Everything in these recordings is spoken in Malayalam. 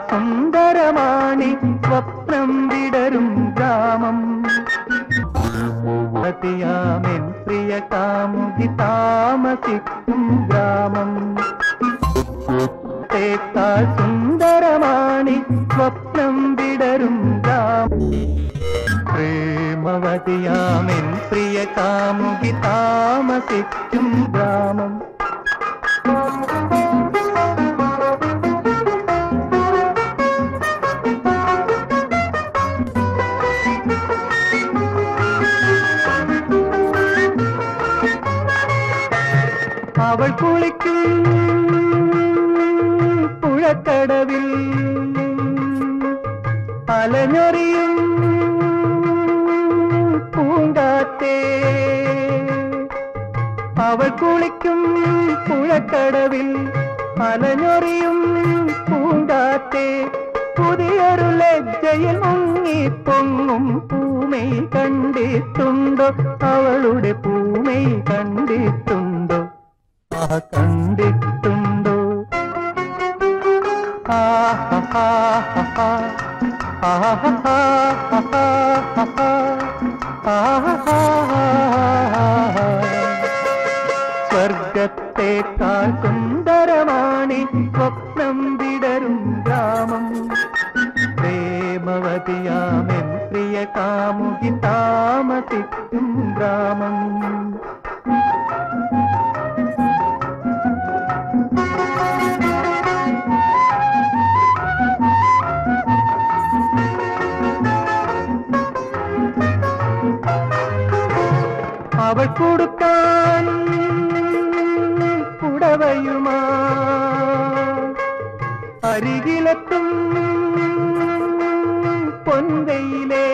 സുന്ദരമാണി സ്വപ്നം വിടരും ഗ്രാമം പതിയാമെൻ പ്രിയ കാമുകി താമസിക്കും ഗ്രാമം തേക്കാൾ സുന്ദരമാണി സ്വപ്നം വിടരും ഗ്രാമം പ്രേമവതിയാമെൻ പ്രിയ കാമുകി താമസിക്കും ഗ്രാമം അവൾ കുളിക്കും പുഴക്കടവിൽ അലഞ്ഞൊറിയും പൂങ്കാറ്റേ അവൾ കുളിക്കും പുഴക്കടവിൽ അലഞ്ഞൊറിയും പൂങ്കാറ്റേ പുതിയൊരു ലജ്ജയിൽ മുങ്ങി പൊങ്ങും പൂമൈ കണ്ടിട്ടുണ്ടോ അവളുടെ പൂമൈ കണ്ടിട്ടുണ്ടോ ആ കണ്ടിട്ടുണ്ടോ സ്വർഗത്തേക്കാൾ സുന്ദരമാണി സ്വപ്നം വിടരും ഗ്രാമം പ്രേമവതിയാമെൻ പ്രിയ കാമുകി താമസിക്കും ഗ്രാമം അവൾ കൊടുക്കാൻ പുടവയുമാ അരികിലെത്തും പൊൻവയിലേ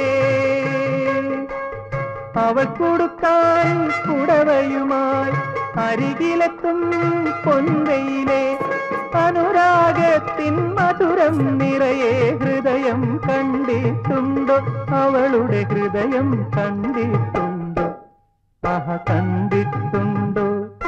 അവൾ കൊടുക്കാൻ പുടവയുമായി അരികിലെത്തും പൊൻവയിലേ അനുരാഗത്തിൻ മധുരം നിറയെ ഹൃദയം കണ്ടിട്ടുണ്ടോ അവളുടെ ഹൃദയം കണ്ടിട്ടുണ്ടോ ആഹ കണ്ടിട്ടുണ്ടോ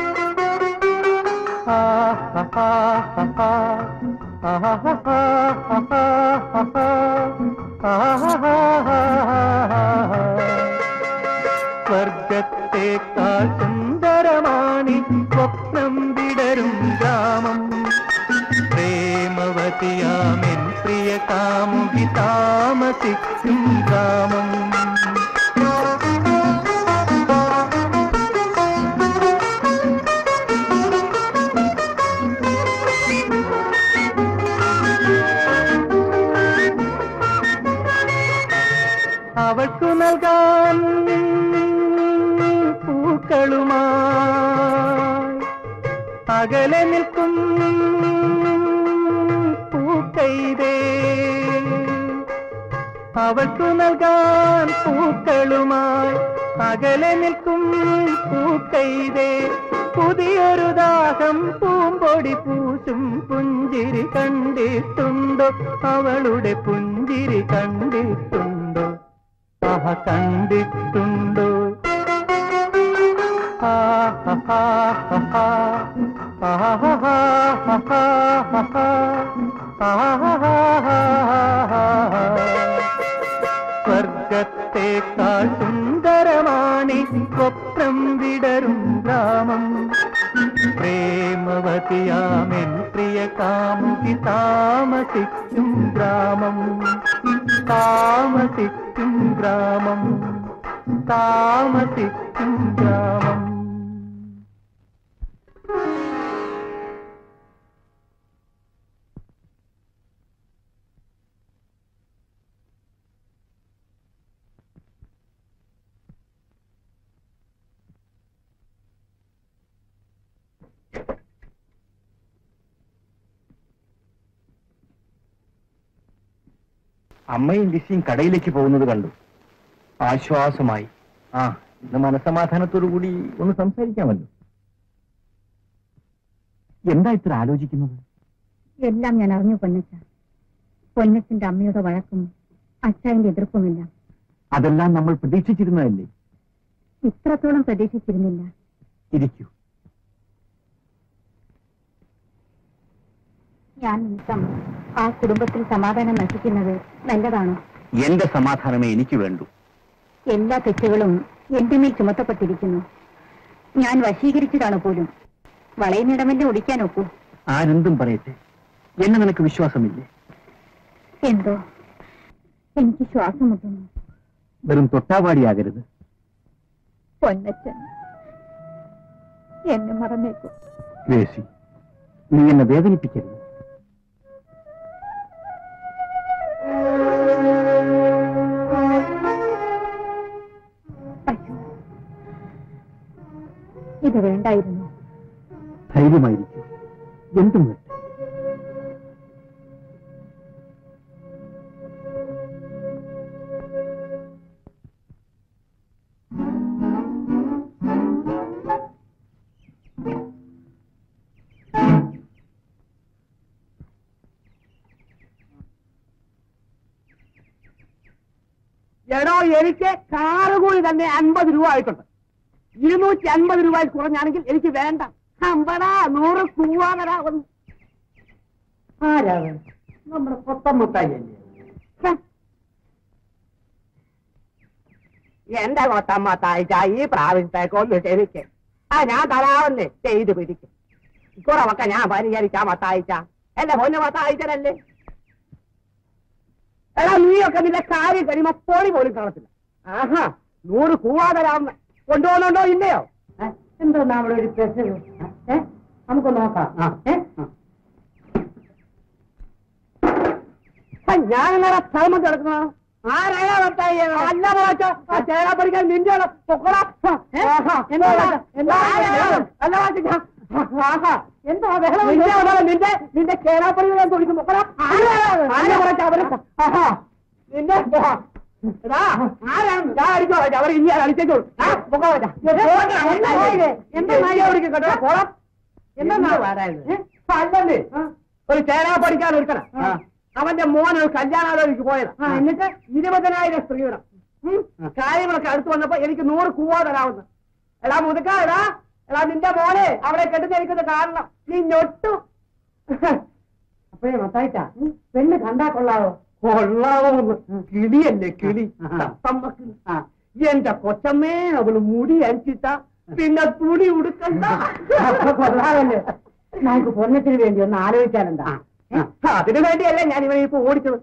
സ്വർഗത്തേക്കാൾ സുന്ദരമാണി സ്വപ്നം വിടരും ഗ്രാമം പ്രേമവതിയാമെൻ പ്രിയ കാമുകി താമസിക്കും ഗ്രാമം അവൾക്കു നൽകാൻ പൂക്കളുമായി അകലെ നിൽക്കും പൂക്കൈതേ അവൾക്കു നൽകാൻ പൂക്കളുമായി അകലെ നിൽക്കും പൂക്കൈതേ പുതിയൊരു ദാഹം പൂമ്പൊടി പൂശും പുഞ്ചിരി കണ്ടിട്ടുണ്ടോ അവളുടെ പുഞ്ചിരി കണ്ടിട്ടുണ്ടോ ആഹ കണ്ടിട്ടുണ്ടോ സ്വർഗത്തേക്കാൾ സുന്ദരമാണി സ്വപ്നം വിടരും ഗ്രാമം പ്രേമവതിയാമെൻ പ്രിയ കാമുകി താമസിക്കും ഗ്രാമം താമസിക്കും ഗ്രാമം താമസിക്കും ഗ്രാമം അമ്മയും ലിസിയും കടയിലേക്ക് പോകുന്നത് കണ്ടു ആശ്വാസമായി ആ ഇന്ന് മനസമാധാനത്തോടു കൂടി ഒന്ന് സംസാരിക്കാമല്ലോ എന്താ ഇത്ര ആലോചിക്കുന്നത് എല്ലാം ഞാൻ അറിഞ്ഞു പൊന്നച്ച പൊന്നച്ചന്റെ അമ്മയുടെ വഴക്കും അച്ഛന്റെ എതിർപ്പുമില്ല അതെല്ലാം നമ്മൾ പ്രതീക്ഷിച്ചിരുന്നതല്ലേ ഇത്രത്തോളം പ്രതീക്ഷിച്ചിരുന്നില്ല ഇരിക്കൂ ഞാൻ നിമിത്തം ആ കുടുംബത്തിൽ സമാധാനം നശിക്കുന്നത് നല്ലതാണോ എന്റെ സമാധാനമേ എനിക്ക് വേണ്ടൂ എല്ലാ തെറ്റുകളും എന്റെ മേൽ ചുമത്തപ്പെട്ടിരിക്കുന്നു ഞാൻ വശീകരിച്ചതാണ് പോലും വളയുന്നിടമെന്നെ ഒടിക്കാൻ ഒക്കൂ ആരെന്തും പറയട്ടെ എന്നെ നിനക്ക് വിശ്വാസമില്ലേ എന്തോ എനിക്ക് ശ്വാസം മുട്ടുന്നു വെറും തൊട്ടാവാടിയാകരുത് പൊന്നച്ചൻ എന്നെ മറന്നേക്കൂ ഗ്രേസി നീ എന്നെ വേദനിപ്പിക്കരുത് അയ്യോ ഇത് വേണ്ടായിരുന്നു ധൈര്യമായിരിക്കും എന്തും വരട്ടെ എടോ എനിക്ക് കാറ് കൂലി തന്നെ അൻപത് രൂപ ആയിട്ടുണ്ട് ഇരുന്നൂറ്റി അൻപത് രൂപയിൽ കുറഞ്ഞാണെങ്കിൽ എനിക്ക് വേണ്ട അമ്പടാ നൂറ് കൂവാതരാ ഒന്ന് ആരാണ് നമ്മുടെ കൊത്തം മുട്ടായി അല്ലേ എന്റെ കൊത്തമ്മത്തായിച്ച ഈ പ്രാവശ്യത്തേക്ക് ഒന്ന് ക്ഷമിക്ക് ആ ഞാൻ തരാവല്ലേ ചെയ്ത് പിടിക്കും കുറവൊക്കെ ഞാൻ പരിഹരിക്കാം മത്തായിച്ച എന്റെ പൊന്നു മത്തായിച്ചനല്ലേ എടാ നീയൊക്കെ നിന്റെ കാര്യം കഴിയുമ്പോ പോളി പോലും കാണത്തില്ല ആഹാ നൂറ് കൂവാതരാവുന്ന കൊണ്ടുപോകുന്നുണ്ടോ ഇല്ലയോ എന്തോ നമ്മുടെ ഒരു പ്രശ്നം നമുക്ക് നോക്കാം ഞാൻ നിങ്ങളെ സ്ഥലം കിടക്കണോ ആരായാ ഭർത്തായി അല്ല മാറ്റോ ആ ചേരാ പഠിക്കാൻ നിന്റെ ആള്. പൊക്കോടാ. ആഹാ. എന്താ എന്താ അല്ല മാറ്റിക്ക എന്താ ബഹളം നിന്റെ ആളാണ് നിന്റെ നിന്റെ കേരാപ്പടി ഞാൻ തൊഴിക്കും പൊക്കോടാ ആരാ പറഞ്ഞ അവര് ആഹാ നിന്റെ എടാ, ആരാണ് ഞാൻ അടിച്ചോ അവർ ഇനി അടിച്ചോളൂ പൊക്കോ എന്താ നായ ഓടിക്കും കേട്ടോ പോടാ എന്താ അല്ലേ ഒരു ചേരാ പഠിക്കാൻ ഒരുക്കണം അവന്റെ മോൻ ഒരു കല്യാണാലോചിക്ക് പോയത് എന്നിട്ട് ഇരുപതിനായിരം സ്ത്രീധനം ഉം. കാര്യങ്ങളൊക്കെ അടുത്ത് വന്നപ്പോ എനിക്ക് നൂറ് കൂവ തരാവുന്ന എടാ മുതുക്ക എടാ എടാ നിന്റെ മോനെ അവിടെ കെട്ടുന്നിരിക്കുന്നത് കാരണം നീ ഞൊട്ടു അപ്പോഴേ മത്തായിട്ടാ പെണ്ണ് കണ്ടാ കൊള്ളാവോ കൊള്ളാവോ കിളിയല്ലേ കിളി തത്തമ്മക്ക് എന്റെ കൊച്ചമ്മേ അവള് മുടി അരിച്ചിട്ട പിന്നെ തുണി ഉടുക്കണ്ട കൊള്ളാവല്ലേ നമുക്ക് പൊന്നത്തിന് വേണ്ടി ഒന്ന് ആലോചിക്കാനുണ്ടാ അതിനു വേണ്ടിയല്ലേ ഞാൻ ഇവനെ ഇപ്പൊ ഓടിച്ചത്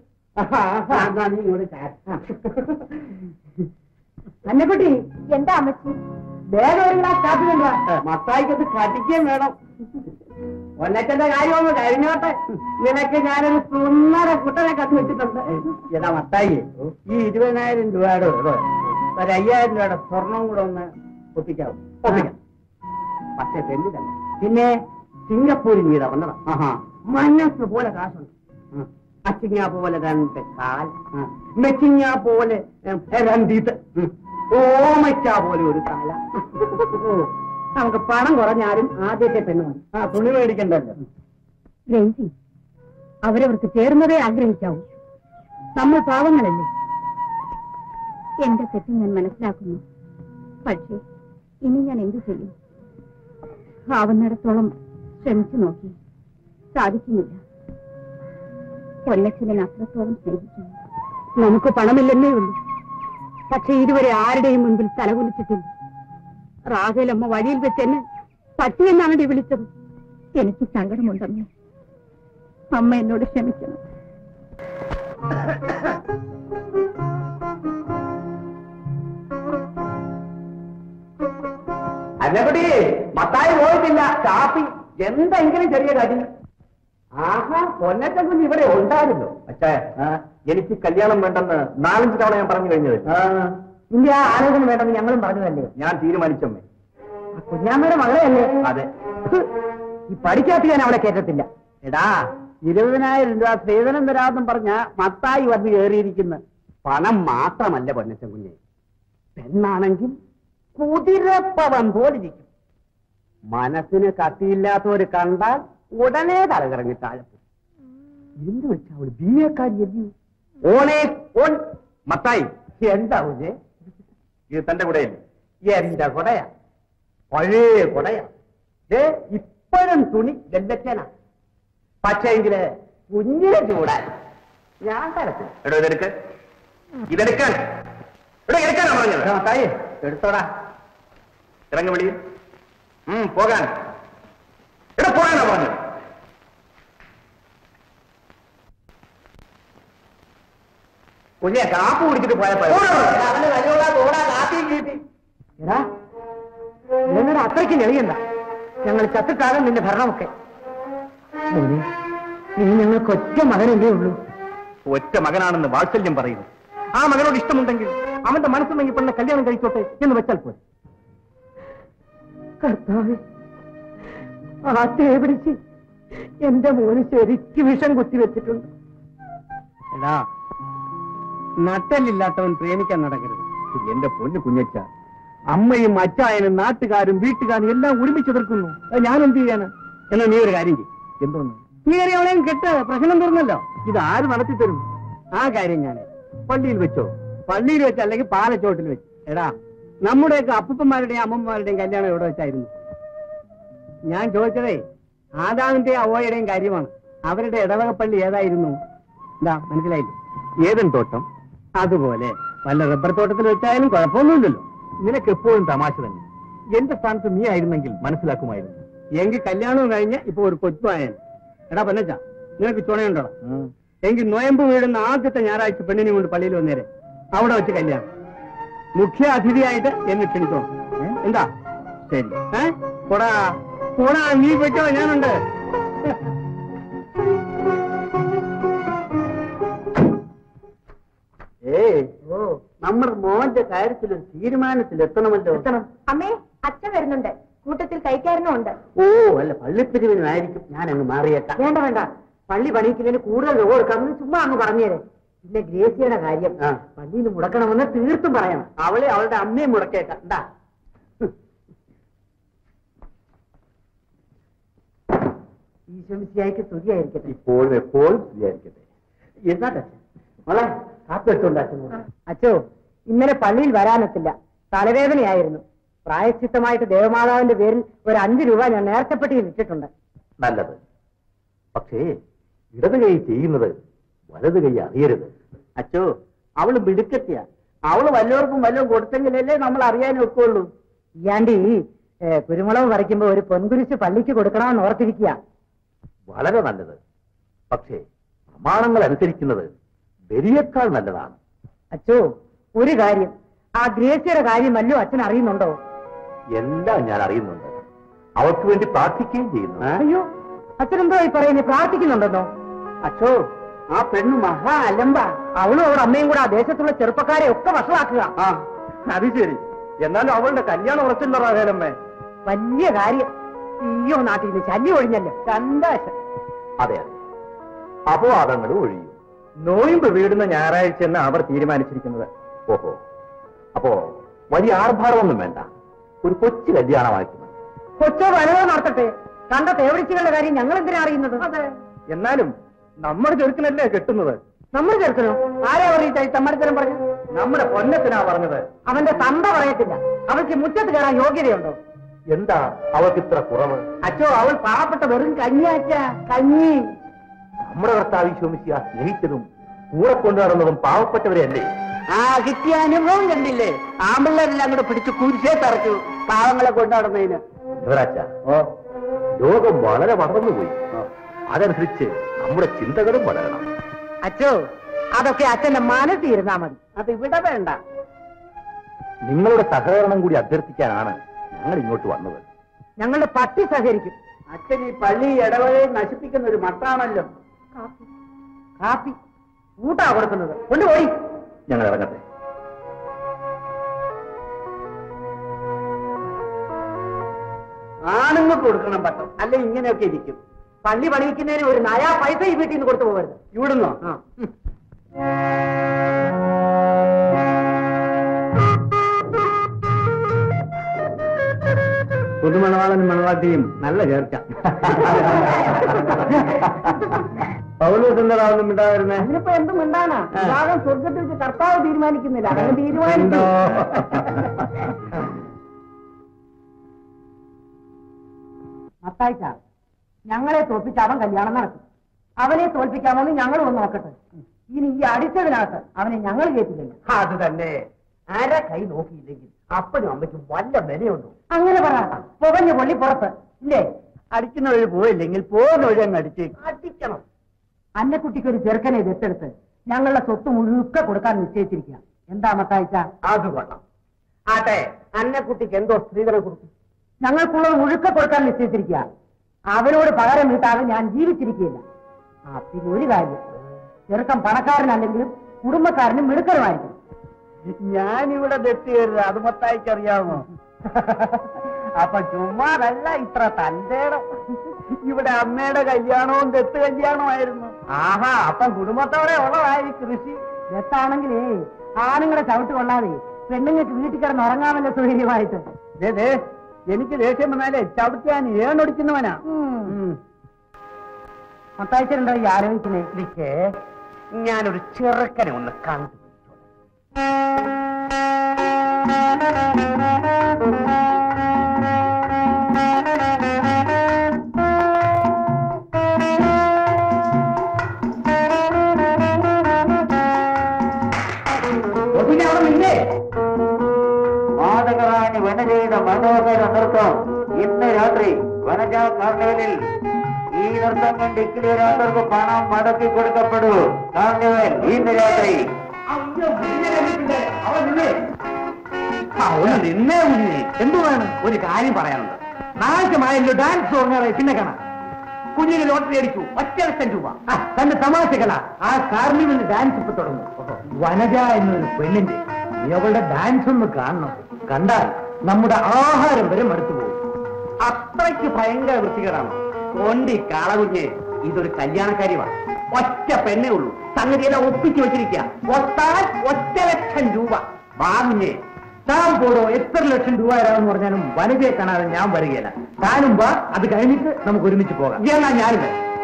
അന്നക്കുട്ടി എന്താ അമ്മച്ചി വേഗം ഒരു ഗ്ലാസ് കാപ്പി കൊണ്ടുവാ മത്തായിക്കത്ത് കടിക്കുകയും വേണം ഒന്നച്ചന്റെ കാര്യമൊന്നും കഴിഞ്ഞോട്ടെ നിനക്ക് ഞാനൊരു സുന്ദര കുട്ടനെ കണ്ടു വെച്ചിട്ടുണ്ട് എടാ മത്തായി ഈ ഇരുപതിനായിരം രൂപയുടെ ഒരു ഒരു അയ്യായിരം രൂപയുടെ സ്വർണം കൂടെ ഒന്ന് ഒപ്പിക്കാം ഒപ്പിക്കാം പക്ഷെ പെണ്ണിതല്ല പിന്നെ സിംഗപ്പൂരിൽ നീ വന്നതാ മനസ്സ് പോലെ കാശുണ്ട് അച്ചിങ്ങ പോലെ രണ്ട് കാൽ മെച്ചിങ്ങ പോലെ ഉം, രണ്ടീത്ത് ഓമയ്ക്ക പോലെ ഒരു കാല ഓ, നമുക്ക് പണം കുറഞ്ഞാലും ആദ്യത്തെ പെണ്ണ് മതി ആ തുണി മേടിക്കണ്ടല്ലോ ഗ്രേസി അവരവർക്ക് ചേർന്നതേ ആഗ്രഹിക്കാവൂ നമ്മൾ പാവങ്ങളല്ലേ എന്റെ തെറ്റ് ഞാൻ മനസ്സിലാക്കുന്നു പക്ഷേ ഇനി ഞാൻ എന്തു ചെയ്യും ആവുന്നിടത്തോളം ശ്രമിച്ചു നോക്കി സാധിക്കുന്നില്ല കൊല്ലച്ചനെ അത്രത്തോളം സ്നേഹിക്കുന്നു നമുക്ക് പണമില്ലെന്നേ ഉള്ളൂ പക്ഷെ ഇതുവരെ ആരുടെയും മുൻപിൽ തലകുലിച്ചിട്ടില്ല റാഹേലമ്മ വഴിയിൽ വെച്ച് എന്നെ പട്ടിയെന്നാണ് വിളിച്ചത് എനിക്ക് സങ്കടമുണ്ടമ്മേ അമ്മ എന്നോട് ക്ഷമിക്കണം അല്ലപ്പടി മത്തായി പോയിട്ടില്ല കാപ്പി എന്തെങ്കിലും ചെറിയ കടി ആഹാ പൊന്നറ്റ കുഞ്ഞ് ഇവിടെ ഉണ്ടായിരുന്നു അച്ഛാ എനിക്ക് കല്യാണം വേണ്ടെന്ന് നാലഞ്ച് തവണ ഞാൻ പറഞ്ഞു കഴിഞ്ഞത് ഇല്ല ആലോചന വേണ്ടെന്ന് ഞങ്ങളും പറഞ്ഞതല്ലേ ഞാൻ തീരുമാനിച്ചമ്മേ ആ കുഞ്ഞാമ്മയുടെ മകളെയല്ലേ അതെ ഈ പഠിക്കാത്ത ഞാൻ അവിടെ കേട്ടത്തില്ല എടാ ഇരുപതിനായിരം രൂപ സ്ത്രീധനം തരാമെന്നും പറഞ്ഞ മത്തായി വന്ന് കയറിയിരിക്കുന്നു പണം മാത്രമല്ല പൊന്നച്ചൻ കുഞ്ഞെ പെണ്ണാണെങ്കിൽ കുതിരപ്പവൻ പോലിരിക്കും മനസ്സിന് കത്തിയില്ലാത്തവര് കണ്ടാൽ ഉടനെ തലകറങ്ങി താഴെ പോകും. എന്ത് വെച്ചാ അവള് ബി എക്കാരി ഓണേ ഓൺ മത്തായി എന്താ ഉജേ ഇത് തന്റെ കൂടെയല്ലേ എന്റെ കൊടയാ പഴയ കൊടയാ ഏ ഇപ്പോഴും തുണി വെല്ലച്ചനാ പക്ഷേങ്കില് കുഞ്ഞിനെ ചൂടാൻ ഞാൻ തരത്തില്ല എടോ ഇതെടുക്ക് ഇതെടുക്കാൻ എടോ എടുക്കാനാ പറഞ്ഞത് തായേ എടുത്തോടാ ഇറങ്ങി വിളി ഉം പോകാൻ എടോ പോകാനാ പറഞ്ഞത് കുഞ്ഞെ കാപ്പ് കുടിച്ചിട്ട് പോയപ്പോ അവന് വലിയ തോടാ കാപ്പിയും കിട്ടി എടാ നിങ്ങളുടെ അത്രയ്ക്ക് നെളിയണ്ട ഞങ്ങൾ ചത്തിട്ടാകും നിന്റെ ഭരണമൊക്കെ മോനെ നീ ഞങ്ങൾക്ക് ഒറ്റ മകനല്ലേ ഉള്ളൂ ഒറ്റ മകനാണെന്ന് വാത്സല്യം പറയുന്നു ആ മകനോട് ഇഷ്ടമുണ്ടെങ്കിൽ അവന്റെ മനസ്സുണ്ടെങ്കിൽ പെണ്ണെ കല്യാണം കഴിച്ചോട്ടെ എന്ന് വെച്ചാൽ പോരെ കർത്താവേ ആറ്റയെ പിടിച്ച് എന്റെ മോന് ശരിക്ക് വിഷം കുത്തിവെച്ചിട്ടുണ്ട് എടാ നട്ടലില്ലാത്തവൻ പ്രേമിക്കാൻ നടക്കരുത് എന്റെ പൊന്നു കുഞ്ഞച്ച അമ്മയും അച്ചായനും നാട്ടുകാരും വീട്ടുകാരും എല്ലാം ഒരുമിച്ച് എതിർക്കുന്നു അത് ഞാൻ എന്ത് ചെയ്യാന് എന്നാ നീ ഒരു കാര്യം ചെയ്യും എന്തോന്ന് നീ കയറി അവളെയും കെട്ട് പ്രശ്നം തീർന്നല്ലോ ഇത് ആര് നടത്തി തരും ആ കാര്യം ഞാൻ പള്ളിയിൽ വെച്ചോ പള്ളിയിൽ വെച്ച് അല്ലെങ്കിൽ പാലച്ചോട്ടിൽ വെച്ച് എടാ നമ്മുടെയൊക്കെ അപ്പൂപ്പന്മാരുടെയും അമ്മമാരുടെയും കല്യാണം എവിടെ വെച്ചായിരുന്നു ഞാൻ ചോദിച്ചതേ ആദാമിന്റെയും അവോയുടെയും കാര്യമാണ് അവരുടെ ഇടവക പള്ളി ഏതായിരുന്നു എന്താ മനസ്സിലായില്ലേ ഏതൻ തോട്ടം അതുപോലെ വല്ല റബ്ബർ തോട്ടത്തിൽ വെച്ചായാലും കുഴപ്പമൊന്നുമില്ലല്ലോ നിനക്ക് എപ്പോഴും തമാശ തന്നെ എന്റെ സ്ഥാനത്ത് നീ ആയിരുന്നെങ്കിൽ മനസ്സിലാക്കുമായിരുന്നു എങ്കിൽ കല്യാണവും കഴിഞ്ഞ് ഇപ്പൊ ഒരു കൊച്ചുമായാലും എടാ പന്നച്ച നിനക്ക് ചുണയുണ്ടോടാ എങ്കിൽ നോയമ്പ് വീഴുന്ന ആദ്യത്തെ ഞായറാഴ്ച പെണ്ണിനെ കൊണ്ട് പള്ളിയിൽ വന്നേരെ അവിടെ വെച്ച് കല്യാണം മുഖ്യ അതിഥിയായിട്ട് എന്നെ ക്ഷണിച്ചോ എന്താ ശരി ഏ പോടാ പോടാ നീ വെച്ചോ ഞാനുണ്ട് ഏ ഓ നമ്മുടെ മോന്റെ കാര്യത്തിൽ ഒരു തീരുമാനത്തിൽ എത്തണമല്ലോ എത്തണം അമ്മേ അച്ഛൻ വരുന്നുണ്ട് കൂട്ടത്തിൽ കൈക്കാരനും ഉണ്ട് ഓ അല്ല പള്ളിപ്പിരിവിനായിരിക്കും ഞാൻ അങ്ങ് മാറിയേക്കാം വേണ്ട വേണ്ട പള്ളി പണിക്കുന്നതിന് കൂടുതൽ രൂപ കൊടുക്കാമെന്ന് ചുമ്മാ അങ്ങ് പറഞ്ഞേരെ പിന്നെ ഗ്രേസിയുടെ കാര്യം പള്ളിയിൽ മുടക്കണമെന്ന് തീർത്തും പറയണം അവളെ അവളുടെ അമ്മയും മുടക്കേക്കാം എന്താ ഈശ്വമിശിയായിക്ക് തുതിയായിരിക്കട്ടെ ഇപ്പോഴും എപ്പോഴും വിചാരിക്കട്ടെ എന്നാട്ടെ മോളെ കാപ്പ് എടുത്തുണ്ടാക്കുന്നു അച്ചോ ഇന്നലെ പള്ളിയിൽ വരാനെത്തില്ല തലവേദനയായിരുന്നു പ്രായശ്ചിത്തമായിട്ട് ദേവമാതാവിന്റെ പേരിൽ ഒരു അഞ്ചു രൂപ ഞാൻ നേർച്ചപ്പെട്ടിയിൽ ഇട്ടിട്ടുണ്ട് നല്ലത് പക്ഷേ ഇടത് കൈ ചെയ്യുന്നത് വലത് കൈ അറിയരുത് അച്ചോ അവള് മിടുക്കത്തിയ അവള് വല്ലവർക്കും വല്ലതും കൊടുത്തെങ്കിലല്ലേ നമ്മൾ അറിയാനും ഒക്കുള്ളൂ ഇയാണ്ടി കുരുമുളക് പറിക്കുമ്പോ ഒരു പൊൻകുരിശ് പള്ളിക്ക് കൊടുക്കണമെന്ന് ഓർത്തിരിക്കുക വളരെ നല്ലത് പക്ഷേ പ്രമാണങ്ങൾ അനുസരിക്കുന്നത് ബലിയേക്കാൾ നല്ലതാണ് അച്ചോ ഒരു കാര്യം ആ ഗ്രേസിയുടെ കാര്യം വല്ലോ അച്ഛൻ അറിയുന്നുണ്ടോ എല്ലാം ഞാൻ അറിയുന്നുണ്ട് അവർക്ക് വേണ്ടി പ്രാർത്ഥിക്കുകയും ചെയ്യുന്നു അയ്യോ അച്ഛനെന്തോ ഈ പറയുന്നത് പ്രാർത്ഥിക്കുന്നുണ്ടെന്നോ അച്ഛോ ആ പെണ്ണ് മഹാ അലമ്പ അവളും അവളുടെ അമ്മയും കൂടെ ആ ദേശത്തുള്ള ചെറുപ്പക്കാരെ ഒക്കെ വഷളാക്കുക ആ അത് ശരി എന്നാലും അവളുടെ കല്യാണം ഉറച്ചില്ല റാഹേലമ്മേ വലിയ കാര്യം അയ്യോ നാട്ടിൽ നിന്ന് ശല്യം ഒഴിഞ്ഞല്ലോ സന്തോഷം അതെ അതെ അപവാദങ്ങൾ ഒഴിയും നോയിമ്പ് വീടുന്ന ഞായറാഴ്ച എന്ന് അവർ തീരുമാനിച്ചിരിക്കുന്നത് ഓഹോ അപ്പോ വലിയ ആർഭാടമൊന്നും വേണ്ട ഒരു കൊച്ചു കല്യാണമാക്കുന്നു കൊച്ചോ വലതോ നടത്തട്ടെ കണ്ട തേവടിച്ചുകളുടെ കാര്യം ഞങ്ങൾ എന്തിനാ അറിയുന്നത് എന്നാലും നമ്മുടെ ചെറുക്കനല്ലേ കെട്ടുന്നത് നമ്മൾ ചേർക്കണോ ആരാ പറയിച്ച തമ്മടിത്തരം പറഞ്ഞു നമ്മുടെ പൊന്നത്തിനാ പറഞ്ഞത് അവന്റെ തന്ത പറയത്തില്ല അവൾക്ക് മുറ്റത്ത് കയറാൻ യോഗ്യതയുണ്ടോ എന്താ അവൾക്ക് ഇത്ര കുറവ് അച്ഛോ അവൾ പാവപ്പെട്ട വെറും കഞ്ഞിയാച്ച കഞ്ഞി നമ്മുടെ കർത്താവ് ശോമിച്ച സ്നേഹിച്ചതും കൂടെ കൊണ്ടു നടന്നതും പാവപ്പെട്ടവരെ അല്ലേ ആ കിട്ടിയ അനുഭവം കണ്ടില്ലേ ആമ്പിള്ളേരെല്ലാം കൂടെ പിടിച്ച് കുരിശേ തറച്ചു പാവങ്ങളെ കൊണ്ടുനടന്നതിന് യുവരാജ ലോകം വളരെ വളർന്നുപോയി അതനുസരിച്ച് നമ്മുടെ ചിന്തകളും വളരണം അച്ഛോ അതൊക്കെ അച്ഛന്റെ മനസ്സിരുന്നാ മതി അത് ഇവിടെ വേണ്ട നിങ്ങളുടെ സഹകരണം കൂടി അഭ്യർത്ഥിക്കാനാണ് ഞങ്ങൾ ഇങ്ങോട്ട് വന്നത് ഞങ്ങളുടെ പട്ടി സഹകരിക്കും അച്ഛൻ ഈ പള്ളി ഇടവകയെ നശിപ്പിക്കുന്ന ഒരു മട്ടാണല്ലോ കാപ്പി ഊട്ടാ കൊടുക്കുന്നത് കൊണ്ടുപോയി ഞങ്ങൾ ഇറങ്ങട്ടെ ആണുങ്ങൾക്ക് കൊടുക്കണം പട്ടം അല്ലെ ഇങ്ങനെയൊക്കെ ഇരിക്കും പള്ളി പണിയിക്കുന്നതിന് ഒരു നയാ പൈസ ഈ വീട്ടിൽ നിന്ന് കൊടുത്തു പോകരുത് ഇവിടുന്നോ പുതുമണവാളനും മണവാട്ടിയും നല്ല ചേർച്ച പൗലോസ് എന്താണെന്നും ഉണ്ടായിരുന്നേ അതിനിപ്പോ എന്തും മിണ്ടാനാ വിവാഹം സ്വർഗത്തിൽ വെച്ച് കർത്താവ് തീരുമാനിക്കുന്നില്ല അങ്ങനെ തീരുമാനിച്ചു മത്തായിച്ച ഞങ്ങളെ തോപ്പിച്ച് അവൻ കല്യാണം നടക്കും അവനെ തോൽപ്പിക്കാമെന്ന് ഞങ്ങൾ ഒന്ന് നോക്കട്ടെ ഇനി ഈ അടിച്ചതിനകത്ത് അവനെ ഞങ്ങൾ കേട്ടില്ലല്ലോ അത് തന്നെ അര കൈ നോക്കിയില്ലെങ്കിൽ അപ്പനും അമ്മയ്ക്കും വല്ല വിലയുണ്ടോ അങ്ങനെ പറ പുകഞ്ഞു പൊള്ളി പുറത്ത് ഇല്ലേ അടിക്കുന്ന വഴി പോയില്ലെങ്കിൽ പോകുന്ന വഴി അങ്ങ് അടിച്ച് അടിക്കണം അന്നക്കുട്ടിക്ക് ഒരു ചെറുക്കനെ ദത്തെടുത്ത് ഞങ്ങളുടെ സ്വത്ത് മുഴുക്ക കൊടുക്കാൻ നിശ്ചയിച്ചിരിക്കുക എന്താ മത്തായിച്ച അത് കൊള്ളാം ആട്ടെ അന്നക്കുട്ടിക്ക് എന്തോ സ്ത്രീധനം കൊടുക്കും ഞങ്ങൾക്കുള്ളത് മുഴുക്ക കൊടുക്കാൻ നിശ്ചയിച്ചിരിക്കുക അവനോട് പകരം വീട്ടാതെ ഞാൻ ജീവിച്ചിരിക്കുകയില്ല ആ പിന്നെ ഒരു കാര്യം ചെറുക്കൻ പണക്കാരനല്ലെങ്കിലും കുടുംബക്കാരനും മിടുക്കരുമായിരിക്കും ഞാനിവിടെ തെറ്റുകരുത് അത് മൊത്തായിക്ക് അറിയാമോ അപ്പൊ ചുമ്മാതല്ല ഇത്ര തന്റേടം ഇവിടെ അമ്മയുടെ കല്യാണവും ദത്ത് കല്യാണമായിരുന്നു ആഹാ അപ്പൊ കുടുംബത്തോടെ ഉള്ളതായി കൃഷി ദത്താണെങ്കിലേ ആണുങ്ങളെ ചവിട്ട് കൊള്ളാതെ പെണ്ണുങ്ങൾക്ക് വീട്ടിൽ കിടന്ന് ഉറങ്ങാമല്ലോ സൗകര്യമായിട്ട് ദേ, ദേ, എനിക്ക് ദേഷ്യം വന്നാലേ ചവിട്ടിയാൻ ഏണൊടിക്കുന്നവനാ മത്തായിച്ചനുണ്ടോ ഈ ആലോചിക്കുന്നേ ഇരിക്കെ ഞാനൊരു ചെറുക്കനെ ഒന്ന് കണ്ടു മാതകറാണി വനജയുടെ മനോഹര നൃത്തം ഇന്ന് രാത്രി വനജ കാർണിവലിൽ ഈ നൃത്തം കണ്ട് ഇക്കിളി ഒരാൾക്ക് പണം മടക്കി കൊടുക്കപ്പെടൂ കാർണിവൽ ഇന്ന് രാത്രി നിന്നേ കുഞ്ഞി എന്തുവാണ് ഒരു കാര്യം പറയാനുണ്ട് നാശമായല്ലോ ഡാൻസ് ഓർമ്മ പിന്നെ കാണാം കുഞ്ഞിന് ലോട്ടറി അടിച്ചു ഒറ്റ ലക്ഷം രൂപ ആ, തന്റെ തമാശകളാ ആ കാർണിവൽ ഡാൻസ് ഇപ്പൊ തുടങ്ങും വനജ എന്നൊരു പെണ്ണിന്റെ നീ അവളുടെ ഡാൻസ് ഒന്ന് കാണണം കണ്ടാൽ നമ്മുടെ ആഹാരം വരെ മടുത്തു പോകും അത്രയ്ക്ക് ഭയങ്കര വൃത്തികേടാണ് കൊണ്ടി കാളകുഞ്ഞ് ഇതൊരു കല്യാണക്കാര്യമാണ് ഒറ്റ പെണ്ണേ ഉള്ളൂ സംഗതിയെല്ലാം ഒപ്പിച്ചു വെച്ചിരിക്കുക ഒത്താൽ ഒറ്റ ലക്ഷം രൂപ വാ കുഞ്ഞേ താൻ പോടോ എത്ര ലക്ഷം രൂപ തരാമെന്ന് പറഞ്ഞാലും വനിതയെ കാണാതെ ഞാൻ വരികയില്ല താനും വാ അത് കഴിഞ്ഞിട്ട് നമുക്ക് ഒരുമിച്ച് പോകാം എന്നാ ഞാനും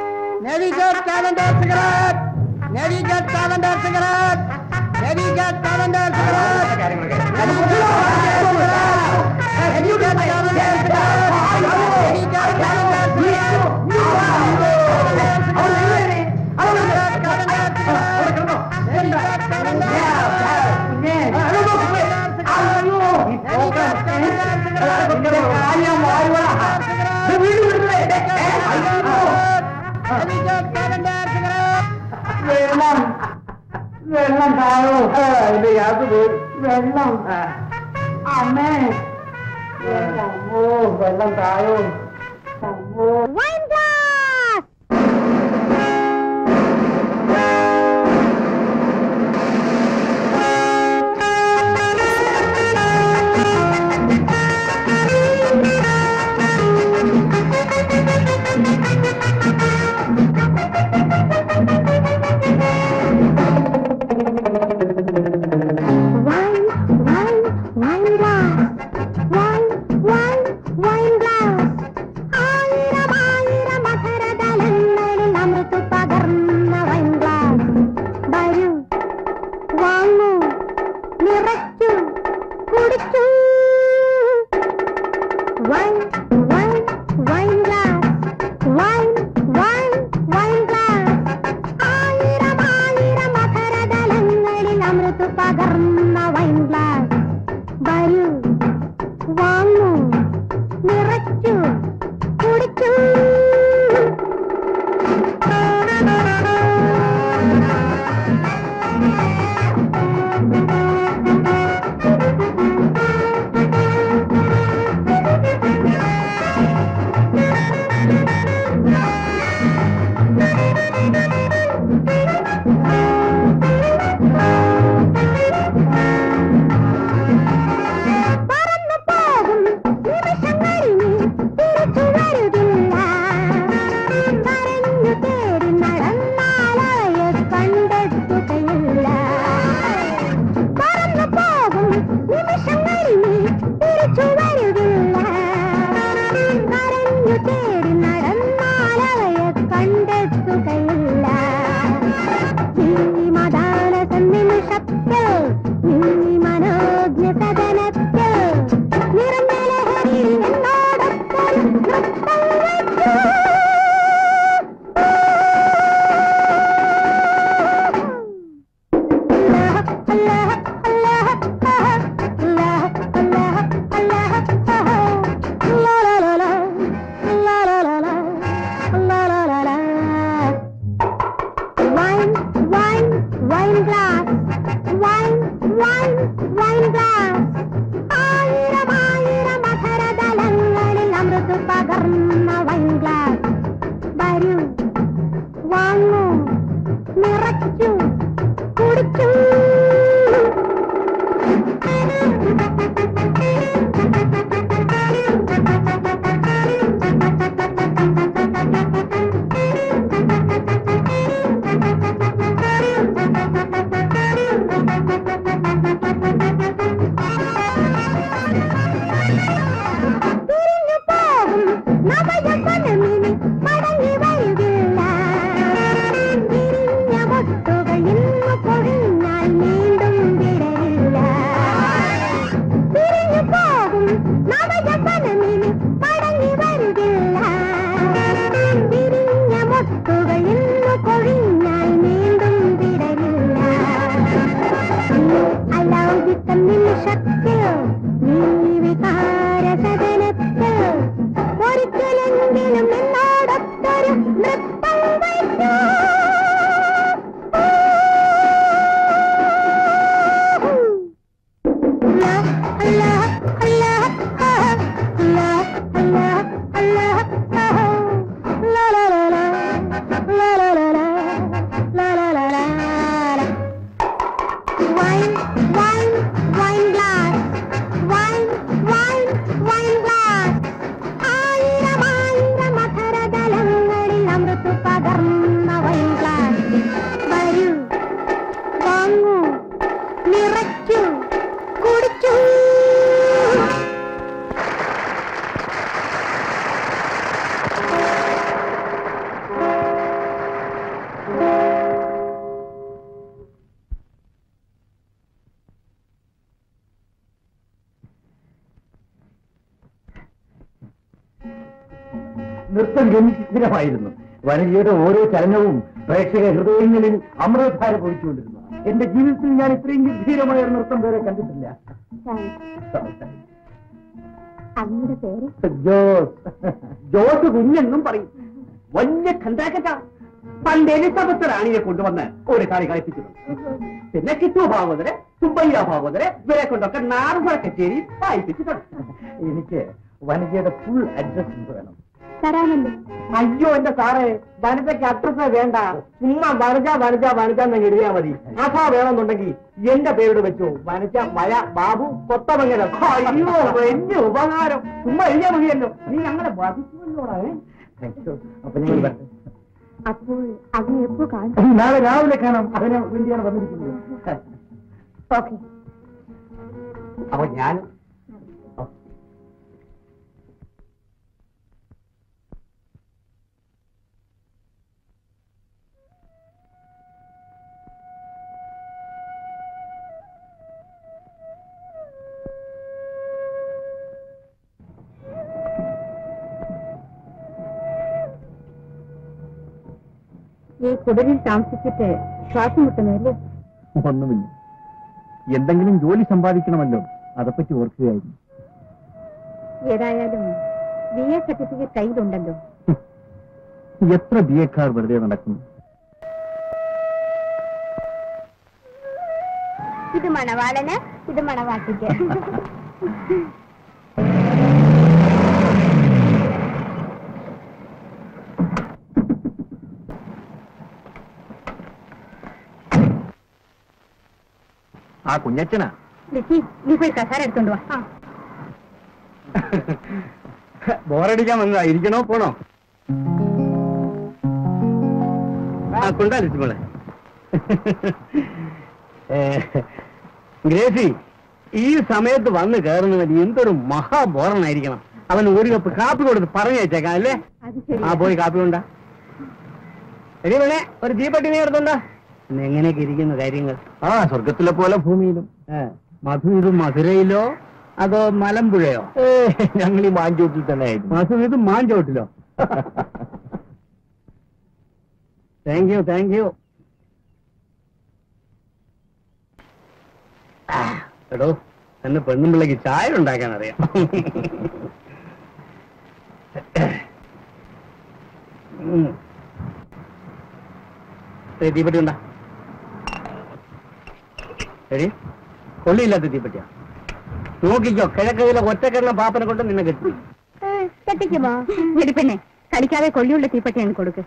വെള്ളം വെള്ളം താഴോ അതിന്റെ യാത് പോയി വെള്ളം അമ്മേ ഓ വെള്ളം താഴോ Wine, wine, wine glass. Wine, wine, wine glass. ആയിരമായി വൈൻ വൈൻ വൈൻ ഗ്ലാസ് ആയിരം ആയിരം അധരതലങ്ങളിൽ അമൃത് പകർന്ന വൈൻ ഗ്ലാസ് വരൂ വാങ്ങൂ നിറച്ചു കുടിച്ചു പിരിഞ്ഞു പോകും നവയവനമിനി മടങ്ങി വരികില്ല പിരിഞ്ഞ മുട്ടുകൾ ഇന്നു പൊഴിഞ്ഞാൽ വീണ്ടും വിടരില്ല പിരിഞ്ഞു പോകും നവയവനമിനി മടങ്ങി വരികില്ല പിരിഞ്ഞ മുട്ടുകൾ ഇന്നു പൊഴിഞ്ഞാൽ വീണ്ടും വിടരില്ല അലൗകിക നിമിഷത്തിൽ നീ വികാരസദനത്തിൽ ഒരിക്കലെങ്കിലും എന്നോടൊത്തൊരു നൃത്തം വയ്ക്കൂ അല്ലാഹ് അല്ലാഹ് അല്ലാഹ് അല്ലാഹ് അല്ലാഹ് ലാ ലാ ലാ ലാ ലാ ലാ ലാ ലാ ലാ ലാ ലാ ലാ wine, wine, wine glass. Wine, wine, wine glass. ആയിരം ആയിരം അധരതലങ്ങളിൽ അമൃത് പകർന്ന വൈൻ ഗ്ലാസ് വരൂ വാങ്ങൂ നിറച്ചു കുടിച്ചു നൃത്തം ഗംഭീരമായിരുന്നു വനജയുടെ ഓരോ ചലനവും പ്രേക്ഷക ഹൃദയങ്ങളിൽ അമൃതധാര പൊഴിച്ചുകൊണ്ടിരുന്നു എന്റെ ജീവിതത്തിൽ ഞാൻ ഇത്രയും ഗംഭീരമായ ഒരു നൃത്തം വേറെ കണ്ടിട്ടില്ല അങ്ങയുടെ പേര് ജോസ് ജോസ് കുഞ്ഞെന്നും പറയും വലിയ കണ്ടാക്കറ്റ പണ്ട് എലിസബത്ത് റാണിയെ കൊണ്ടുവന്ന് ഒരു കളി കളിപ്പിച്ചിട്ടുണ്ട് പിന്നെ കിട്ടു ഭാഗവതരെ സുബ്ബയ്യ ഭാഗവതരെ ഇവരെ കൊണ്ടൊക്കെ നാർമ കച്ചേരി വായിപ്പിച്ചിട്ടുണ്ട് എനിക്ക് വനജയുടെ ഫുൾ അഡ്രസ് വേണം തരാമല്ലോ അയ്യോ എന്റെ സാറേ വനജയ്ക്ക് അഡ്രസ് വേണ്ട ചുമ്മാ വനജ വനജ വനജ എന്ന് എഴുതിയാ മതി അസാ വേണമെന്നുണ്ടെങ്കിൽ എന്റെ പേരോട് വെച്ചു വനജ മഴ ബാബു കൊത്തമംഗലം അയ്യോ വലിയ ഉപകാരം ചുമ്മാ എഴുതിയാ മതിയല്ലോ നീ ഞങ്ങളെ ബാധിക്കുമല്ലോടാ ഏ? താങ്ക് യു അപ്പൊ ഞങ്ങൾ വരട്ടെ. അപ്പോൾ അതിനെ എപ്പോ കാണും നാളെ രാവിലെ കാണാം അതിന് വേണ്ടിയാണ് വന്നിരിക്കുന്നത് ഓക്കെ അപ്പൊ ഞാൻ ഈ കുടിലിൽ താമസിച്ചിട്ട് ശ്വാസം മുട്ടുന്നതല്ലേ ഒന്നുമില്ല എന്തെങ്കിലും ജോലി സമ്പാദിക്കണമല്ലോ അതേപ്പറ്റി ഓർക്കുകയായിരുന്നു ഏതായാലും ബി എ സർട്ടിഫിക്കറ്റ് കയ്യിലുണ്ടല്ലോ എത്ര ബി എക്കാർ വെറുതെ നടക്കുന്നു ഇത് മണവാളന് ഇത് മണവാട്ടിക്ക് ആ കുഞ്ഞച്ചനാ ലിസി നീ പോയി കസാര എടുത്തോണ്ട് വാ ആ. ബോറടിക്കാൻ വന്നതാ ഇരിക്കണോ പോണോ ആ കൊണ്ടാ ലിസിമോളെ ഏ, ഗ്രേസി ഈ സമയത്ത് വന്ന് കയറുന്നവൻ എന്തൊരു മഹാബോറനായിരിക്കണം അവൻ ഒരു കപ്പ് കാപ്പി കൊടുത്ത് പറഞ്ഞേച്ചേക്കാം അല്ലേ അത് ശരി ആ പോയി കാപ്പി കൊണ്ടാ എടി വേണേ ഒരു ജീപ്പട്ടി നീ എടുത്തോണ്ടാ ഇന്ന് എങ്ങനെയൊക്കെ ഇരിക്കുന്ന കാര്യങ്ങൾ ആ സ്വർഗത്തിലെ പോലെ ഭൂമിയിലും മധു ഇത് മധുരയിലോ അതോ മലമ്പുഴയോ ഞങ്ങൾ ഈ മാഞ്ചോട്ടിൽ തന്നെ ആയിരുന്നു മധു ഇത് മാഞ്ചോട്ടിലോ താങ്ക് യു താങ്ക് യു എടോ എന്നെ പെണ്ണുമ്പിള്ളക്ക് ചായ ഉണ്ടാക്കാൻ അറിയാം ഉം. ദേ, തീപ്പെട്ടി ഉണ്ടാ എടി കൊള്ളിയില്ലാത്ത തീപ്പറ്റിയാ നോക്കിക്കോ കിഴക്കയിലെ ഒറ്റക്കെണ്ണ പാപ്പനെ കൊണ്ട് നിന്നെ കെട്ടി കെട്ടിക്കുമോ എടി പെണ്ണെ കളിക്കാതെ കൊള്ളിയുള്ള തീപ്പട്ടി അങ്ങ് കൊടുക്ക്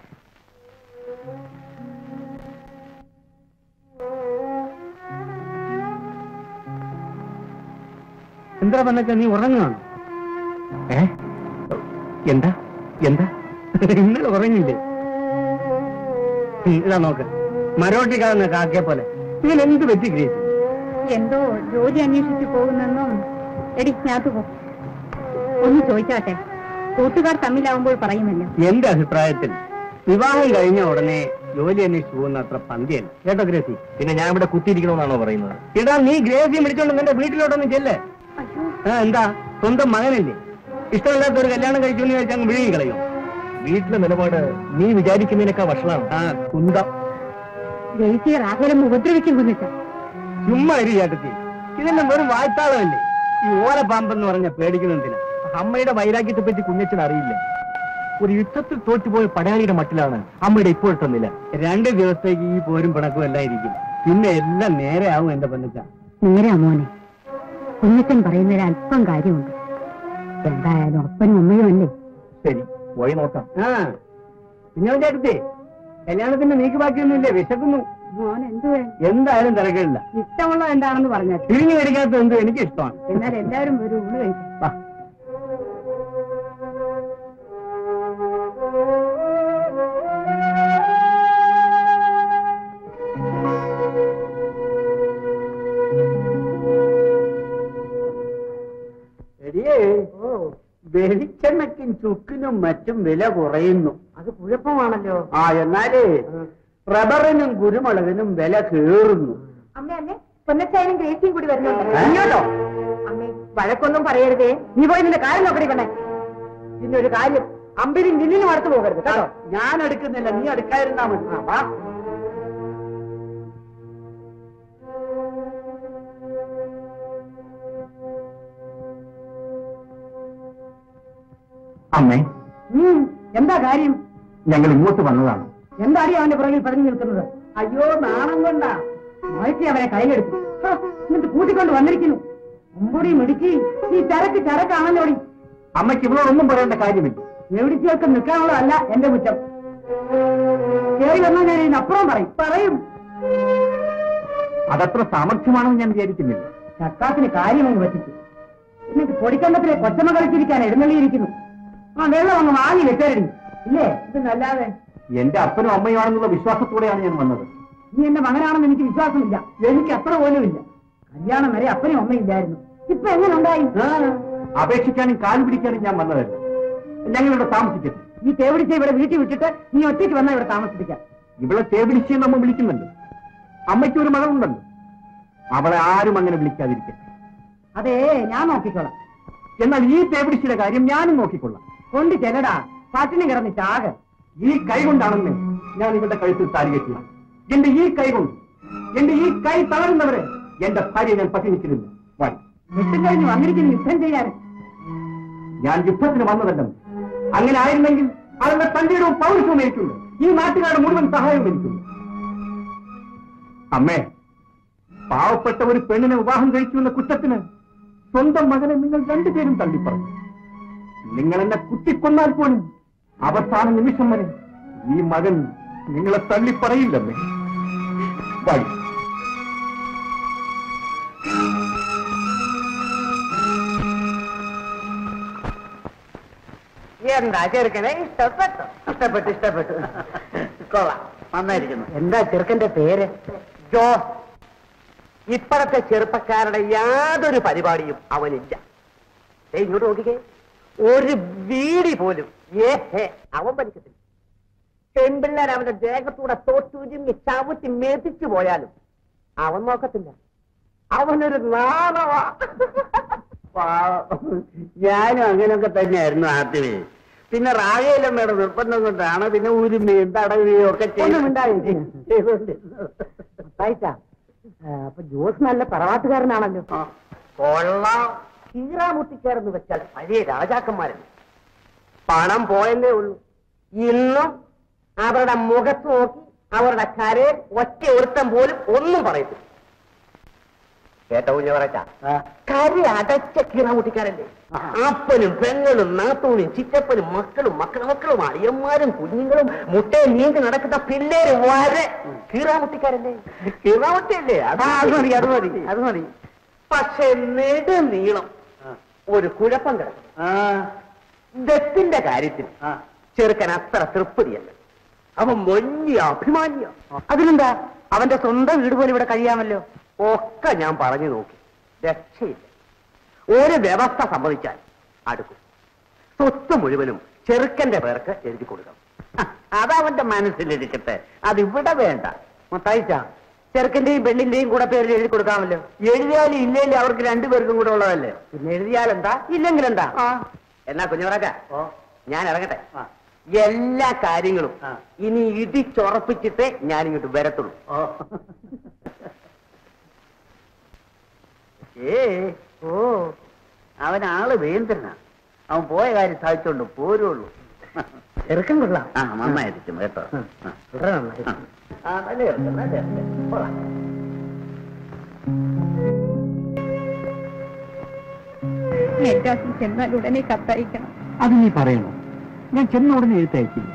എന്താ പറഞ്ഞാ നീ ഉറങ്ങുകയാണോ ഏ എന്താ എന്താ ഇന്നലെ ഉറങ്ങിയില്ലേ ഉം, ഇതാ നോക്ക് മരോട്ടിക്കാവുന്ന കാക്കയെ പോലെ ഇങ്ങനെ എന്ത് പറ്റി ഗ്രേസ് എന്തോ ജോലി അന്വേഷിച്ചു പോകുന്നെന്നോ എടി ഞാത്തു പോ ഒന്ന് ചോദിച്ചാട്ടെ കൂട്ടുകാർ തമ്മിലാവുമ്പോൾ പറയുമല്ലോ എന്റെ അഭിപ്രായത്തിൽ വിവാഹം കഴിഞ്ഞ ഉടനെ ജോലി അന്വേഷിച്ചു പോകുന്ന അത്ര പന്തിയല്ല കേട്ടോ ഗ്രേസി പിന്നെ ഞാൻ ഇവിടെ കുത്തിയിരിക്കണമെന്നാണോ പറയുന്നത് ഇടാ നീ ഗ്രേസി വിളിച്ചോണ്ട് നിന്റെ വീട്ടിലോട്ടൊന്നും ചെല്ലേ ആ എന്താ സ്വന്തം മകനല്ലേ ഇഷ്ടമില്ലാത്ത ഒരു കല്യാണം കഴിച്ചു എന്ന് കഴിച്ചാൽ അങ്ങ് വിഴുങ്ങി കളയോ വീട്ടിലെ നിലപാട് നീ വിചാരിക്കുന്നതിനേക്കാൾ വഷളാണ് ആ കുന്തം ജയിച്ച് റാഹേലം ഉപദ്രവിക്കും കുന്നിച്ച ചുമ്മാ ഇരി ചേട്ടത്തി ഇതെല്ലാം വെറും വായ്ത്താളമല്ലേ ഈ ഓലപ്പാമ്പെന്ന് പറഞ്ഞ പേടിക്കുന്നതിന് അമ്മയുടെ വൈരാഗ്യത്തെ പറ്റി കുഞ്ഞച്ചൻ അറിയില്ല ഒരു യുദ്ധത്തിൽ തോറ്റുപോയ പടയാളിയുടെ മട്ടിലാണ് അമ്മയുടെ ഇപ്പോഴത്തെ നില രണ്ട് ദിവസത്തേക്ക് ഈ പോരും പിണക്കും എല്ലാം ഇരിക്കും പിന്നെ എല്ലാം നേരെ ആവും എന്റെ പെണ്ണച്ച നേരാ മോനെ കുഞ്ഞച്ചൻ പറയുന്നതിൽ അല്പം കാര്യമുണ്ട് എന്തായാലും അപ്പനും അമ്മയും അല്ലേ ശരി പോയി നോക്കാം ആ പിന്നെ ചേട്ടത്തി കല്യാണത്തിന്റെ നീക്ക് ബാക്കിയൊന്നുമില്ലേ വിശക്കുന്നു മോൻ എന്ത് എന്തായാലും തിരക്കില്ല ഇഷ്ടമുള്ള എന്താണെന്ന് പറഞ്ഞാൽ തിരിഞ്ഞു കഴിക്കാത്ത എന്ത് എനിക്ക് ഇഷ്ടമാണ് എന്നാൽ എല്ലാവരും ഒരു ഊണ് കഴിക്കും വാ. എടിയേ വെളിച്ചെണ്ണയ്ക്കും ചുക്കിനും മറ്റും വില കുറയുന്നു അത് കുഴപ്പമാണല്ലോ ആ എന്നാലേ റബ്ബറിനും കുരുമുളകിനും വില കേറുന്നു അമ്മ അല്ലേ പൊന്നച്ചായനും ഗ്രേസിയും കൂടി വരുന്നുണ്ട് ഏ? ഇങ്ങോട്ടോ അമ്മേ വഴക്കൊന്നും പറയരുതേ നീ പോയി നിന്റെ കാര്യം നോക്കണേ പെണ്ണേ പിന്നെ ഒരു കാര്യം അമ്പിനും നിന്നിനും അടുത്ത് പോകരുത് കേട്ടോ ഞാൻ എടുക്കുന്നില്ല നീ എടുക്കാതിരുന്നാ മതി ആ, വാ. അമ്മേ ഉം, എന്താ കാര്യം ഞങ്ങൾ ഇങ്ങോട്ട് വന്നതാണ് എന്താടി അവന്റെ പുറകിൽ പറഞ്ഞു നിൽക്കുന്നത് അയ്യോ നാണം കൊണ്ടാ മാറ്റി അവനെ കയ്യിലെടുത്തു ഹ, എന്നിട്ട് കൂട്ടിക്കൊണ്ട് വന്നിരിക്കുന്നു മുമ്പൊടി മിടുക്കി ഈ ചരക്ക് ചരക്കാണല്ലോടി അമ്മയ്ക്ക് ഇവളോടൊന്നും പറയേണ്ട കാര്യമില്ല എവിടിച്ചേർക്ക് നിൽക്കാനുള്ളതല്ല എന്റെ കുറ്റം കേറി വന്നാൽ ഞാൻ ഇതിനപ്പുറം പറയും പറയും അതത്ര സാമർഥ്യമാണെന്ന് ഞാൻ വിചാരിക്കുന്നില്ല ചക്കാത്തിന് കാര്യമങ്ങ് പറ്റിച്ചു എന്നിട്ട് പൊടിക്കണ്ടത്തിലെ കൊച്ചമ്മ കളിച്ചിരിക്കാൻ എഴുന്നള്ളിയിരിക്കുന്നു ആ വെള്ളം അങ്ങ് വാങ്ങി വെച്ചേരടി ഇല്ലേ ഇത് നല്ലാതെ എന്റെ അപ്പനും അമ്മയുമാണെന്നുള്ള വിശ്വാസത്തോടെയാണ് ഞാൻ വന്നത് നീ എന്റെ മകനാണെന്ന് എനിക്ക് വിശ്വാസമില്ല എനിക്ക് അത്ര പോലും ഇല്ല കല്യാണം വരെ അപ്പനും അമ്മയും ഇല്ലായിരുന്നു ഇപ്പൊ എങ്ങനെ ഉണ്ടായി അപേക്ഷിക്കാനും കാൽ പിടിക്കാനും ഞാൻ വന്നതല്ല ഞങ്ങളിവിടെ താമസിക്കട്ടെ ഈ തേവിടിച്ച ഇവിടെ വീട്ടിൽ വിട്ടിട്ട് നീ ഒറ്റയ്ക്ക് വന്നാൽ ഇവിടെ താമസിപ്പിക്കാം ഇവിടെ തേപിടിച്ച് നമ്മൾ വിളിക്കുന്നുണ്ട് അമ്മയ്ക്ക് ഒരു മകളുണ്ടല്ലോ അവളെ ആരും അങ്ങനെ വിളിക്കാതിരിക്കട്ടെ അതേ ഞാൻ നോക്കിക്കോളാം എന്നാൽ ഈ തേപിടിച്ചിയുടെ കാര്യം ഞാനും നോക്കിക്കൊള്ളാം കൊണ്ട് ചെല്ലടാ പട്ടിണി കിടന്ന് ചാക ഈ കൈ കൊണ്ടാണെന്ന് ഞാൻ ഇവരുടെ കഴുത്തിൽ താലി കെട്ടിയ എന്റെ ഈ കൈ കൊണ്ട് എന്റെ ഈ കൈ തളരുന്നവരെ എന്റെ ഭാര്യ ഞാൻ പട്ടിണിച്ചിരുന്നു വായി യുദ്ധം കഴിഞ്ഞ് വന്നിരിക്കുന്നു യുദ്ധം ചെയ്യാൻ ഞാൻ യുദ്ധത്തിന് വന്നതല്ലെന്ന് അങ്ങനെ ആയിരുന്നെങ്കിൽ അവരുടെ തന്റെയും പൗരുഷവും എനിക്കുണ്ട് ഈ നാട്ടുകാരുടെ മുഴുവൻ സഹായവും എനിക്കുണ്ട് അമ്മേ പാവപ്പെട്ട ഒരു പെണ്ണിനെ വിവാഹം കഴിച്ചു എന്ന കുറ്റത്തിന് സ്വന്തം മകനെ നിങ്ങൾ രണ്ടുപേരും തള്ളിപ്പറഞ്ഞു നിങ്ങൾ എന്നെ കുത്തിക്കൊന്നാൽ പോലും അവസാന നിമിഷം വരെ ഈ മകൻ നിങ്ങളെ തള്ളിപ്പറയില്ലമ്മേ വായി എന്താ ചെറുക്കനെ ഇഷ്ടപ്പെട്ടു ഇഷ്ടപ്പെട്ടു ഇഷ്ടപ്പെട്ടു കൊള്ളാം നന്നായിരിക്കുന്നു എന്താ ചെറുക്കന്റെ പേര് ജോസ് ഇപ്പോഴത്തെ ചെറുപ്പക്കാരുടെ യാതൊരു പരിപാടിയും അവനില്ല ദേ ഇങ്ങോട്ട് നോക്കിക്കേ ഒരു വീടി പോലും ഏ ഹേ, അവൻ പഠിക്കത്തില്ല പെൺപിള്ളേർ അവന്റെ ദേഹത്തൂടെ തോട്ടുരുങ്ങി ചവിട്ടി മെതിച്ചു പോയാലും അവൻ നോക്കത്തില്ല അവനൊരു നാണവാ പാവം. ഞാനും അങ്ങനെയൊക്കെ തന്നെയായിരുന്നു ആദ്യമേ പിന്നെ റാഗയിലമ്മയുടെ നിർബന്ധം കൊണ്ടാണ് പിന്നെ ഉരുമയും തടവുകയും ഒക്കെ ഒന്നും ഉണ്ടായിട്ടാ അപ്പൊ ജോസ് നല്ല തറവാട്ടുകാരനാണല്ലോ കൊള്ളാം കീറാമുട്ടിക്കാരെന്ന് വെച്ചാൽ പഴയ രാജാക്കന്മാരല്ലേ പണം പോയെന്നേ ഉള്ളൂ ഇന്നും അവരുടെ മുഖത്ത് നോക്കി അവരുടെ കരയിൽ ഒറ്റ ഒരുത്തം പോലും ഒന്നും പറയത്തില്ല കേട്ടോ കുഞ്ഞവറച്ച കരി അടച്ച കീറാമുട്ടിക്കാരല്ലേ അപ്പനും പെങ്ങളും നാത്തൂനും ചിറ്റപ്പനും മക്കളും മക്കള മക്കളും അളിയന്മാരും കുഞ്ഞുങ്ങളും മുട്ടയെ നീങ്ങി നടക്കുന്ന പിള്ളേര് വരെ കീറാമുട്ടിക്കാരല്ലേ കീറാമുട്ടിയല്ലേ അത് മതി അത് മതി അത് മതി പക്ഷെ നെടുനീളം ഒരു കുഴപ്പം കിടക്കും ദത്തിന്റെ കാര്യത്തിൽ ചെറുക്കൻ അത്ര തൃപ്തിയല്ല അവൻ വലിയ അഭിമാനിയ അതിനെന്താ അവന്റെ സ്വന്തം വീട് പോലെ ഇവിടെ കഴിയാമല്ലോ ഒക്കെ ഞാൻ പറഞ്ഞു നോക്കി രക്ഷയില്ല ഒരു വ്യവസ്ഥ സംഭവിച്ചാൽ അടുക്കും സ്വത്ത് മുഴുവനും ചെറുക്കന്റെ പേർക്ക് എഴുതി കൊടുക്കണം ഹ, അതവന്റെ മനസ്സിലിരിക്കട്ടെ അതിവിടെ വേണ്ട മത്തായിച്ച ചെറുക്കന്റെയും പെണ്ണിന്റെയും കൂടെ പേരിൽ എഴുതി കൊടുക്കാമല്ലോ എഴുതിയാലും ഇല്ലെങ്കിൽ അവർക്ക് രണ്ടുപേർക്കും കൂടെ ഉള്ളതല്ലേ പിന്നെ എഴുതിയാൽ എന്താ ഇല്ലെങ്കിൽ എന്താ എന്നാ കുഞ്ഞവറാക്ക ഞാൻ ഇറങ്ങട്ടെ എല്ലാ കാര്യങ്ങളും ഇനി ഇടിച്ചുറപ്പിച്ചിട്ടേ ഞാൻ ഇങ്ങോട്ട് വരത്തുള്ളൂ ഏ ഓ അവൻ ആള് വേന്ദ്രനാ അവൻ പോയ കാര്യം സാധിച്ചോണ്ട് പോരുള്ളൂ ചെറുക്കം കൊള്ളാം ആ നന്നായിരിക്കും കേട്ടോ ആ. ആ, നല്ല ചെറുക്കൻ, നല്ല ചെറുക്കൻ. കൊള്ളാം. മെഡ്രാസിൽ ചെന്നാൽ ഉടനെ കത്തയക്കണം അത് നീ പറയണോ ഞാൻ ചെന്ന ഉടനെ എഴുത്തയച്ചില്ല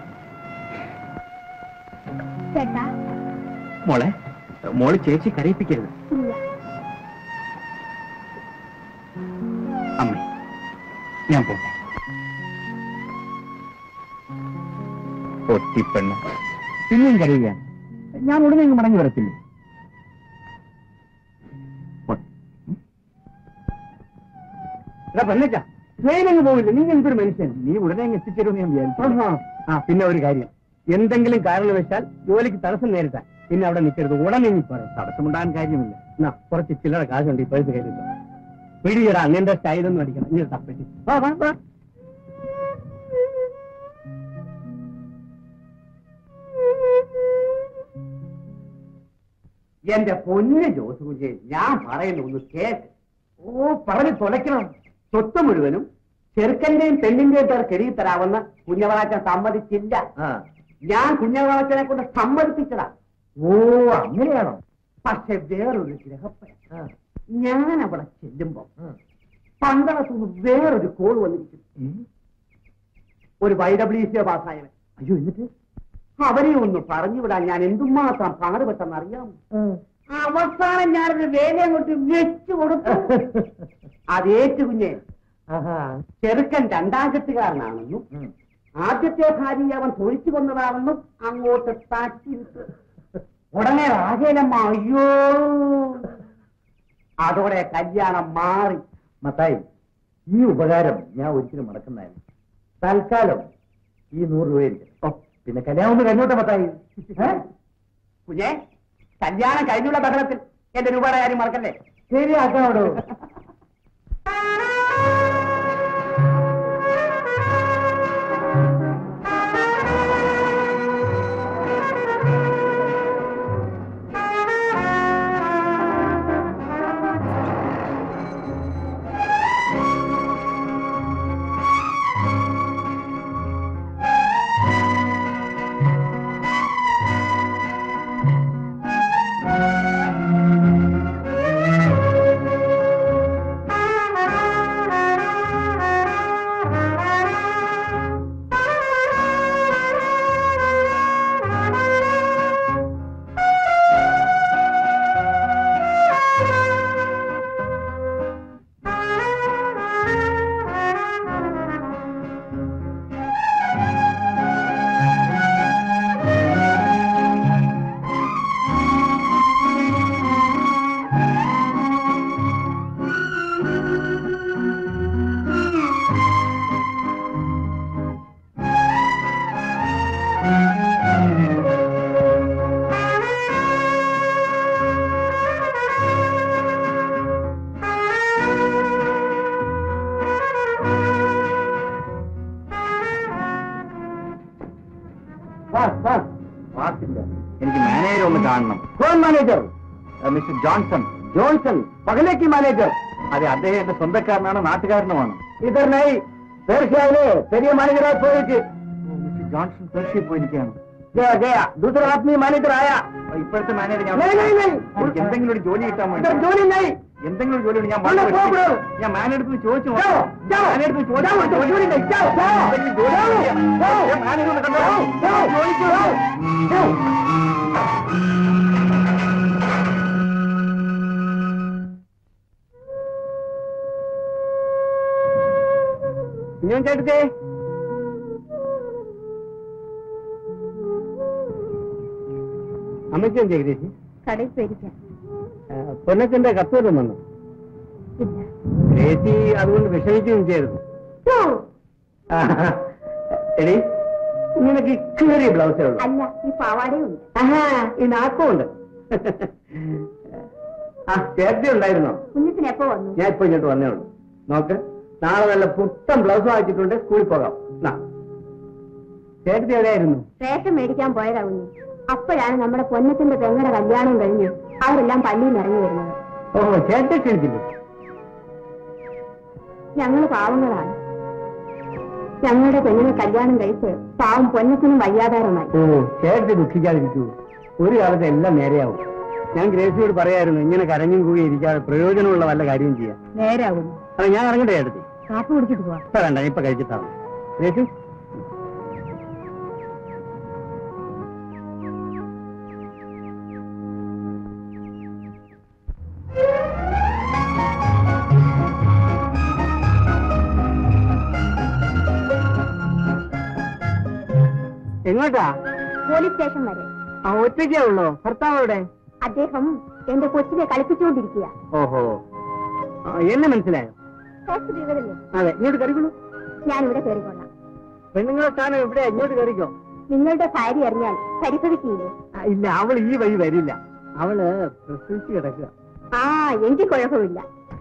ചേട്ടാ മോളെ മോള് ചേച്ചി കരയിപ്പിക്കരുത് ഇല്ല അമ്മ ഞാൻ പോട്ടെ ഒത്തിപ്പെണ്ണ് പിന്നെയും കരയുകയാണ് ഞാൻ ഉടനെ അങ്ങ് മടങ്ങി വരത്തില്ലേ പെണ്ണച്ചാ ട്രെയിനങ്ങ് പോവില്ല നീ എന്തൊരു മനുഷ്യൻ നീ ഉടനെ അങ്ങ് എത്തിച്ചേരുമെന്ന് ഞാൻ വിചാരിച്ചു ആ പിന്നെ ഒരു കാര്യം എന്തെങ്കിലും കാരണവശാൽ ജോലിക്ക് തടസ്സം നേരിട്ടാൽ പിന്നെ അവിടെ നിൽക്കരുത് ഉടനെ നീ പറയും തടസ്സമുണ്ടാകാൻ കാര്യമില്ല എന്നാ കുറച്ച് ചില്ലറ കാശുണ്ട് ഈ പഴുത്ത് കയ്യിൽ പിടിയിടാ നിന്റെ സ്റ്റൈലൊന്നും അടിക്കണം ഇനി തപ്പറ്റി വാ വാ വാ എന്റെ പൊന്ന് ജോസുകുഞ്ഞെ ഞാൻ പറയുന്നു ഒന്ന് കേക്ക് ഓ പറഞ്ഞു തുലയ്ക്കണം സ്വത്ത് മുഴുവനും ചെറുക്കന്റെയും പെണ്ണിന്റെയും പേർക്ക് എഴുതി തരാമെന്ന് കുഞ്ഞവളാച്ചൻ സമ്മതിച്ചില്ല ഞാൻ കുഞ്ഞവളാച്ചനെ കൊണ്ട് സമ്മതിപ്പിച്ചതാ ഓ അങ്ങനെയാണോ പക്ഷെ വേറൊരു ഗ്രഹപ്പഴ ഞാൻ അവിടെ ചെല്ലുമ്പോ പന്തളത്തുനിന്ന് വേറൊരു കോൾ വന്നിരിക്കുന്നു ഒരു വൈ ഡബ്ല്യു സി പാസ്സായവൻ അയ്യോ എന്നിട്ട് അവനെ ഒന്ന് പറഞ്ഞു വിടാൻ ഞാൻ എന്തുമാത്രം പാടുപെട്ടെന്ന് അറിയാമോ അവസാനം ഞാനൊരു വേല അങ്ങോട്ട് വെച്ചു കൊടുത്തു അതേറ്റു കുഞ്ഞെ ചെറുക്കൻ രണ്ടാം കെട്ടുകാരനാണെന്നും ആദ്യത്തെ ഭാര്യ അവൻ തൊഴിച്ചു കൊന്നതാണെന്നും അങ്ങോട്ട് താറ്റിയിട്ട് ഉടനെ രാജേലമ്മ അയ്യോ അതോടെ കല്യാണം മാറി മത്തായി ഈ ഉപകാരം ഞാൻ ഒരിക്കലും മറക്കുന്നതല്ല തൽക്കാലം ഈ നൂറ് രൂപ ഇരിക്കും പിന്നെ കല്യാണം ഒന്ന് കഴിഞ്ഞോട്ടെ മത്തായി ഏ? കുഞ്ഞെ കല്യാണം കഴിഞ്ഞുള്ള ബഹളത്തിൽ എന്റെ രൂപയുടെ കാര്യം മറക്കല്ലേ ശരിയാക്കാമോ വാക്കില്ല എനിക്ക് മാനേജർ ഒന്ന് കാണണം phone manager mister Johnson Johnson പകലേക്ക് മാനേജർ അതെ അദ്ദേഹം എന്റെ സ്വന്തക്കാരനാണ് നാട്ടുകാരനുമാണ് ഇതർ നൈ പേർഷ്യയിലെ ചെറിയ മാനേജറായി പോയിട്ട് മിസ്റ്റർ ജോൺസൺ പേർഷ്യയിൽ പോയിരിക്കുകയാണ് गया गया दूसरा आदमी मैनेजर आया ഇപ്പോഴത്തെ മാനേജർ ഞാൻ नहीं, नहीं, नहीं। എനിക്ക് എന്തെങ്കിലും ഒരു ജോലി കിട്ടാൻ വേണ്ടി इधर जोली नहीं എന്തെങ്കിലും ഒരു ജോലി ഉണ്ടെങ്കിൽ ഞാൻ അല്ല, വളരെ പോ, വിളിച്ചു. പോ. ഞാൻ മാനേജർ ചോദിച്ചു जाओ जाओ മാനേജർ जाओ ചോദിച്ചു इधर जोली नहीं जाओ जाओ എന്തെങ്കിലും ജോലി जाओ ഉണ്ടെങ്കിൽ जाओ ഞാൻ മാനേജർ ഒന്ന് കണ്ടോ? जाओ जाओ ജോലിക്ക് जाओ जाओ ഇനി ചേട്ടത്തെ അമ്മയ്ക്ക് എന്ത് ജഗദീശ് കടയിൽ പേരിക്കാം പൊന്നച്ചന്റെ കത്ത് വല്ലതും വന്നു ഇല്ല ചേച്ചി അതുകൊണ്ട് വിഷമിക്കുകയും ചെയ്യരുത് എടി നിനക്ക് ഇച്ചേറിയ ബ്ലൗസേ ഉള്ളൂ അല്ല ഈ പാവാടയുണ്ട് ആഹാ, ഈ നാക്കും ഉണ്ട് ആ ചേച്ചി ഉണ്ടായിരുന്നോ കുഞ്ഞിത്തിന് എപ്പോ വന്നു ഞാൻ ഇപ്പൊ ഇങ്ങോട്ട് വന്നേ ഉള്ളൂ നോക്ക് നാളെ നല്ല പുത്തൻ ബ്ലൗസ് വാങ്ങിച്ചിട്ടുണ്ട് സ്കൂളിൽ പോകാം നാ. ചേട്ടത്തി എവിടെയായിരുന്നു റേഷൻ മേടിക്കാൻ പോയതാ കുഞ്ഞ് അപ്പോഴാണ് നമ്മുടെ പൊന്നത്തിന്റെ പെങ്ങളുടെ കല്യാണം കഴിഞ്ഞ് അവരെല്ലാം പള്ളിയിൽ ഇറങ്ങി വരുന്നത് ഓഹോ ചേട്ടത്തി ക്ഷണിച്ചില്ലേ ഞങ്ങള് പാവങ്ങളാണ് ഞങ്ങളുടെ പെണ്ണിനെ കല്യാണം കഴിച്ച് പാവം പൊന്നത്തിനും വയ്യാതാരമായി ഓ ചേട്ടത്തി ദുഃഖിക്കാതിരിക്കൂ ഒരു കാലത്ത് എല്ലാം നേരെയാവും ഞാൻ ഗ്രേസിയോട് പറയായിരുന്നു ഇങ്ങനെ കരഞ്ഞും കൂടി ഇരിക്കാതെ പ്രയോജനമുള്ള വല്ല കാര്യവും ചെയ്യാം നേരാകുന്നു അത് ഞാൻ ഇറങ്ങട്ടെ ചേട്ടത്തി കാപ്പി കുടിച്ചിട്ട് പോവാ ഇപ്പൊ വേണ്ട ഇപ്പൊ കഴിച്ചിട്ടാണ് ഗ്രേസി എങ്ങോട്ടാ പോലീസ് സ്റ്റേഷൻ വരെ ആ ഒറ്റയ്ക്കേ ഉള്ളോ ഭർത്താവ് എവിടെ അദ്ദേഹം എന്റെ കൊച്ചിനെ കളിപ്പിച്ചുകൊണ്ടിരിക്കുക ഓഹോ ആ, എന്നെ മനസ്സിലായോ അതെ ഇങ്ങോട്ട് കറിക്കോളൂ ഞാൻ ഇവിടെ കയറിക്കൊള്ളാം പെണ്ണുങ്ങളെ സ്ഥാനം ഇവിടെ ഇങ്ങോട്ട് കയറിക്കോ നിങ്ങളുടെ ഭാര്യ അറിഞ്ഞാൽ പരിഭവിക്കില്ലേ ആ, ഇല്ല അവൾ ഈ വഴി വരില്ല അവള് പ്രസവിച്ച് കിടക്കുക ആ എനിക്ക് കുഴപ്പമില്ല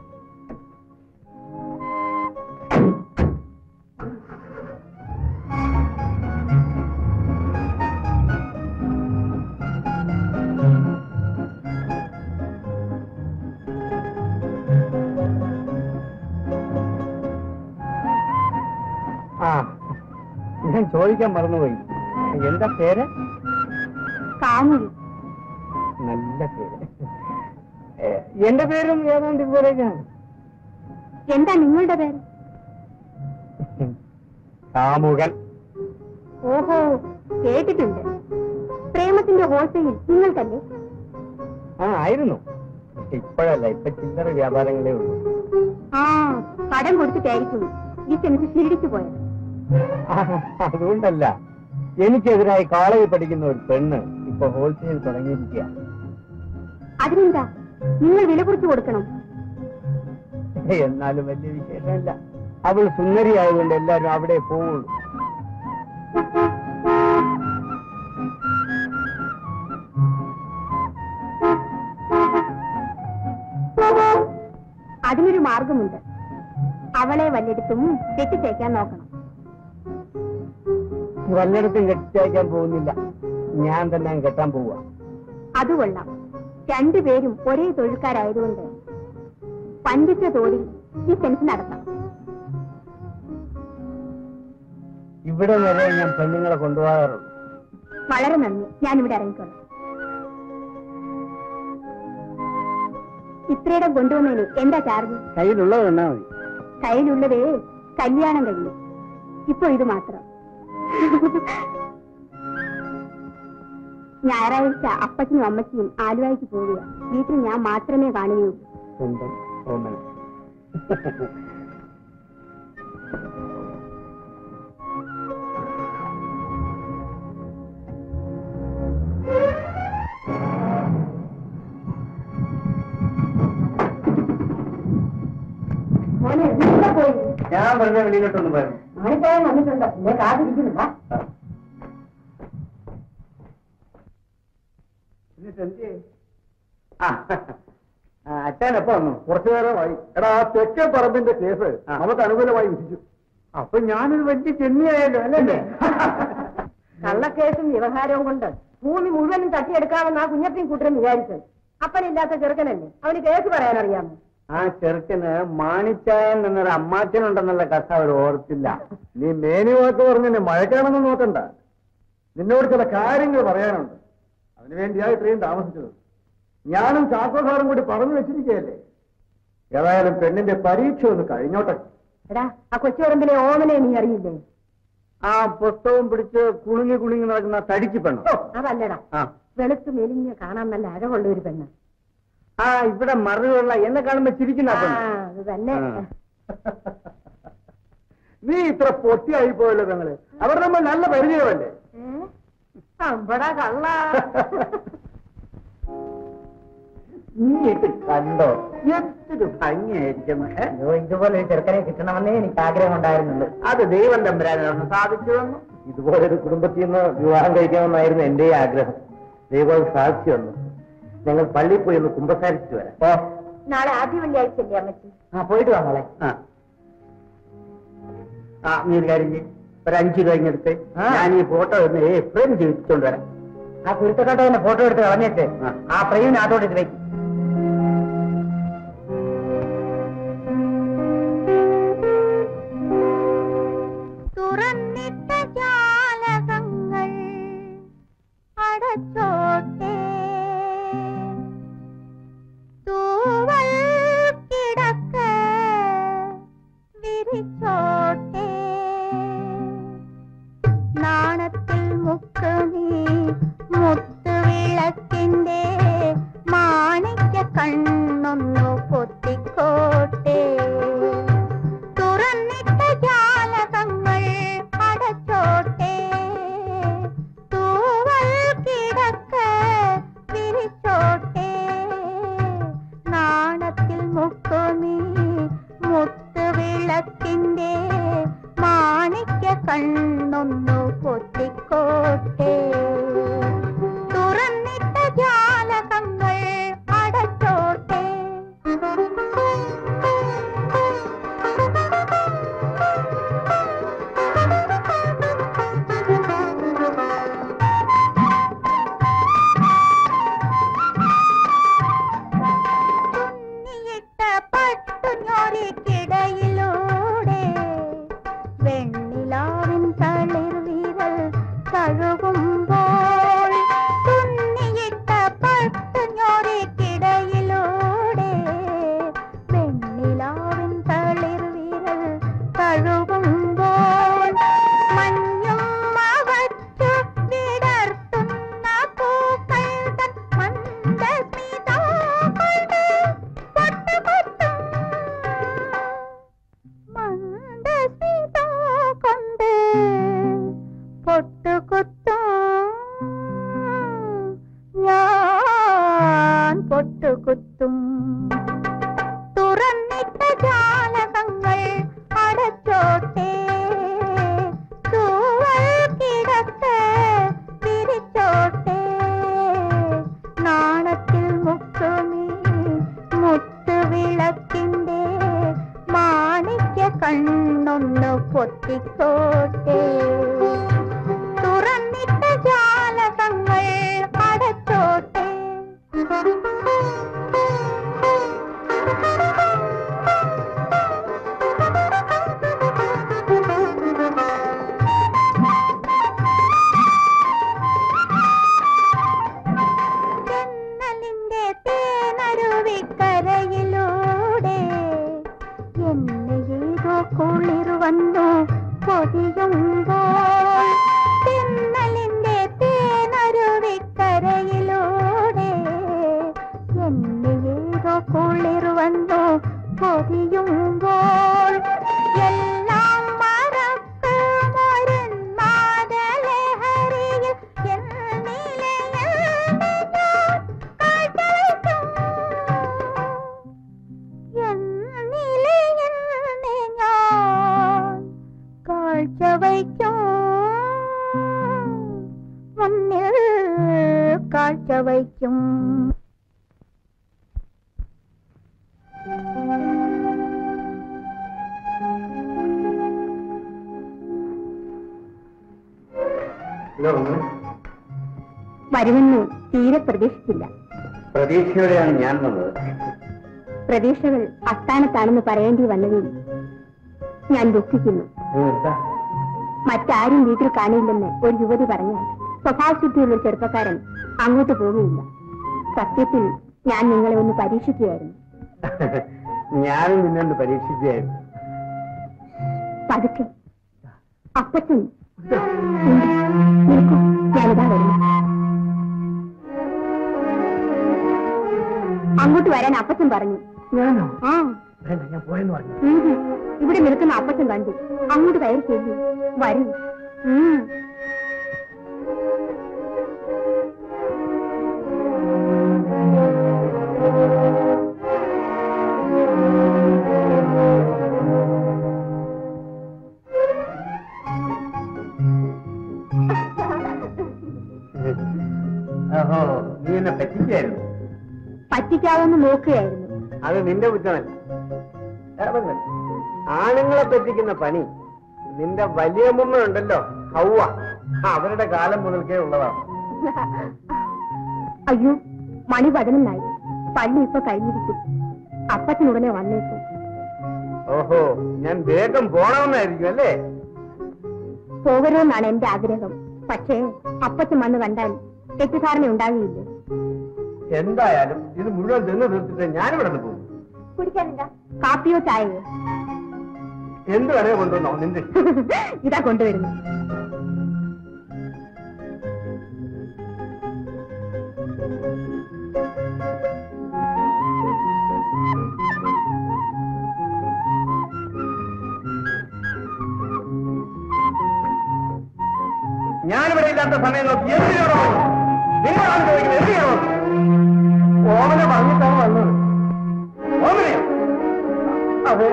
ആ ഞാൻ ചോദിക്കാൻ മറന്നുപോയി എന്താ പേര് കാമുകി നല്ല പേര് ഏ, എന്റെ പേരും ഏതാണ്ട് ഇതുപോലെയൊക്കെയാണ് എന്താ നിങ്ങളുടെ പേര് കാമുകൻ ഓഹോ കേട്ടിട്ടുണ്ട് പ്രേമത്തിന്റെ ഹോൾസെയിൽ നിങ്ങൾക്കല്ലേ ആ ആയിരുന്നു പക്ഷെ ഇപ്പോഴല്ല ഇപ്പൊ ചില്ലറ വ്യാപാരങ്ങളേ ഉള്ളൂ ആ കടം കൊടുത്തിട്ടായിരിക്കും ഈ സെൻസ് ക്ഷീണിച്ചു പോയത് ആ, അതുകൊണ്ടല്ല എനിക്കെതിരായി കോളേജിൽ പഠിക്കുന്ന ഒരു പെണ്ണ് ഇപ്പൊ ഹോൾസെയിൽ തുടങ്ങിയിരിക്കുക അതിനെന്താ നിങ്ങൾ വില കുറിച്ച് കൊടുക്കണം എന്നാലും വലിയ വിശേഷമല്ല അവൾ സുന്ദരിയായതുകൊണ്ട് എല്ലാരും അവിടെ പോവുള്ളൂ അതിനൊരു മാർഗമുണ്ട് അവളെ വല്ലെടുത്തും കെട്ടിച്ചേക്കാൻ നോക്കണം വല്ലയിടത്തും കെട്ടിച്ചയക്കാൻ പോകുന്നില്ല ഞാൻ തന്നെ അങ്ങ് കെട്ടാൻ പോവുക അത് കൊള്ളാം രണ്ടുപേരും ഒരേ തൊഴിൽക്കാരായതുകൊണ്ട് പഞ്ചിച്ച തോടിൽ ഈ സെൻസ് നടത്താം ഇവിടെ വരെ ഞാൻ പെണ്ണുങ്ങളെ കൊണ്ടുപോകാറുള്ളൂ വളരെ നന്ദി ഞാൻ ഇവിടെ ഇറങ്ങിക്കൊള്ളാം ഇത്രയിടം കൊണ്ടുവന്നതിന് എന്താ ചാർജ് കയ്യിലുള്ളത് തന്നാ മതി കയ്യിലുള്ളതേ കല്യാണം കഴിഞ്ഞു ഇപ്പൊ ഇത് മാത്രം ഞായറാഴ്ച അപ്പച്ചനും അമ്മച്ചിയും ആലുവായ്ക്ക് പോവുക വീട്ടിൽ ഞാൻ മാത്രമേ കാണുകയുള്ളൂ സ്വന്തം ഓമന മോനെ ഇവിടെ പോയി ഞാൻ വെറുതെ വെളിയിലോട്ടൊന്ന് പോയിരുന്നു മണിക്കാരൻ വന്നിട്ടുണ്ട് എന്നെ കാത്തിരിക്കുന്നുണ്ടാ എന്നിട്ട് എന്ത് ചെയ്യും? ആ ആ, അച്ഛൻ എപ്പോ വന്നു കുറച്ചു നേരമായി എടാ ആ തെക്കേ പറമ്പിന്റെ കേസ് ആ. നമുക്ക് അനുകൂലമായി വിധിച്ചു അപ്പൊ ഞാനൊരു വലിയ ചെന്നിയായല്ലോ അല്ലേ കള്ളക്കേസും വ്യവഹാരവും കൊണ്ട് ഭൂമി മുഴുവനും തട്ടിയെടുക്കാമെന്ന് ആ കുഞ്ഞപ്പയും കൂട്ടരും വിചാരിച്ചത് അപ്പനില്ലാത്ത ചെറുക്കനല്ലേ അവന് കേസ് പറയാനറിയാമോ ആ ചെറുക്കന് മാണിച്ചായൻ എന്നൊരു അമ്മാച്ചനുണ്ടെന്നുള്ള കഥ അവർ ഓർത്തില്ല നീ മേനി വാക്ക് പറഞ്ഞ് എന്നെ മഴക്കാണെന്ന് നോക്കണ്ട നിന്നോട് ചില കാര്യങ്ങൾ പറയാനുണ്ട് അതിനു വേണ്ടിയാ ഇത്രയും താമസിച്ചത് ഞാനും ചാക്കോ സാറും കൂടി പറഞ്ഞു വെച്ചിരിക്കുകയല്ലേ ഏതായാലും പെണ്ണിന്റെ പരീക്ഷ ഒന്ന് കഴിഞ്ഞോട്ടെ എടാ ആ കൊച്ചുപറമ്പിലെ ഓമനെ നീ അറിയില്ലേ ആ പുസ്തകം പിടിച്ച് കുളുങ്ങി കുളുങ്ങി നടക്കുന്ന തടിക്ക് പെണ്ണോ അതല്ലടാ ആ വെളുത്ത് മെലിഞ്ഞ് കാണാൻ നല്ല അഴകുള്ള ഒരു പെണ്ണ് ആ ഇവിടെ മറുകുള്ള എന്നെ കാണുമ്പോ ചിരിക്കുന്ന ആ, പെണ്ണ് അത് തന്നെ ആ. നീ ഇത്ര പൊട്ടിയായി പോയല്ലോ പെങ്ങള് അവർ നമ്മൾ നല്ല പരിചയമല്ലേ ഏ? അമ്പടാ കള്ള നീ ഇത് കണ്ടോ എന്തൊരു ഭംഗിയായിരിക്കുന്നു ഏ? ഇതുപോലെ ഒരു ചെറുക്കനെ കിട്ടണമെന്നേ എനിക്ക് ആഗ്രഹം ഉണ്ടായിരുന്നുള്ളൂ അത് ദൈവം തമ്പുരാനാണ് സാധിച്ചു വന്നു ഇതുപോലെ ഒരു കുടുംബത്തിൽ നിന്ന് വിവാഹം കഴിക്കണമെന്നായിരുന്നു എന്റെ ആഗ്രഹം ദൈവം സാധിച്ചു വന്നു ഞങ്ങൾ പള്ളിയിൽ പോയി ഒന്ന് കുമ്പസാരിച്ചിട്ട് വരാം ഓ നാളെ ആദ്യ വെള്ളിയാഴ്ചയല്ലേ അമ്മച്ചി ആ പോയിട്ട് വാ മോളെ ആ ആ നീ ഒരു കാര്യം ചെയ്യ്. ഒരു അഞ്ചു രൂപ ഇങ്ങെടുത്ത് ആ. ഞാൻ ഈ ഫോട്ടോ ഒന്ന് ഫ്രെയിം ചെയ്യിച്ചുകൊണ്ട് വരാം ആ കുരുത്തക്കാട്ടവന്റെ ഫോട്ടോ എടുത്ത് കളഞ്ഞിട്ട് ആ. ആ ഫ്രെയിമിനകത്തോട്ട് ഇത് വെക്കും തുറന്നിട്ട ജാലകങ്ങൾ അടച്ചോട്ടെ തൂവൽ കിടക്ക വിരിച്ചോട്ടെ നാണത്തിൽ മുക്ക് നീ മുത്ത് വിളക്കിന്റെ മാണിക്യ കണ്ണൊന്നു പൊത്തിക്കോട്ടെ തുറന്നിട്ട ജാലകങ്ങൾ അടച്ചോട്ടെ തൂവൽ കിടക്ക വിരിച്ചോട്ടെ നാണത്തിൽ മുക്കുമീ മുത്ത് വിളക്കിന്റെ മാണിക്യ കണ്ണൊന്നു പൊത്തിക്കോട്ടെ തുറന്നിട്ട ജാലകങ്ങൾ അടച്ചോട്ടെ തുന്നിയിട്ട പട്ടുഞ്ഞോരിക്കിടയിലൂടെ വെണ്ണിലാവിൻ തളിർ വിരൽ തഴുകുമ്പോൾ തുന്നിയിട്ട പട്ടുഞ്ഞോരിക്കിടയിലൂടെ വെണ്ണിലാവിൻ തളിർ വിരൽ തഴുകുമ്പോൾ മഞ്ഞും അവറ്റു വിടർത്തുന്ന പൂക്കൾ തൻ മന്ദസ്മിതങ്ങളുടെ പൊട്ടുകൊത്തും മന്ദസ്മിതം കൊണ്ട് പൊട്ടുകുത്തും ഞാൻ പൊട്ടുകുത്തും തുറന്നിട്ട ജാലകങ്ങൾ അടച്ചോട്ടെ തൂവൽ കിടക്ക വിരിച്ചോട്ടെ നാണത്തിൽ മുക്കുമീ മുത്ത് വിളക്കിന്റെ മാണിക്യ കണ്ണൊന്നു പൊത്തിക്കോട്ടെ തുറന്നിട്ട ജാലകങ്ങൾ അടച്ചോട്ടെ തെന്നലിന്റെ തേനരുവിക്കരയിലൂടെ എന്നെ ഏതോ കുളിർ വന്നു പൊതിയുമ്പോൾ തെന്നലിന്റെ തേനരുവിക്കരയിലൂടെ എന്നെ ഏതോ കുളിർ വന്നു പൊതിയുമ്പോൾ എല്ലാം മറക്കുമൊരുന്മാദലഹരിയിൽ എന്നിലയിൽ ഞാൻ കാഴ്ചവയ്ക്കും. എന്നിലയിൽ ഞാൻ കാഴ്ചവയ്ക്കും മുന്നിൽ കാഴ്ചവയ്ക്കും വരുമെന്ന് തീരെ പ്രതീക്ഷിച്ചില്ല പ്രതീക്ഷയോടെയാണ് ഞാൻ വന്നത് പ്രതീക്ഷകൾ അസ്ഥാനത്താണെന്ന് പറയേണ്ടി വന്നതിൽ ഞാൻ ദുഃഖിക്കുന്നു മറ്റാരും വീട്ടിൽ കാണില്ലെന്ന് ഒരു യുവതി പറഞ്ഞാൽ സ്വഭാവശുദ്ധിയുള്ള ഒരു ചെറുപ്പക്കാരൻ അങ്ങോട്ട് പോവുകയില്ല സത്യത്തിൽ ഞാൻ നിങ്ങളെ ഒന്ന് പരീക്ഷിക്കുകയായിരുന്നു ഞാനും നിന്നൊന്ന് പരീക്ഷിക്കുകയായിരുന്നു പതുക്കെ അപ്പച്ചൻ ഉണ്ട്. നിൽക്കൂ ഞാനിതാ വരുന്നു അങ്ങോട്ട് വരാൻ അപ്പച്ചൻ പറഞ്ഞു ഞാനോ ആ വേണ്ട ഞാൻ പോയെന്ന് പറഞ്ഞു ഉം ഹും. ഇവിടെ നിൽക്കുന്ന അപ്പച്ചൻ കണ്ടു അങ്ങോട്ട് കയറി ചെല്ലു വരൂ ഉം. ഓഹോ നീ എന്നെ പറ്റിക്കായിരുന്നു പറ്റിക്കാവെന്ന് നോക്കുകയായിരുന്നു അത് നിന്റെ കുറ്റമല്ല ഏറെന്നല്ല. ആണുങ്ങളെ പറ്റിക്കുന്ന പണി നിന്റെ വലിയമ്മ ഉണ്ടല്ലോ ഹൗവ അവരുടെ കാലം മുതൽക്കേ ഉള്ളതാണ് അയ്യോ മണി പതിനൊന്നായി പള്ളി ഇപ്പൊ കഴിഞ്ഞിരിക്കും അപ്പച്ചൻ ഉടനെ വന്നേക്കും ഓഹോ ഞാൻ വേഗം പോണമെന്നായിരിക്കും അല്ലേ പോകരുമെന്നാണ് എന്റെ ആഗ്രഹം പക്ഷേ അപ്പച്ചൻ വന്ന് കണ്ടാൽ തെറ്റിദ്ധാരണ ഉണ്ടാകുകയില്ലേ എന്തായാലും ഇത് മുഴുവൻ തിന്ന് തീർത്തിട്ട് ഞാനിവിടെ നിന്ന് പോകും കുടിക്കാനെന്താ കാപ്പിയോ ചായയോ എന്ത് വരെ കൊണ്ടുവന്നോ നിന്റെ ഇതാ കൊണ്ടുവരുന്നു ഞാനിവിടെ ഇല്ലാത്ത സമയം നോക്കി എന്ത് ചെയ്യണോ നിങ്ങളാണ് ചോദിക്കുന്നത് എന്ത് ചെയ്യണോ ഓമന പറഞ്ഞിട്ടാണ് വന്നത് ഓമനയോ അതെ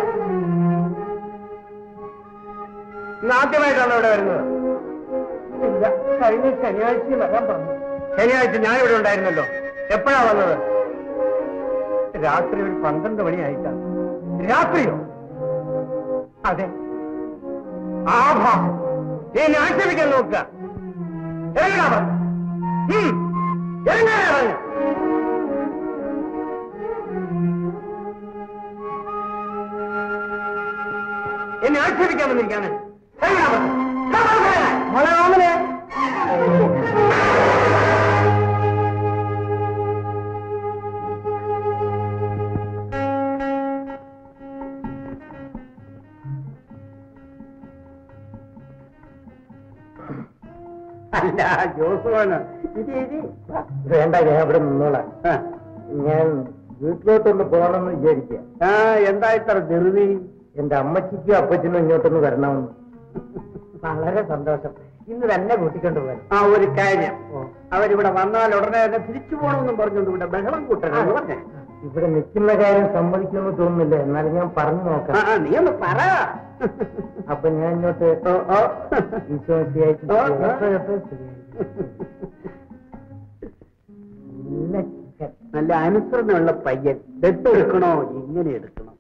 ഇന്ന് ആദ്യമായിട്ടാണ് ഇവിടെ വരുന്നത് ഇല്ല കഴിഞ്ഞ ശനിയാഴ്ച വരാൻ പറഞ്ഞു ശനിയാഴ്ച ഞാനിവിടെ ഉണ്ടായിരുന്നല്ലോ എപ്പോഴാ വന്നത് രാത്രി ഒരു പന്ത്രണ്ട് മണിയായിട്ടാണ് രാത്രിയോ അതെ ആഭാസം നീ എന്നെ ആക്ഷേപിക്കാൻ നോക്കുക ഇറങ്ങാ പറഞ്ഞു ഇറങ്ങാൻ പറഞ്ഞു എന്നെ ആക്ഷേപിക്കാൻ വന്നിരിക്കാണ് ഇറങ്ങാ പറഞ്ഞു. ഇതാ പറഞ്ഞത്. മോളെ ഓമനെ. അല്ല ജോസുവാണ് ഇത് ഇത് വേണ്ട ഞാൻ ഇവിടെ നിന്നോളാം ഞാൻ വീട്ടിലോട്ടൊന്ന് പോകണമെന്ന് വിചാരിക്കുക ആ എന്താ ഇത്ര ധൃതി എന്റെ അമ്മച്ചിക്കും അപ്പച്ചനും ഇങ്ങോട്ടൊന്ന് വരണമെന്ന് വളരെ സന്തോഷം ഇന്ന് തന്നെ കൂട്ടിക്കൊണ്ട് പോകാൻ ആ ഒരു കാര്യം അവരിവിടെ വന്നാൽ ഉടനെ തന്നെ തിരിച്ചു പോകണമെന്നും പറഞ്ഞുകൊണ്ട് ഇവിടെ ബഹളം കൂട്ടണം പറഞ്ഞേ ഇവിടെ നിൽക്കുന്ന കാര്യം സമ്മതിക്കുമെന്ന് തോന്നുന്നില്ല എന്നാലും ഞാൻ പറഞ്ഞു നോക്കാം നീ ഒന്ന് പറ അപ്പൊ ഞാൻ ഇങ്ങോട്ട് നല്ല അനുസരണമുള്ള പയ്യൻ ദത്തെടുക്കണോ ഇങ്ങനെ എടുക്കണം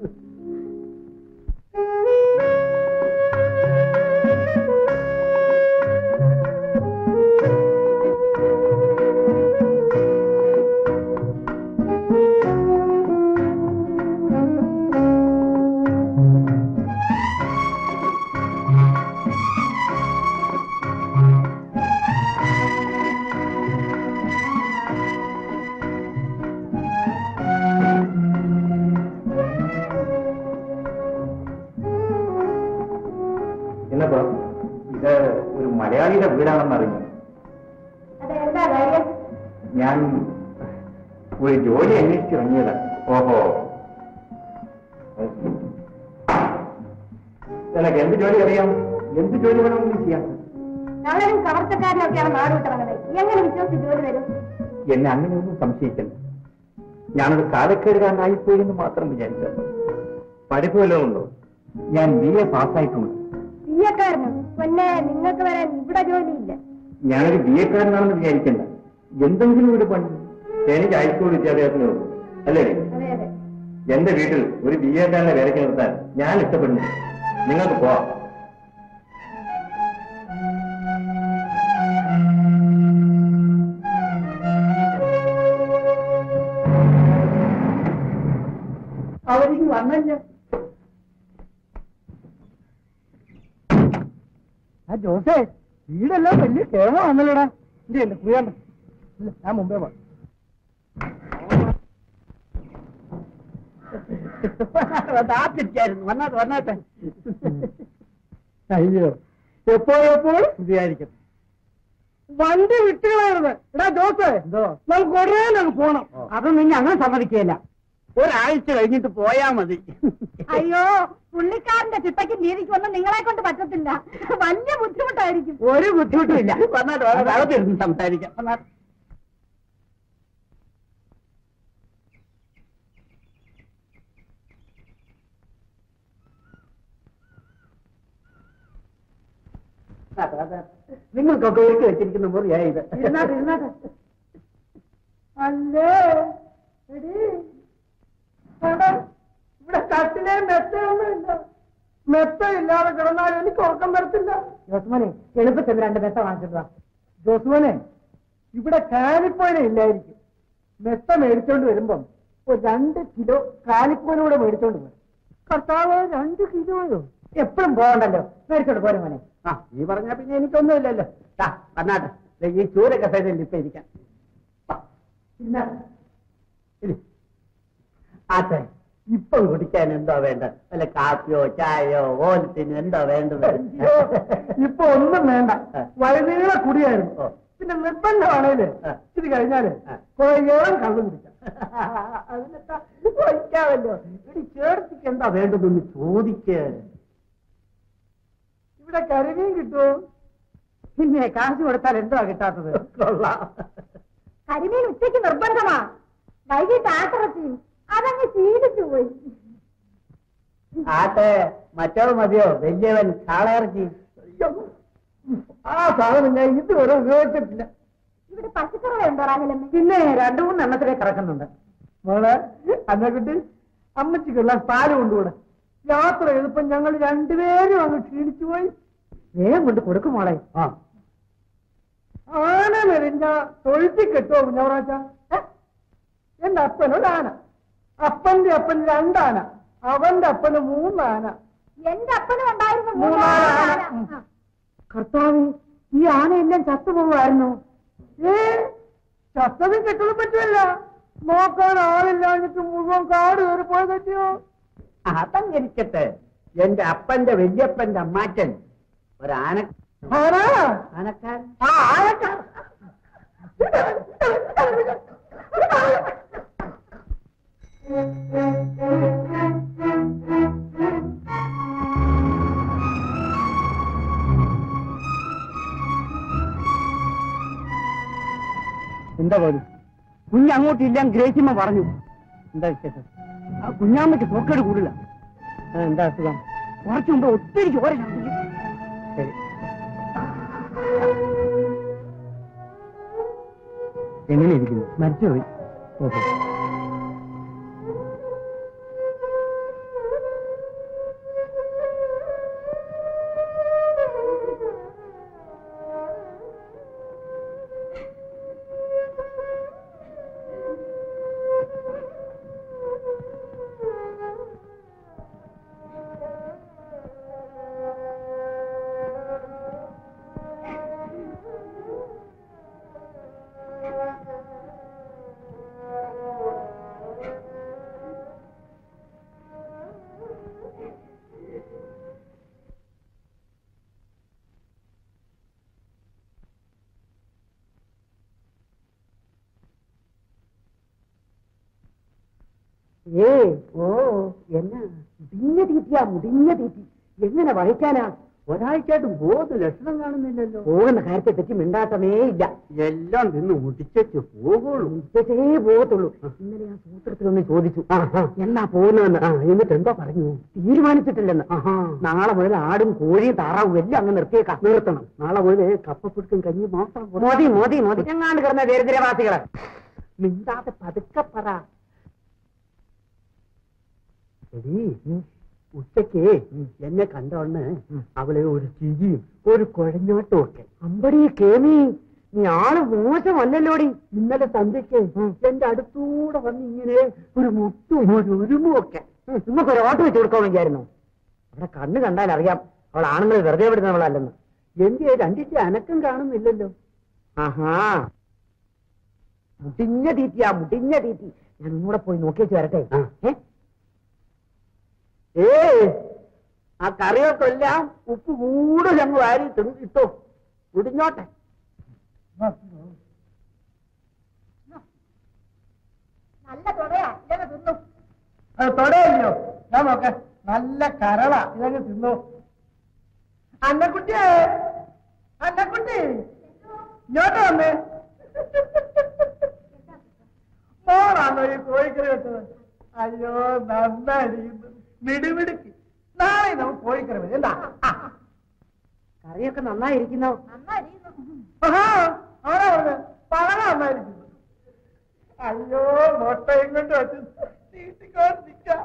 എന്നപ്പോ ഇത് ഒരു മലയാളിയുടെ വീടാണെന്ന് അറിഞ്ഞു അതെന്താ കാര്യം ഞാൻ ഒരു ജോലി അന്വേഷിച്ചിറങ്ങിയതാ ഓഹോ നിനക്ക് എന്ത് ജോലി അറിയാം എന്ത് ജോലി വേണമെങ്കിലും ചെയ്യാം കള്ളനും കവർച്ചക്കാരനൊക്കെയാണ് നാട് വിട്ടിറങ്ങുന്നത് എങ്ങനെ വിശ്വസിച്ച് ജോലി വരും എന്നെ അങ്ങനെയൊന്നും സംശയിക്കണ്ട ഞാനൊരു കാലക്കേടുകാരനായിപ്പോയി എന്ന് മാത്രം വിചാരിച്ചു പഠിപ്പ് വല്ലതും ഉണ്ടോ ഞാൻ ബി എ പാസ്സായിട്ടുണ്ട് തീയക്കാരനും പിന്നെ നിങ്ങൾക്ക് വരാൻ ഇവിടെ ജോലിയില്ല ഞാനൊരു ബി എക്കാരനാണെന്ന് വിചാരിക്കണ്ട എന്തെങ്കിലും ഒരു പണി എനിക്ക് ഹൈസ്കൂൾ വിദ്യാഭ്യാസമേ ഉള്ളൂ അല്ലേ അതെ അതെ എന്റെ വീട്ടിൽ ഒരു ബി എക്കാരനെ വിലക്ക് നിർത്താൻ ഞാൻ ഇഷ്ടപ്പെടുന്നു നിങ്ങൾക്ക് പോവാം അവർക്ക് വന്നല്ല ആ ജോസേ വീടെല്ലാം വലിയ കേമമാണല്ലോടാ ഇത് എന്റെ കുയാണ്ട ഞാൻ മുമ്പേ പോവാം കാത്തിരിക്കായിരുന്നു വന്നാട്ടെ വന്നാട്ടെ അയ്യോ എപ്പോഴെപ്പോൾ വിചാരിക്കും വണ്ടി വിട്ടുകളായിരുന്നു എടാ ജോസ് എന്തോ നമുക്ക് ഉടനെ അങ്ങ് പോണം അതൊന്നും ഞങ്ങൾ സമ്മതിക്കുകയില്ല ഒരാഴ്ച കഴിഞ്ഞിട്ട് പോയാ മതി അയ്യോ പുള്ളിക്കാരന്റെ ചിട്ടയ്ക്ക് നീതിക്ക് ഒന്നും നിങ്ങളെ കൊണ്ട് പറ്റത്തില്ല വലിയ ബുദ്ധിമുട്ടായിരിക്കും ഒരു ബുദ്ധിമുട്ടുമില്ല വന്നാട്ടെ വന്നാട്ടെ അകത്തിരുന്ന് സംസാരിക്കാം വന്നാട്ടെ അതെ, അതെ. നിങ്ങൾക്കൊക്കെ ഒരുക്കി വെച്ചിരിക്കുന്ന മുറിയാ ഇത് ഇരുന്നാട്ടെ ഇരുന്നാട്ടെ അല്ലേ എടീ എടാ, ഇവിടെ കട്ടിലെ മെത്തയൊന്നും ഇല്ല മെത്ത ഇല്ലാതെ കിടന്നാൽ എനിക്ക് ഉറക്കം വരത്തില്ല ജോസ്മോനെ എളുപ്പത്തിൽ രണ്ട് മെത്ത വാങ്ങിച്ചിട്ടാ ജോസുവനെ ഇവിടെ കാലിപ്പോയിന ഇല്ലായിരിക്കും മെത്ത മേടിച്ചോണ്ട് വരുമ്പം ഒരു രണ്ട് കിലോ കാലിപ്പോയിനൂടെ മേടിച്ചോണ്ട് വരും കർത്താവ് രണ്ട് കിലോയോ എപ്പോഴും പോകണ്ടല്ലോ മേടിച്ചോട്ട് പോരെ മോനെ ആ നീ പറഞ്ഞാ പിന്നെ എനിക്കൊന്നുമില്ലല്ലോ ദാ, വന്നാട്ടെ ദേ, ഈ ചൂരൊക്കെ സൈഡിൽ ഇപ്പൊ ഇരിക്കാം വാ, ഇരുന്നാട്ടെ. ഇരി. ആട്ടെ ഇപ്പൊ കുടിക്കാൻ എന്തോ വേണ്ടത് വല്ല കാപ്പിയോ ചായയോ ഓലത്തിന് എന്തോ വേണ്ടത് അയ്യോ, ഇപ്പൊ ഒന്നും വേണ്ട വഴുനീള കുടിയായിരുന്നു ഓ. പിന്നെ നിർബന്ധമാണേല് ആ. ഇത് കഴിഞ്ഞാല് ആ. കുറെ ഏളം കള്ളു കുടിക്കാം അതിനൊക്കെ ഒഴിക്കാമല്ലോ ഇടി ചേർത്തിക്ക് എന്താ വേണ്ടതെന്ന് ചോദിക്കേ ഇവിടെ കരിമീൻ കിട്ടുമോ പിന്നെ കാശ് കൊടുത്താൽ എന്തോ കിട്ടാത്തത് കൊള്ളാം കരിമീൻ ഉച്ചയ്ക്ക് നിർബന്ധമാ വൈകിട്ട് ആട്ടിറച്ചി അതങ്ങ് ശീലിച്ചു പോയി ആട്ടെ മറ്റോ മതിയോ വലിയവൻ കാളയിറച്ചി ആ സാധനം ഞാൻ ഇതുവരെ ഉപയോഗിച്ചിട്ടില്ല ഇവിടെ പച്ചക്കറി ഉണ്ടോ റാഹലമ്മ പിന്നെ രണ്ടു മൂന്ന് എണ്ണത്തിലേ കിടക്കുന്നുണ്ട് മോളെ അന്നക്കുട്ടി അമ്മച്ചിക്കുള്ള പാല് കൊണ്ടുകൂടെ യാത്ര ചെയ്തപ്പോ ഞങ്ങൾ രണ്ടുപേരും അങ്ങ് ക്ഷീണിച്ചു പോയി വേഗം കൊണ്ട് കൊടുക്കും മോളെ ആ ആന മെലിഞ്ഞ തൊഴുത്തി കെട്ടോ കുഞ്ഞവറാച്ച എന്റെ അപ്പനൊരാന അപ്പന്റെ അപ്പന് രണ്ടാന അവന്റെ അപ്പന് മൂന്നാന എന്റെ അപ്പനും ഉണ്ടായിരുന്നു മൂന്നാന ആന. മൂന്നാന ഉം. ആ. കർത്താവ് ഈ ആനയെല്ലാം ചത്തുപോകുമായിരുന്നു ഏ ചത്തതും കെട്ടതും പറ്റുമല്ല നോക്കാൻ ആളില്ലാഞ്ഞിട്ട് മുഴുവൻ കാട് കയറി പോയി പറ്റിയോ അതങ്ങിരിക്കട്ടെ എന്റെ അപ്പന്റെ വല്യപ്പന്റെ അമ്മാച്ചൻ ഒരാന ആനാ ആനക്കാരൻ ആ ആനക്കാ എന്താ പോലും കുഞ്ഞ് അങ്ങോട്ടില്ല ഗ്രേസിമ്മ പറഞ്ഞു എന്താ വിശേഷം ആ കുഞ്ഞാമ്മയ്ക്ക് പോക്കേട് കൂടില്ല എന്താ അസുഖം കുറച്ചു മുമ്പ് ഒത്തിരി ചോര ഛർദ്ദിച്ചു. ശരി എങ്ങനെ ഇരിക്കുന്നു മരിച്ചുപോയി ഓഹോ ഏ ഓ എന്നാ മുടിഞ്ഞ തീറ്റിയാ മുടിഞ്ഞ തീറ്റി എങ്ങനെ വഹിക്കാനാ ഒരാഴ്ചയായിട്ട് ബോധ ലക്ഷണം കാണുന്നില്ലല്ലോ പോകുന്ന കാര്യത്തെ പറ്റി മിണ്ടാട്ടമേ ഇല്ല എല്ലാം നിന്ന് മുടിച്ചു പോകുള്ളൂ മുടിച്ചേ പോകത്തുള്ളൂ ഇന്നലെ ഞാൻ സൂത്രത്തിലൊന്ന് ചോദിച്ചു എന്നാ പോകുന്നതെന്ന് ആ, എന്നിട്ട് എന്തോ പറഞ്ഞു തീരുമാനിച്ചിട്ടില്ലെന്ന് നാളെ മുതൽ ആടും കോഴിയും താറാവും എല്ലാം അങ്ങ് നിർത്തിയേക്കാം നിർത്തണം നാളെ മുതൽ കപ്പപ്പുടുക്കും കഞ്ഞി മാത്രം മോദി മോദി മോദി ഞങ്ങാണ്ട് കിടന്ന ദരിദ്രവാസികളെ മിണ്ടാതെ പതുക്കെ പറ എടീ, ഉച്ചക്ക് എന്നെ കണ്ടോണ്ട് അവളെ ഒരു ചിരിയും ഒരു കുഴഞ്ഞോട്ടും ഒക്കെ അമ്പടി കേമി നീ ആള് മോശമല്ലല്ലോടി ഇന്നലെ സന്ധ്യക്ക് എന്റെ അടുത്തൂടെ വന്ന് ഇങ്ങനെ ഒരു മുട്ടും ഒരു ഉരുമും ഒക്കെ നമുക്ക് ഒരു ഓട്ടം വെച്ച് കൊടുക്കാൻ വയ്യായിരുന്നു അവിടെ കണ്ണ് കണ്ടാൽ അറിയാം അവൾ ആണുങ്ങൾ വെറുതെ വിടുന്നവളല്ലെന്ന് എന്തിയെ രണ്ടിന്റെ അനക്കം കാണുന്നില്ലല്ലോ ആഹാ മുട്ടിഞ്ഞ തീറ്റിയാ മുട്ടിഞ്ഞ തീറ്റി ഞാൻ ഒന്നുകൂടെ പോയി നോക്കി വെച്ച് വരട്ടെ ഏ? ഏ ആ കറിയൊക്കെ എല്ലാം ഉപ്പ് കൂടുതൽ അങ്ങ് വാരി തിന്ന് ഇട്ടോ മുടിഞ്ഞോട്ടെ നല്ല തുടയാ ഇതങ്ങ് തിന്നു തൊടയല്ലോ ഞാൻ നോക്ക നല്ല കരള ഇതങ്ങ് തിന്നു അന്നക്കുട്ടിയെ അന്നക്കുട്ടി ഇങ്ങോട്ട് വന്നേ മോളാണോ ഈ കോഴിക്കറി വെച്ചത് അയ്യോ നന്നായിരിക്കുന്നു മിടിമിടുക്കി നാളെ നമുക്ക് കോഴിക്കറി വെച്ച് എന്താ ആ. കറിയൊക്കെ നന്നായിരിക്കുന്നോ ആഹാ, ആരാ പറഞ്ഞത് പഴം നന്നായിരിക്കുന്നു അയ്യോ മുട്ടയും കൊണ്ട് വെച്ച് നീട്ടിക്കൊണ്ട് നിൽക്കാം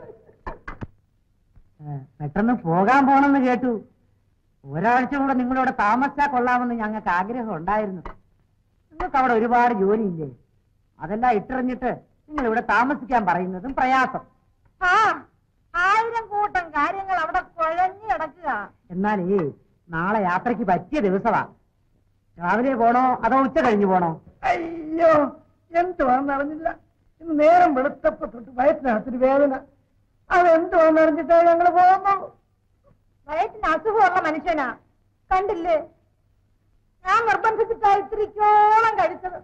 പെട്ടെന്ന് പോകാൻ പോണെന്ന് കേട്ടു ഒരാഴ്ച കൂടെ നിങ്ങളിവിടെ താമസിച്ചാൽ കൊള്ളാമെന്ന് ഞങ്ങൾക്ക് ആഗ്രഹം ഉണ്ടായിരുന്നു നിങ്ങൾക്ക് അവിടെ ഒരുപാട് ജോലിയില്ലേ അതെല്ലാം ഇട്ടെറിഞ്ഞിട്ട് നിങ്ങൾ ഇവിടെ താമസിക്കാൻ പറയുന്നതും പ്രയാസം ആ ആയിരം കൂട്ടം കാര്യങ്ങൾ അവിടെ കുഴഞ്ഞു കിടക്കുക എന്നാലേ നാളെ യാത്രയ്ക്ക് പറ്റിയ ദിവസമാ രാവിലെ പോണോ അതോ ഉച്ച കഴിഞ്ഞു പോണോ അയ്യോ എന്തുവാന്ന് അറിഞ്ഞില്ല ഇന്ന് നേരം വെളുത്തപ്പോ തൊട്ട് വയറ്റിനകത്തൊരു വേദന അതെന്തുവാന്ന് അറിഞ്ഞിട്ടാ ഞങ്ങള് പോകുന്നു വയറ്റിന് അസുഖമുള്ള മനുഷ്യനാ കണ്ടില്ലേ ഞാൻ നിർബന്ധിച്ചിട്ടാ ഇത്തിരിക്കോളം കഴിച്ചത്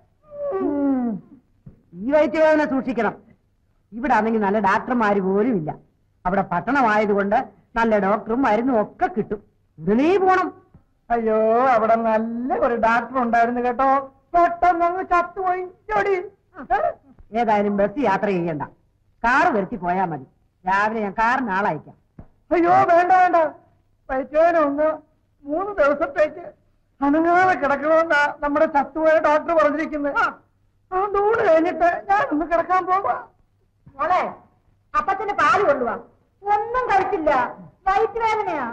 ഈ വയറ്റുവേദന സൂക്ഷിക്കണം ഇവിടെ ആണെങ്കിൽ നല്ല ഡാക്ടർമാര് പോലും ഇല്ല അവിടെ പട്ടണമായതുകൊണ്ട് നല്ല ഡോക്ടറും മരുന്നും ഒക്കെ കിട്ടും ഉടനെ പോണം അയ്യോ അവിടെ നല്ല ഒരു ഡാക്ടർ ഉണ്ടായിരുന്നു കേട്ടോ പെട്ടെന്ന് അങ്ങ് ചത്തുപോയി ജോടി ഏതായാലും ബസ് യാത്ര ചെയ്യണ്ട കാറ് വരുത്തി പോയാൽ മതി രാവിലെ ഞാൻ കാറിന് ആളയക്കാം അയ്യോ വേണ്ട വേണ്ട വയറ്റുവേദന ഒന്ന് മൂന്ന് ദിവസത്തേക്ക് അനങ്ങാതെ കിടക്കണമെന്നാ നമ്മുടെ ചത്തുപോയ ഡോക്ടർ പറഞ്ഞിരിക്കുന്നത് ആ നൂറ് കഴിഞ്ഞിട്ട് ഞാൻ ഒന്ന് കിടക്കാൻ പോവാ മോളെ അപ്പത്തിന് പാല് കൊണ്ടുവാ ഒന്നും കഴിച്ചില്ല വയറ്റുവേദനയാ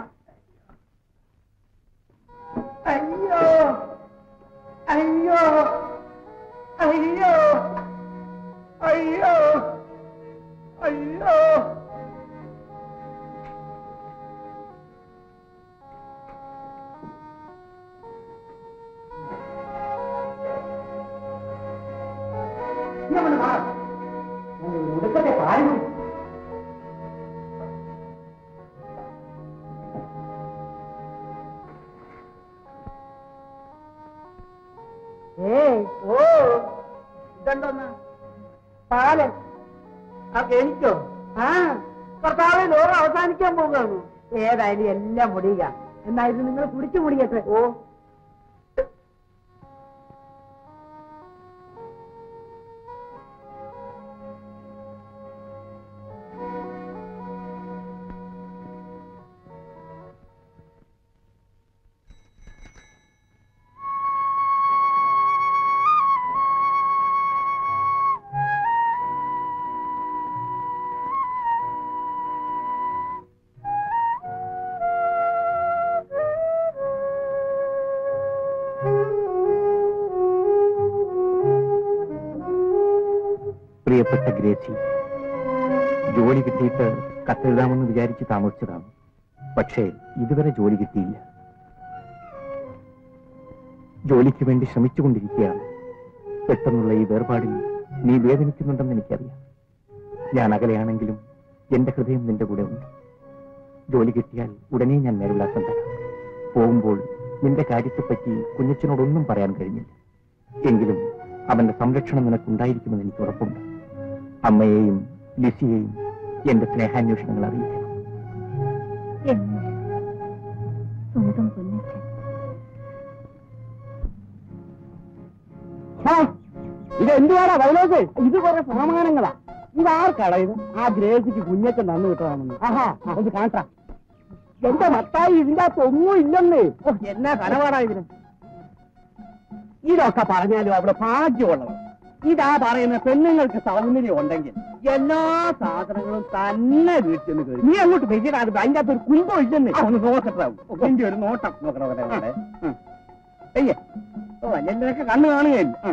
അയ്യോ അയ്യോ അയ്യോ അയ്യോ അയ്യോ ഒടുക്കത്തെ പാല് കുടി. ഏയ് ഓ ഇതുണ്ടോന്ന് പാലൻ ആ എനിക്കോ ആ കർത്താവ് ലോകം അവസാനിക്കാൻ പോകുകയാണ് ഏതായാലും എല്ലാം മുടിയുക എന്നായിരുന്നു നിങ്ങൾ കുടിച്ചു മുടിയട്ടെ ഓ പ്രിയപ്പെട്ട ഗ്രേസി ജോലി കിട്ടിയിട്ട് കത്തെഴുതാമെന്ന് വിചാരിച്ച് താമസിച്ചതാണ് പക്ഷേ ഇതുവരെ ജോലി കിട്ടിയില്ല ജോലിക്ക് വേണ്ടി ശ്രമിച്ചുകൊണ്ടിരിക്കുകയാണ് പെട്ടെന്നുള്ള ഈ വേർപാടിൽ നീ വേദനിക്കുന്നുണ്ടെന്ന് എനിക്കറിയാം ഞാൻ അകലെയാണെങ്കിലും എന്റെ ഹൃദയം നിന്റെ കൂടെ ഉണ്ട് ജോലി കിട്ടിയാൽ ഉടനെ ഞാൻ മേൽവിലാസം തരാം പോകുമ്പോൾ നിന്റെ കാര്യത്തെപ്പറ്റി കുഞ്ഞച്ചനോടൊന്നും പറയാൻ കഴിഞ്ഞില്ല എങ്കിലും അവന്റെ സംരക്ഷണം നിനക്കുണ്ടായിരിക്കുമെന്ന് എനിക്ക് ഉറപ്പുണ്ട് അമ്മയെയും ലിസിയെയും എന്റെ സ്നേഹാന്വേഷണങ്ങൾ അറിയിക്കണം സ്വന്തം പൊന്നിച്ചൻ ഇത് എന്തുവാടാ വയലോസ് ഇത് കുറെ സമാനങ്ങളാ ഇത് ആർക്കാടാ ഇത് ആ ഗ്രേസിക്ക് കുഞ്ഞച്ചൻ തന്നു വിട്ടതാണെന്ന് ആഹാ അത് കാട്ടാ എന്റെ മത്തായി ഇതിന്റെ അകത്ത് ഒന്നും ഇല്ലെന്നേ ഓ, എന്നാ കനവാടാ ഇതിന് ഇതൊക്കെ പറഞ്ഞാലും അവിടെ ഭാഗ്യമുള്ളവർ ഇതാ പറയുന്ന പെണ്ണുങ്ങൾക്ക് സൗന്ദര്യം ഉണ്ടെങ്കിൽ എല്ലാ സാധനങ്ങളും തന്നെ വീട്ടിൽ നിന്ന് കയറി നീ അങ്ങോട്ട് വെച്ചിട്ടാണ് അതിന്റെ അകത്ത് ഒരു കുന്തം ഇല്ലെന്ന് ഒന്ന് നോക്കട്ടെ എന്റെ ഒരു നോട്ടം നോക്കട്ടെ അയ്യേ ഓ എന്റെയൊക്കെ കണ്ണ് കാണുകയില്ല ആ.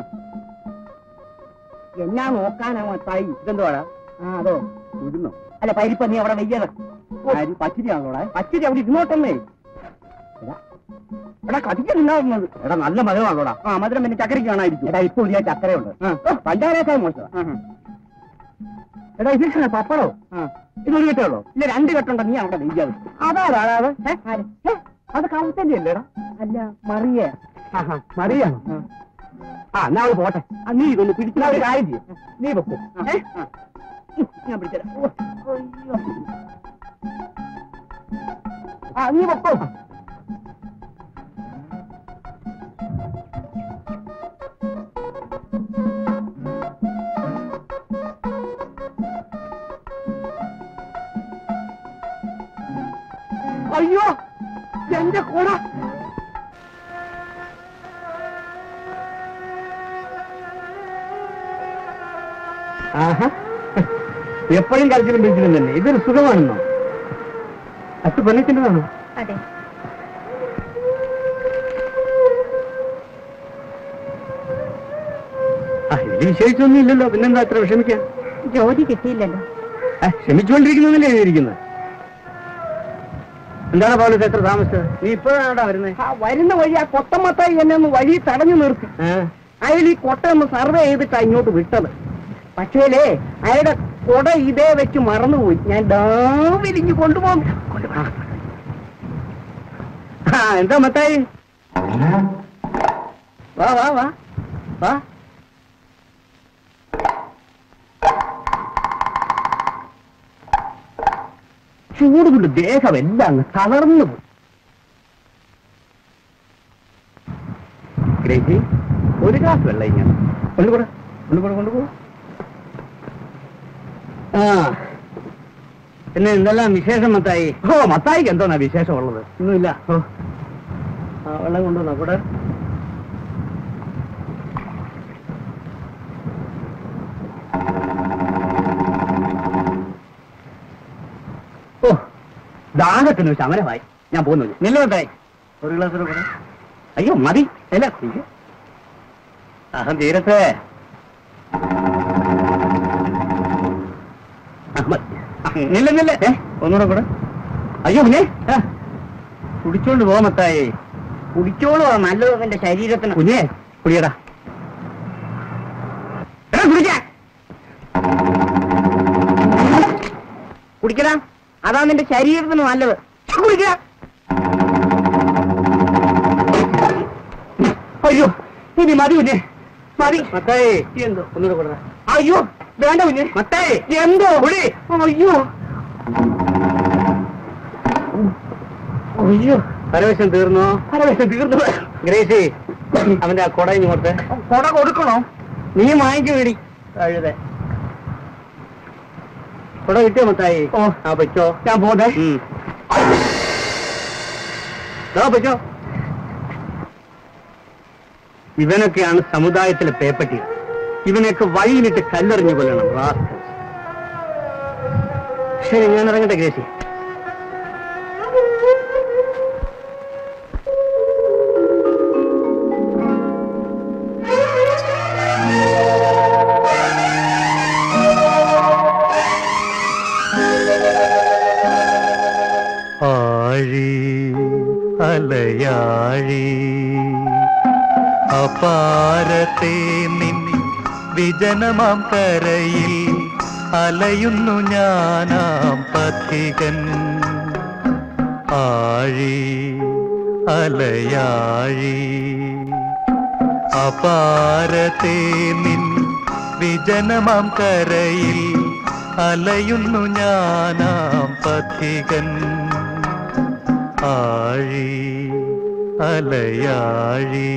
എന്നാ നോക്കാനാ മത്തായി ഇതെന്തോടാ ആ അതോ ഉരുന്നോ അല്ല പരിപ്പ നീ അവിടെ വെയ്യത് പച്ചിരിയാണോടാ പച്ചിരി അവിടെ ഇരുന്നോട്ടല്ലേ എടാ, എടാ കതിക്കുന്നുണ്ടാവുന്നത് എടാ നല്ല മധുരമാണോടാ ആ മധുരം പിന്നെ ചക്കരയ്ക്ക് കാണാതിരിക്കും എടാ ഇപ്പോൾ ഞാൻ ചക്കരയുണ്ട് പഞ്ചാരേക്കാൾ മോശം എടാ ഇത് പപ്പടോ ഇതൊരു കെട്ടുള്ളൂ ഇല്ല രണ്ട് കെട്ടുണ്ടോ നീ അവിടെ നെയ്യാവ് അതാ അത് ഏ? ആര്? ഏ? അത് കൗത്തന്റെ അല്ലേടാ അല്ല മറിയ മറിയാണോ ആ എന്നാ അവള് പോട്ടെ ആ, നീ ഇതൊന്ന് പിടിക്കുന്ന ഒരു കാര്യം ചെയ്യും നീ വെക്കും ഞാൻ പിടിച്ചരാം ഓ, അയ്യോ. ആ നീ വെക്കോ അയ്യോ എന്റെ കൂടെ ആഹാ എപ്പോഴും കരച്ചിലും പിടിച്ചിലും തന്നെ ഇതൊരു സുഖമാണെന്നോ അച്ഛൻ പെണ്ണിച്ചിൻ്റെതാണോ അതെ ആ ഇതിൽ വിശേഷിച്ചൊന്നും ഇല്ലല്ലോ പിന്നെന്താ അത്ര വിഷമിക്കാൻ ജോലി കിട്ടിയില്ലല്ലോ ആ, ക്ഷമിച്ചുകൊണ്ടിരിക്കുന്നതല്ലേ എഴുതിയിരിക്കുന്നത് എന്താണ് പൗലോസ് എത്ര താമസിച്ചത് നീ ഇപ്പോഴാണോ വരുന്നത് വരുന്ന വഴി ആ കൊത്തമത്തായി എന്നെ ഒന്ന് വഴി തടഞ്ഞു നിർത്തി അയാൾ ഈ കൊട്ട ഒന്ന് സർവേ ചെയ്തിട്ടാ ഇങ്ങോട്ട് വിട്ടത് പക്ഷേലേ അയാളുടെ കൊട ഇതേ വെച്ച് മറന്നുപോയി ഞാൻ ഡാവിലിഞ്ഞ് കൊണ്ടുപോകും ആ എന്താ മത്തായി വാ വാ വാ വാ ചൂട് കൊണ്ട് ദേഹം എല്ലാം അങ്ങ് തളർന്നു പോയി ഗ്രേസി ഒരു ഗ്ലാസ് വെള്ളം ഇങ്ങനെ കൊണ്ടുകൂടെ കൊണ്ടുകൂടെ കൊണ്ടുപോ ആ പിന്നെ എന്തെല്ലാം വിശേഷം മത്തായി ഓ മത്തായിക്ക് എന്തോന്നാ വിശേഷം ഉള്ളത് ഒന്നുമില്ല ഓ ആ വെള്ളം കൊണ്ടുവന്നോ കൂടെ ഓ ദാഹത്തിന് ശമനമായി ഞാൻ പോകുന്നു നില്ല മത്തായി ഒരു ഗ്ലാസ് കൂടെ കൂടെ അയ്യോ മതി അല്ല കുടിക്ക്. അഹം തീരത്തെ ആ, മതി. ആ, നില്ല നില്ല ഏ ഒന്നുകൂടെ കൂടെ അയ്യോ പിന്നെ ആ, കുടിച്ചോണ്ട് പോ മത്തായി കുടിച്ചോളൂ നല്ലത് എന്റെ ശരീരത്തിന് കുഞ്ഞേ കുടിയടാ എടാ കുടിക്കാൻ കുടിക്കടാ അതാ നിന്റെ ശരീരത്തിന് നല്ലത് കുടിക്കടാ അയ്യോ ഇനി മതി കുഞ്ഞെ മതി മത്തായി എന്തോ ഒന്നുകൂടെ കൊടുക്ക അയ്യോ വേണ്ട കുഞ്ഞെ മത്തായി എന്തോ കുടി അയ്യോ അയ്യോ പരവേശം തീർന്നോ പരവേശം തീർന്നു ഗ്രേസി അവന്റെ ആ കൊട ഇങ്ങോട്ട് കൊട കൊടുക്കണോ നീ വാങ്ങിച്ചു വേടി കഴുത കൊട കിട്ടിയോ മത്തായി ഓ ആ പറ്റോ ഞാൻ പോന്നെ പറ്റോ ഇവനൊക്കെയാണ് സമുദായത്തിലെ പേപ്പട്ടി ഇവനെയൊക്കെ വഴിയിലിട്ട് കല്ലെറിഞ്ഞു കൊല്ലണം റാസ്കൽ ശരി ഞാൻ ഇറങ്ങട്ടെ ഗ്രേസി ആഴി അലയാഴി അപാരത്തെ നിൻ വിജനമാം കരയിൽ അലയുന്നു ഞാനാം പഥികൻ ആഴി അലയാഴി അപാരത്തെ നിൻ വിജനമാം കരയിൽ അലയുന്നു ഞാനാം പഥികൻ ആഴി അലയാഴി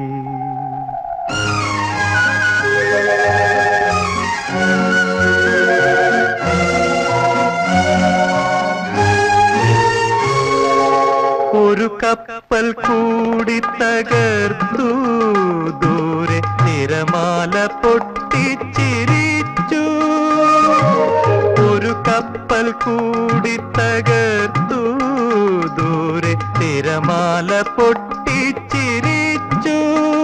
ഒരു കപ്പൽ കൂടി തകർത്തു ദൂരെ തിരമാല പൊട്ടിച്ചിരിച്ചു ഒരു കപ്പൽ കൂടി തകർത്തു ദൂരെ തിരമാല പൊട്ടിച്ചിരിച്ചു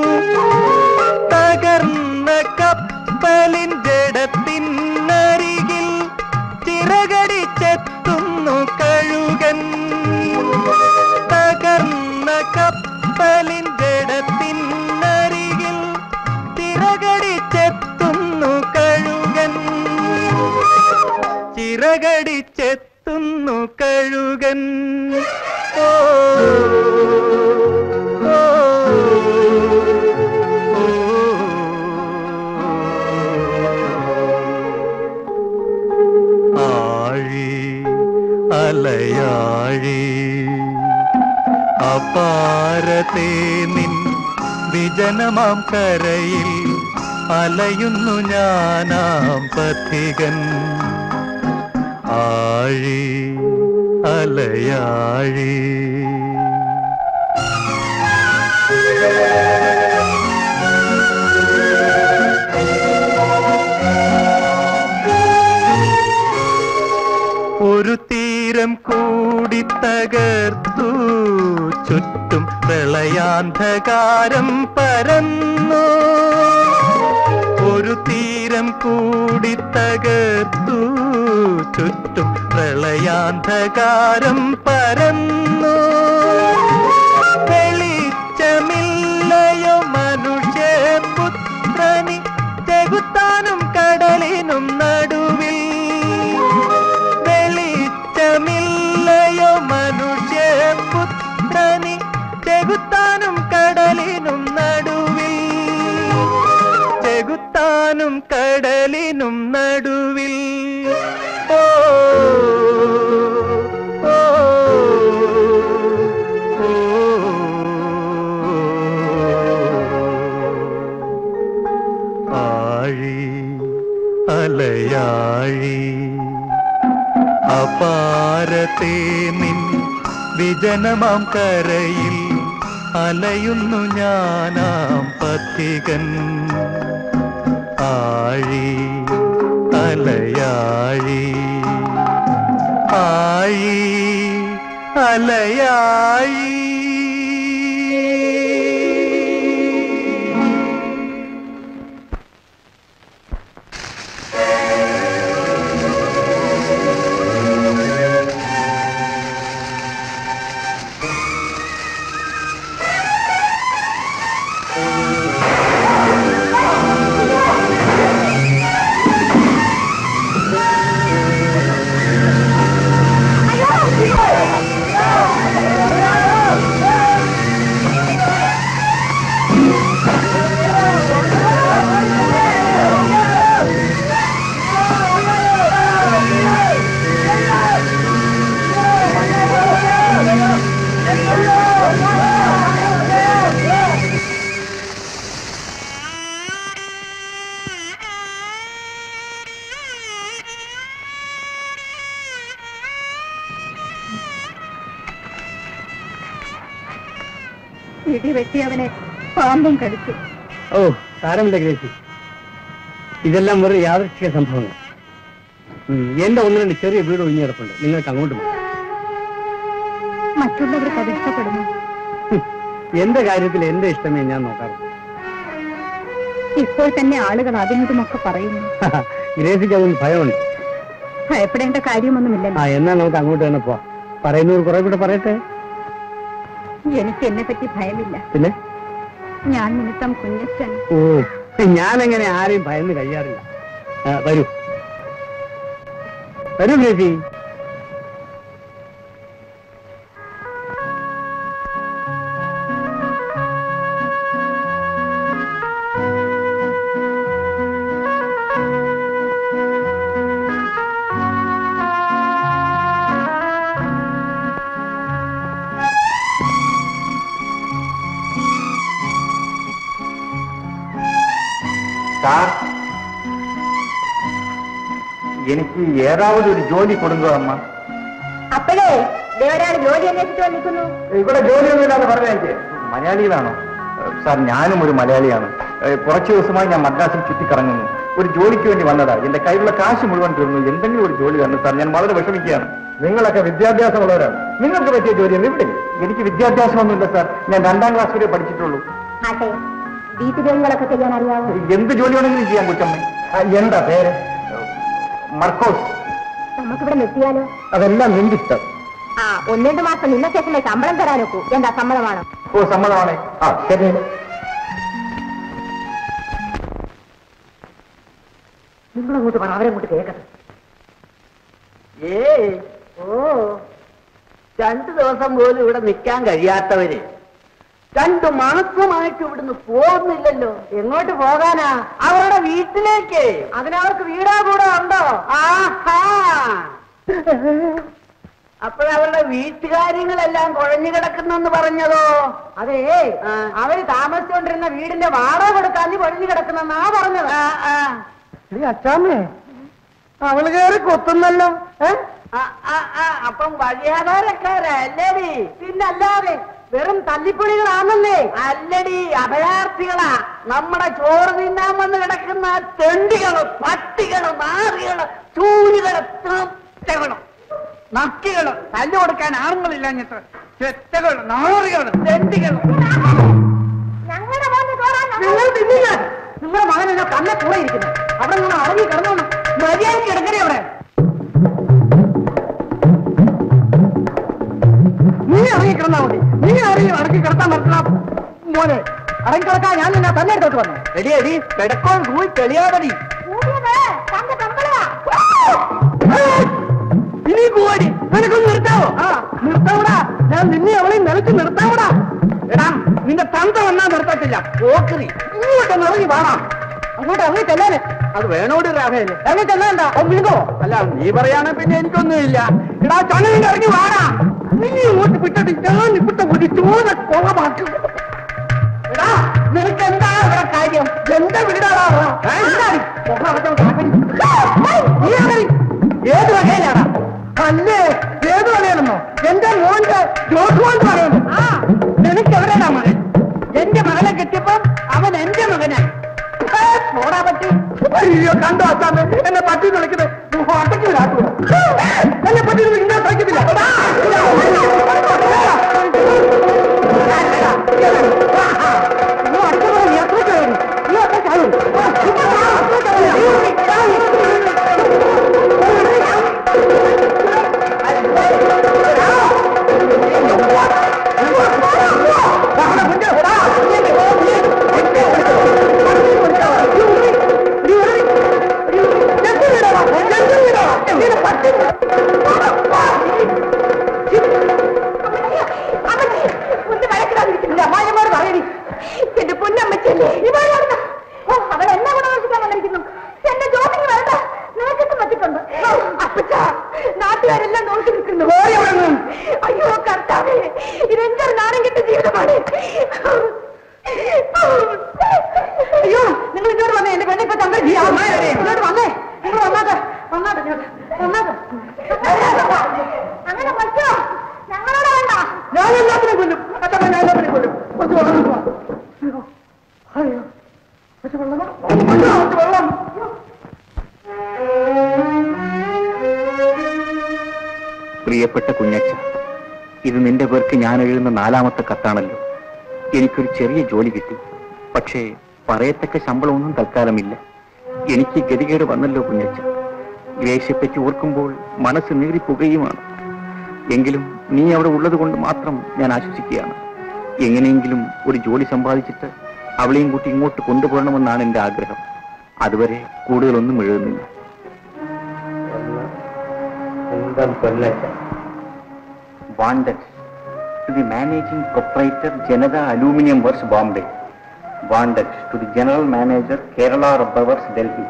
തകർന്ന കപ്പലിൻ ജഡത്തിനരികിൽ ചിറകടിച്ചെത്തുന്നു കഴുകൻ തകർന്ന കപ്പ ചിറകടിച്ചെത്തുന്നു കഴുകൻ ഓ ഓ, ഓ. ആഴി അലയാഴി അപാരത്തെ നിൻ വിജനമാം കരയിൽ അലയുന്നു ഞാനാം പഥികൻ ആഴി അലയാഴി ഒരു തീരം കൂടി തകർത്തു ചുറ്റും പ്രളയാന്ധകാരം പരന്നു ഒരു തീരം കൂടി തകർത്തു ചുറ്റും പ്രളയാന്ധകാരം പരന്നു വെളിച്ചമില്ലയോ മനുഷ്യപുത്രനി ചെകുത്താനും കടലിനും നടുവിൽ വെളിച്ചമില്ലയോ മനുഷ്യപുത്രനി ചെകുത്താനും കടലിനും നടുവിൽ ചെകുത്താനും കടലിനും നടുവിൽ ഓ ഓ, ഓ. ആഴി അലയാഴി അപാരത്തെ നിൻ വിജനമാം കരയിൽ അലയുന്നു ഞാനാം പഥികൻ ആഴി അലയാഴി ആഴി അലയാഴി ഇടി വെട്ടിയവനെ പാമ്പും കടിച്ചു ഓ സാരമില്ല ഗ്രേസി ഇതെല്ലാം വെറും യാദൃശ്ചിക സംഭവങ്ങൾ ഉം, എന്റെ ഒന്ന് രണ്ട് ചെറിയ വീട് ഒഴിഞ്ഞു കിടപ്പുണ്ട് നിങ്ങൾക്ക് അങ്ങോട്ട് പോകാം മറ്റുള്ളവർക്ക് അത് ഇഷ്ടപ്പെടുന്നു ഹും, എന്റെ കാര്യത്തിൽ എന്റെ ഇഷ്ടമേ ഞാൻ നോക്കാറുള്ളൂ ഇപ്പോൾ തന്നെ ആളുകൾ അതിനോടുമൊക്കെ പറയുന്നു ഗ്രേസിക്ക് അതൊന്ന് ഭയമുണ്ട് ഭയപ്പെടേണ്ട കാര്യമൊന്നുമില്ലല്ലോ ആ എന്നാ നമുക്ക് അങ്ങോട്ട് തന്നെ പോവാം പറയുന്നവർ കുറെ കൂടെ പറയട്ടെ എനിക്ക് എന്നെ പറ്റി ഭയമില്ല പിന്നെ ഞാൻ നിമിത്തം കുഞ്ഞച്ചൻ ഓ ഞാനെങ്ങനെ ആരെയും ഭയന്ന് കഴിയാറില്ല ആ, വരൂ വരൂ ഗ്രേസി സാർ എനിക്ക് ഏതാവത് ഒരു ജോലി കൊടുക്കുക അമ്മ അപ്പോഴേ ദേവരാണ് ജോലി അന്വേഷിച്ചു വന്നിരിക്കുന്നു ഇവിടെ ജോലിയൊന്നുമില്ലാന്ന് പറഞ്ഞ എനിക്ക് മലയാളികളാണോ ഏഹ് സാർ ഞാനും ഒരു മലയാളിയാണ് ഏഹ് കുറച്ച് ദിവസമായി ഞാൻ മദ്രാസിൽ ചുറ്റിക്കറങ്ങുന്നു ഒരു ജോലിക്ക് വേണ്ടി വന്നതാ എന്റെ കയ്യിലുള്ള കാശ് മുഴുവൻ തീർന്നു എന്തെങ്കിലും ഒരു ജോലി തരണം സാർ ഞാൻ വളരെ വിഷമിക്കുകയാണ് നിങ്ങളൊക്കെ വിദ്യാഭ്യാസമുള്ളവരാണ് നിങ്ങൾക്ക് പറ്റിയ ജോലി ഇവിടെ എനിക്ക് വിദ്യാഭ്യാസമൊന്നുമില്ല സാർ ഞാൻ രണ്ടാം ക്ലാസ് വരെ പഠിച്ചിട്ടുള്ളൂ ആട്ടെ വീട്ടുജോലികളൊക്കെ ചെയ്യാൻ അറിയാവോ എന്ത് ജോലി വേണമെങ്കിലും ചെയ്യാൻ കുറ്റമ്മ എന്താ പേര് മർക്കോസ് നമുക്കിവിടെ നിർത്തിയാലോ അതെല്ലാം നിന്റെ ആ ഒന്ന് രണ്ട് മാസം നിന്ന ശേഷമേ ശമ്പളം തരാനൊക്കൂ എന്താ സമ്മതമാണോ ഓ സമ്മതമാണ് ആ ശരി നിങ്ങളങ്ങോട്ട് പറ അവരങ്ങോട്ട് കേൾക്കട്ടെ ഏ ഓ രണ്ടു ദിവസം പോലും ഇവിടെ നിൽക്കാൻ കഴിയാത്തവര് രണ്ടു മാസമായിട്ട് ഇവിടുന്ന് പോകുന്നില്ലല്ലോ എങ്ങോട്ട് പോകാനാ അവരുടെ വീട്ടിലേക്ക് അതിനവർക്ക് വീടാ കൂടെ ഉണ്ടോ ആഹാ അപ്പോഴവരുടെ വീട്ടുകാര്യങ്ങളെല്ലാം കുഴഞ്ഞു കിടക്കുന്നെന്ന് പറഞ്ഞതോ അതേ ആ. അവര് താമസിച്ചുകൊണ്ടിരുന്ന വീടിന്റെ വാടക കൊടുക്കാൻ പൊഴിഞ്ഞു കിടക്കുന്നെന്നാ പറഞ്ഞത് ആ, ആ. അച്ഛാമേ അവള് കയറി കൊത്തുന്നല്ലോ ആ, ആ, ആ, അപ്പം വഴിയാധാരക്കാരല്ലേടി പിന്നല്ലാതെ വെറും തല്ലിപ്പൊളികളാണല്ലേ അല്ലടി അഭയാർത്ഥികളാ നമ്മുടെ ചോറ് തിന്നാൻ വന്ന് കിടക്കുന്ന തെണ്ടികള് പട്ടികള് നാറികള് ചൂരികള് തൃപ്തകളും നക്കികള് തല്ലു കൊടുക്കാൻ ആണുങ്ങളില്ലാഞ്ഞിട്ട് ചെറ്റകള് നാറികള് തെണ്ടികള് ഞങ്ങളുടെ മോന് ചോറാൻ നിങ്ങൾ തിന്നില്ല നിങ്ങളുടെ മകൻ എന്നെ കണ്ണെ കൂടെ ഇരിക്കുന്നു അവിടെ നിന്ന് അടങ്ങി കിടന്നോണം മര്യാദയ്ക്ക് കിടക്കണേ അവിടെ നീ ഇറങ്ങി കിടന്നാ മതി നീ ഇറങ്ങി അടക്കി കിടത്താൻ പറ്റണം മോനെ അടങ്ങി കിടക്കാൻ ഞാൻ നിന്നെ തന്നെ എടുത്തോട്ട് വന്നു എടി എടി കിടക്കോൾ പോയി തെളിയാതടി കൂടിയത് തന്റെ കമ്പളയാ ഇനി പോവാടി നിനക്കൊന്ന് നിർത്താവോ ആ നിർത്താവടാ ഞാൻ നിന്നെ അവളെ നിലച്ച് നിർത്താവടാ എടാ നിന്റെ തന്ത വന്നാ നിർത്തത്തില്ല പോക്കറി ഇങ്ങോട്ടൊന്ന് ഇറങ്ങി വാടാ അങ്ങോട്ട് ഇറങ്ങി ചെല്ലാന് അത് വേണോടി രാഘവന് ഇറങ്ങി ചെല്ലാണ്ടാ വിളിക്കോ അല്ല നീ പറയാണെ പിന്നെ എനിക്കൊന്നുമില്ല എടാ ചണ്ണനിന്റെ ഇറങ്ങി വാടാ നീ ഇങ്ങോട്ട് വിട്ടിട്ട് ഞാൻ ഇവിടുത്തെ ഒരു ചോര കൊളമാക്കും എടാ നിനക്ക് എന്താ ഇവിടെ കാര്യം എന്റെ വീടാടാ ഏ? എന്താടി? മുഖം അടച്ചവൻ കാക്കടി. നീ ആരെടി? ഏത് വകയിലാടാ അല്ലേ ഏത് വകയിലെന്നോ എന്റെ മോന്റെ ജോഷുവാൻ പറയുന്നു ആ നിനക്ക് എവിടെയാ മകൻ എന്റെ മകനെ കിട്ടിയപ്പോ അവൻ എന്റെ മകനായി ഏ, പോടാ പറ്റി അയ്യോ കണ്ടോ അച്ഛാമ്മ എന്നെ പട്ടി വിളിക്കുന്നത് ഒട്ടയ്ക്ക് വിടാത്തൂ എന്നെ പറ്റി ഇങ്ങനെ സഹിക്കത്തില്ല ഒന്ന് വഴക്കിടാതിരിക്കുന്നില്ല അമ്മായിമാർ പറയടി എന്റെ പൊന്നമ്മച്ചല്ലേ ഇവരാണ് അവൾ എന്നെ കൂടെ നശിക്കാൻ വന്നിരിക്കുന്നു എന്റെ ജോബിന് വേണ്ട നിനക്കെത്തും വെച്ചിട്ടുണ്ട് അപ്പച്ച നാട്ടുകാരെല്ലാം നോക്കി നിൽക്കുന്നു അയ്യോ കർത്താവേ ഇതെന്തൊരു നാണം കെട്ട ജീവിതമാണ് അയ്യോ നിങ്ങൾ ഇങ്ങോട്ട് വന്നേ എന്റെ പെണ്ണിപ്പോ തങ്ങൾ ഇങ്ങോട്ട് വന്നേ നിങ്ങൾ വന്നാട്ടെ വന്നാട്ടെ ഇങ്ങോട്ട് വന്നാട്ടെ അങ്ങനെ പറ്റോ ഞങ്ങളോട് വേണ്ട ഞാൻ എല്ലാത്തിനും കൊല്ലും അച്ഛൻ ഞാൻ എല്ലാത്തിനും കൊല്ലും കുറച്ച് വെള്ളം കൊണ്ടുവാ. അയ്യോ, അയ്യോ കുറച്ച് വെള്ളം കൊണ്ടു- അയ്യോ, കുറച്ച് വെള്ളം പ്രിയപ്പെട്ട കുഞ്ഞച്ച ഇത് നിന്റെ പേർക്ക് ഞാൻ എഴുതുന്ന നാലാമത്തെ കത്താണല്ലോ എനിക്കൊരു ചെറിയ ജോലി കിട്ടി പക്ഷേ പറയത്തക്ക ശമ്പളമൊന്നും തൽക്കാലമില്ല എനിക്ക് ഗതികേട് വന്നല്ലോ കുഞ്ഞച്ച ഗ്രേഷ്യപ്പറ്റി ഓർക്കുമ്പോൾ മനസ്സ് നീറിപ്പുകയുമാണ് എങ്കിലും നീ അവിടെ ഉള്ളത് കൊണ്ട് മാത്രം ഞാൻ ആശ്വസിക്കുകയാണ് എങ്ങനെയെങ്കിലും ഒരു ജോലി സമ്പാദിച്ചിട്ട് അവളെയും കൂട്ടി ഇങ്ങോട്ട് കൊണ്ടുപോകണമെന്നാണ് എന്റെ ആഗ്രഹം അതുവരെ കൂടുതലൊന്നും എഴുതുന്നില്ല wanted to the managing proprietor Janada Aluminium Works Bombay. Wanted to the general manager Kerala Rubber Works Delhi.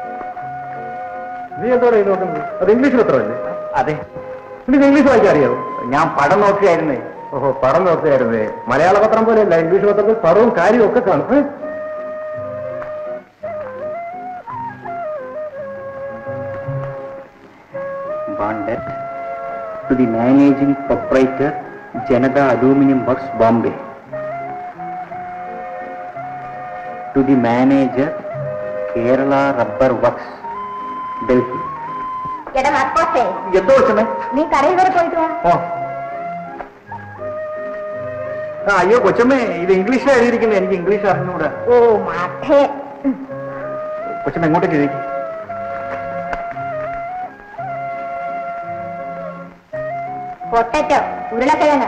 നീ എന്താ ഇത് നോക്കുന്നത് അത് ഇംഗ്ലീഷ് പത്രമല്ലേ അതെ നിനക്ക് ഇംഗ്ലീഷ് വായിക്കാൻ അറിയാവോ ഞാൻ പടം നോക്കുകയായിരുന്നേ ഓഹോ പടം നോക്കുകയായിരുന്നേ മലയാള പത്രം പോലെയല്ല ഇംഗ്ലീഷ് പത്രത്തിൽ പടവും കാര്യവും ഒക്കെ കാണും ഏ? Wanted to the managing proprietor Janada Aluminium Works Bombay. To the manager Kerala Rubber Works Delhi. എടാ മക്കോസേ എന്തോ വെച്ചമേ നീ കരയിൽ വരെ പോയിട്ട് വാ ഓ ആ അയ്യോ കൊച്ചമ്മേ ഇത് ഇംഗ്ലീഷിലാണ് എഴുതിയിരിക്കുന്നത് എനിക്ക് ഇംഗ്ലീഷ് അറിഞ്ഞൂടാ ഓ മാധേ കൊച്ചമ്മ എങ്ങോട്ടേക്ക് എഴുതി പൊട്ടറ്റോ ഉരുളക്കിഴങ്ങ്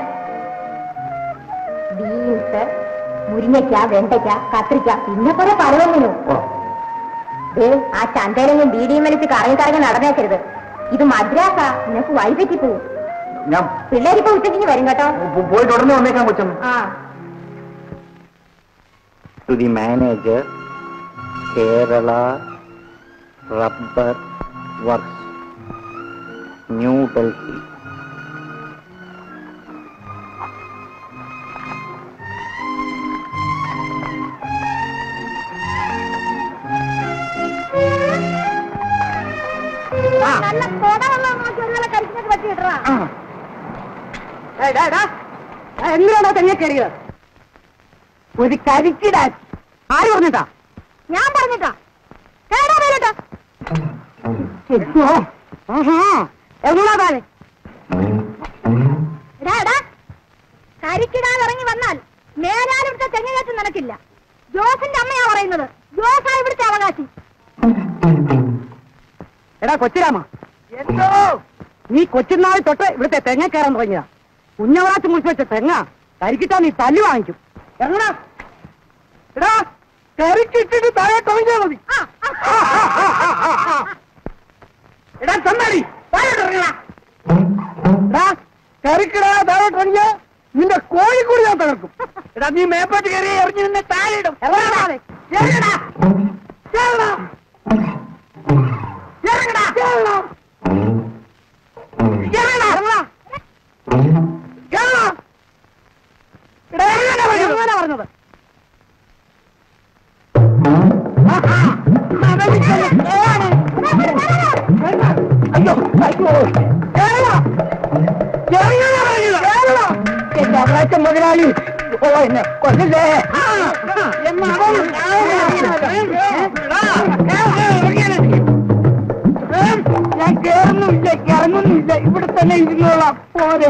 ബീൻസ് മുരിങ്ങയ്ക്ക വെണ്ടയ്ക്ക കത്രിക്ക പിന്നെ കുറെ പലവന്നു ഓ ദേ ആ ചന്തയിലെങ്കിലും ബീഡിയും വലിച്ച് കറങ്ങി കറങ്ങി നടന്നേക്കരുത് ഇത് മദ്രാസ നിനക്ക് വഴിപറ്റി പോവും ഞാൻ പിള്ളേരിപ്പോ ഉച്ചയ്ക്ക് വരും കേട്ടോ പോ- പോയിട്ട് ഉടനെ വന്നേക്കാൻ കൊച്ചമ്മ ആ to the manager, Kerala Rubber Works, New Delhi. നല്ല കൊടവെള്ളം നോക്കി ഒരു വേള കരിക്കുന്നത് പറ്റി ഇടറാ എന്തിനാണോ തെങ്ങ കയറിയത് ഒരു കരിക്കിടാൻ ആര് പറഞ്ഞിട്ടാ ഞാൻ പറഞ്ഞിട്ടാ കേടാ മേലോട്ടാ എങ്ങനാ താഴെ എടാ എടാ കരിക്കിടാൻ ഇറങ്ങി വന്നാൽ മേലാൽ ഇവിടുത്തെ തെങ്ങേറ്റം നടക്കില്ല ജോസിന്റെ അമ്മയാ പറയുന്നത് ജോസാ ഇവിടുത്തെ അവകാശി എടാ കൊച്ചിരാമ എന്തോ നീ കൊച്ചുനാൾ തൊട്ട് ഇവിടുത്തെ തെങ്ങ കയറാൻ തുടങ്ങിയ കുഞ്ഞവറാച്ച് മുറിച്ച് വെച്ച തെങ്ങ കരിക്കിട്ടാ നീ തല്ലു വാങ്ങിക്കും എങ്ങടാ എടാ കരിക്കിട്ടിട്ട് താഴെ തുടങ്ങിയാ മതി ആ, ആ. എടാ തന്നാടി താഴോട്ട് ഇറങ്ങടാ എടാ കറിക്കിടാ താഴോട്ട് ഇറങ്ങിയ നിന്റെ കോഴി കൂടി ഞാൻ തകർക്കും എടാ നീ മേപ്പോട്ട് കയറി എറിഞ്ഞ് നിന്നെ താഴെ ഇടും ഇറങ്ങടാ. ഇറങ്ങടാ. ഇറങ്ങടാ. ഇറങ്ങടാ. ഇറങ്ങടാ. ഇറങ്ങടാ. ഇറങ്ങടാ. ഇറങ്ങടാ. എടാ, ഇറങ്ങാനാ പറഞ്ഞത്. ഇറങ്ങാനാ പറഞ്ഞത് ആഹാ. അതെനിക്ക് ഏതാണ്? അയ്യോ അയ്യോ കേരള കേരള കേരള എന്റെ അവകാശം മുതലാളി ഓ എന്നെ കൊല്ലല്ലേ ഞാൻ കേറുന്നുമില്ല ഇറങ്ങുന്നില്ല ഇവിടെ തന്നെ ഇരുന്നോളാം പോരെ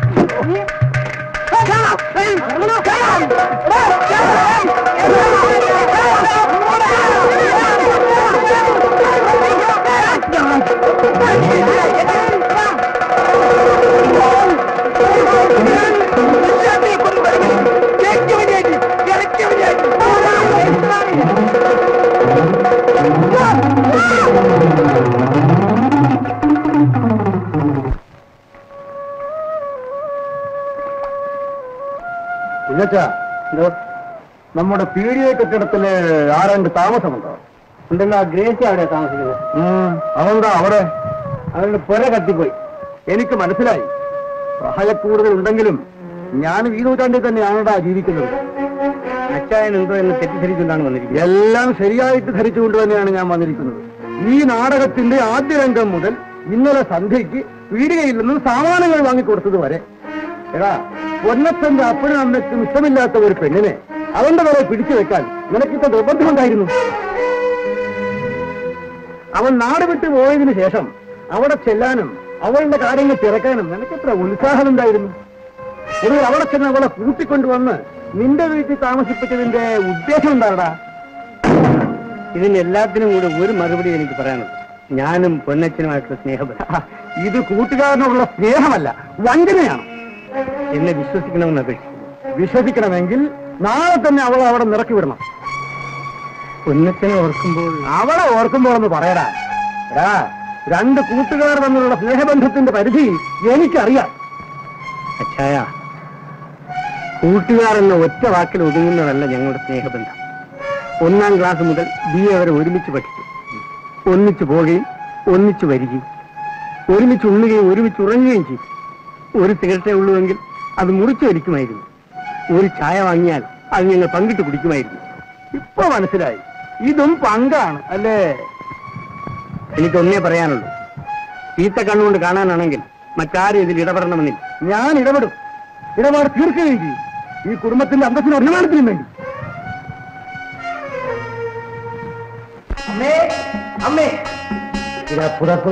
കുഞ്ഞച്ചാ നമ്മുടെ പീഡിയ കെട്ടിടത്തില് ആരാണ്ട് താമസമുണ്ടോ ഉണ്ടല്ലോ ഗ്രേസി അവിടെ താമസിക്കുന്നത് അതെന്താ അവിടെ അവരുടെ പുര കത്തിപ്പോയി എനിക്ക് മനസ്സിലായി പ്രായക്കൂടുതൽ ഉണ്ടെങ്കിലും ഞാൻ ഈ നൂറ്റാണ്ടിൽ തന്നെയാണടാ ജീവിക്കുന്നത് അച്ചായൻ എന്തോ എന്ന് തെറ്റിദ്ധരിച്ചുകൊണ്ടാണ് വന്നിരിക്കുന്നത് എല്ലാം ശരിയായിട്ട് ധരിച്ചുകൊണ്ട് തന്നെയാണ് ഞാൻ വന്നിരിക്കുന്നത് ഈ നാടകത്തിന്റെ ആദ്യ രംഗം മുതൽ ഇന്നലെ സന്ധ്യയ്ക്ക് പീടികയിൽ നിന്നും സാമാനങ്ങൾ വാങ്ങിക്കൊടുത്തത് വരെ എടാ പൊന്നപ്പന്റെ അപ്പനും അമ്മയ്ക്കും ഇഷ്ടമില്ലാത്ത ഒരു പെണ്ണിനെ അവന്റെ വരെ പിടിച്ചു വെക്കാൻ നിനക്കിപ്പോ നിർബന്ധമുണ്ടായിരുന്നു അവൻ നാട് വിട്ടു പോയതിനു ശേഷം അവിടെ ചെല്ലാനും അവളുടെ കാര്യങ്ങൾ തിരക്കാനും നിനക്കെത്ര ഉത്സാഹമുണ്ടായിരുന്നു ഒടുവിൽ അവിടെ ചെന്ന് അവളെ കൂട്ടിക്കൊണ്ടുവന്ന് നിന്റെ വീട്ടിൽ താമസിപ്പിച്ചതിന്റെ ഉദ്ദേശം എന്താടാ ഇതിന് എല്ലാത്തിനും കൂടെ ഒരു മറുപടി എനിക്ക് പറയാനുണ്ട് ഞാനും പൊന്നച്ചനുമായിട്ടുള്ള സ്നേഹബന്ധം ഇത് കൂട്ടുകാരനോടുള്ള സ്നേഹമല്ല വഞ്ചനയാണ് എന്നെ വിശ്വസിക്കണമെന്ന് അപേക്ഷിക്കുന്നു വിശ്വസിക്കണമെങ്കിൽ നാളെ തന്നെ അവളെ അവിടെ നിറക്കി വിടണം പൊന്നച്ചനെ ഓർക്കുമ്പോൾ അവളെ ഓർക്കുമ്പോഴൊന്ന് പറയടാ എടാ രണ്ട് കൂട്ടുകാർ തമ്മിലുള്ള സ്നേഹബന്ധത്തിന്റെ പരിധി എനിക്കറിയാം അച്ഛായ കൂട്ടുകാർ എന്ന ഒറ്റ വാക്കിൽ ഒതുങ്ങുന്നതല്ല ഞങ്ങളുടെ സ്നേഹബന്ധം ഒന്നാം ക്ലാസ് മുതൽ ബി എ വരെ ഒരുമിച്ച് പഠിച്ചു ഒന്നിച്ചു പോവുകയും ഒന്നിച്ചു വരികയും ഒരുമിച്ച് ഉണ്ണുകയും ഒരുമിച്ച് ഉറങ്ങുകയും ചെയ്തു ഒരു സിഗരറ്റേ ഉള്ളുവെങ്കിൽ അത് മുറിച്ചു വലിക്കുമായിരുന്നു ഒരു ചായ വാങ്ങിയാൽ അത് ഞങ്ങൾ പങ്കിട്ട് കുടിക്കുമായിരുന്നു ഇപ്പൊ മനസ്സിലായി ഇതും പങ്കാണ് അല്ലേ എനിക്കൊന്നേ പറയാനുള്ളൂ ചീത്ത കണ്ണുകൊണ്ട് കാണാനാണെങ്കിൽ മറ്റാരും ഇതിൽ ഇടപെടണമെന്നില്ല ഞാൻ ഇടപെടും ഇടപാട് തീർക്കുകയും ചെയ്യും ഈ കുടുംബത്തിന്റെ അന്തസ്സിന് അഭിമാനത്തിനും വേണ്ടി അമ്മേ അമ്മേ ഇതാ പുറത്തു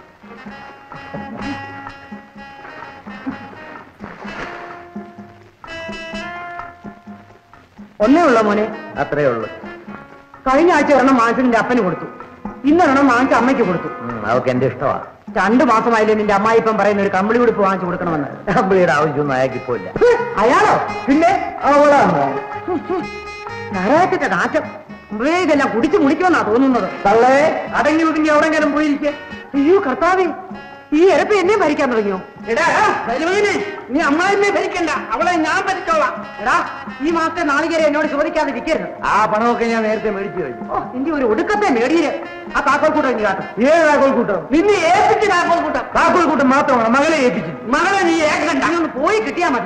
ഒന്നേ ഉള്ളോ മോനെ അത്രേ ഉള്ളൂ കഴിഞ്ഞ ആഴ്ച ഒരെണ്ണം വാങ്ങിച്ച് നിന്റെ അപ്പന് കൊടുത്തു ഇന്നൊരെണ്ണം വാങ്ങിച്ച് അമ്മയ്ക്ക് കൊടുത്തു അവർക്ക് എന്റെ ഇഷ്ടമാ രണ്ടു മാസമായില്ലേ നിന്റെ അമ്മായി ഇപ്പം പറയുന്ന ഒരു കമ്പിളി ഉടുപ്പ് വാങ്ങിച്ചു കൊടുക്കണമെന്ന് കമ്പിളിയുടെ ആവശ്യമൊന്നും അയാൾക്കിപ്പോയില്ല അയാളോ പിന്നെ അവളാണ് നരകത്തിന്റെ നാറ്റം മുമ്പേ ഇതെല്ലാം കുടിച്ചു മുടിക്കുമെന്നാ തോന്നുന്നത് തള്ളേ അടങ്ങി ഒതുങ്ങി എവിടെങ്കിലും പോയിരിക്കെ അയ്യോ കർത്താവേ ഈ എരപ്പ് എന്നെ ഭരിക്കാൻ തുടങ്ങിയോ എടാ ബലവീനെ നീ അമ്മായിമ്മയെ ഭരിക്കണ്ട അവളെ ഞാൻ ഭരിച്ചോളാം എടാ ഈ മാസത്തെ നാളികേരെ എന്നോട് ചോദിക്കാതെ വിൽക്കരുത് ആ പണമൊക്കെ ഞാൻ നേരത്തെ മേടിച്ചു കഴിഞ്ഞു ഓ നിന്റെ ഒരു ഒടുക്കത്തെ മേടിയത് ആ താക്കോൽക്കൂട്ടം എനിക്ക് കാട്ടും ഏത് താക്കോൽക്കൂട്ടം നിന്നെ ഏൽപ്പിച്ച് താക്കോൽക്കൂട്ടം താക്കോൽക്കൂട്ടം മാത്രമാണ് മകളെ ഏൽപ്പിച്ചു മകളെ നീ ഏക്കണ്ട അങ്ങ് പോയി കിട്ടിയാ മതി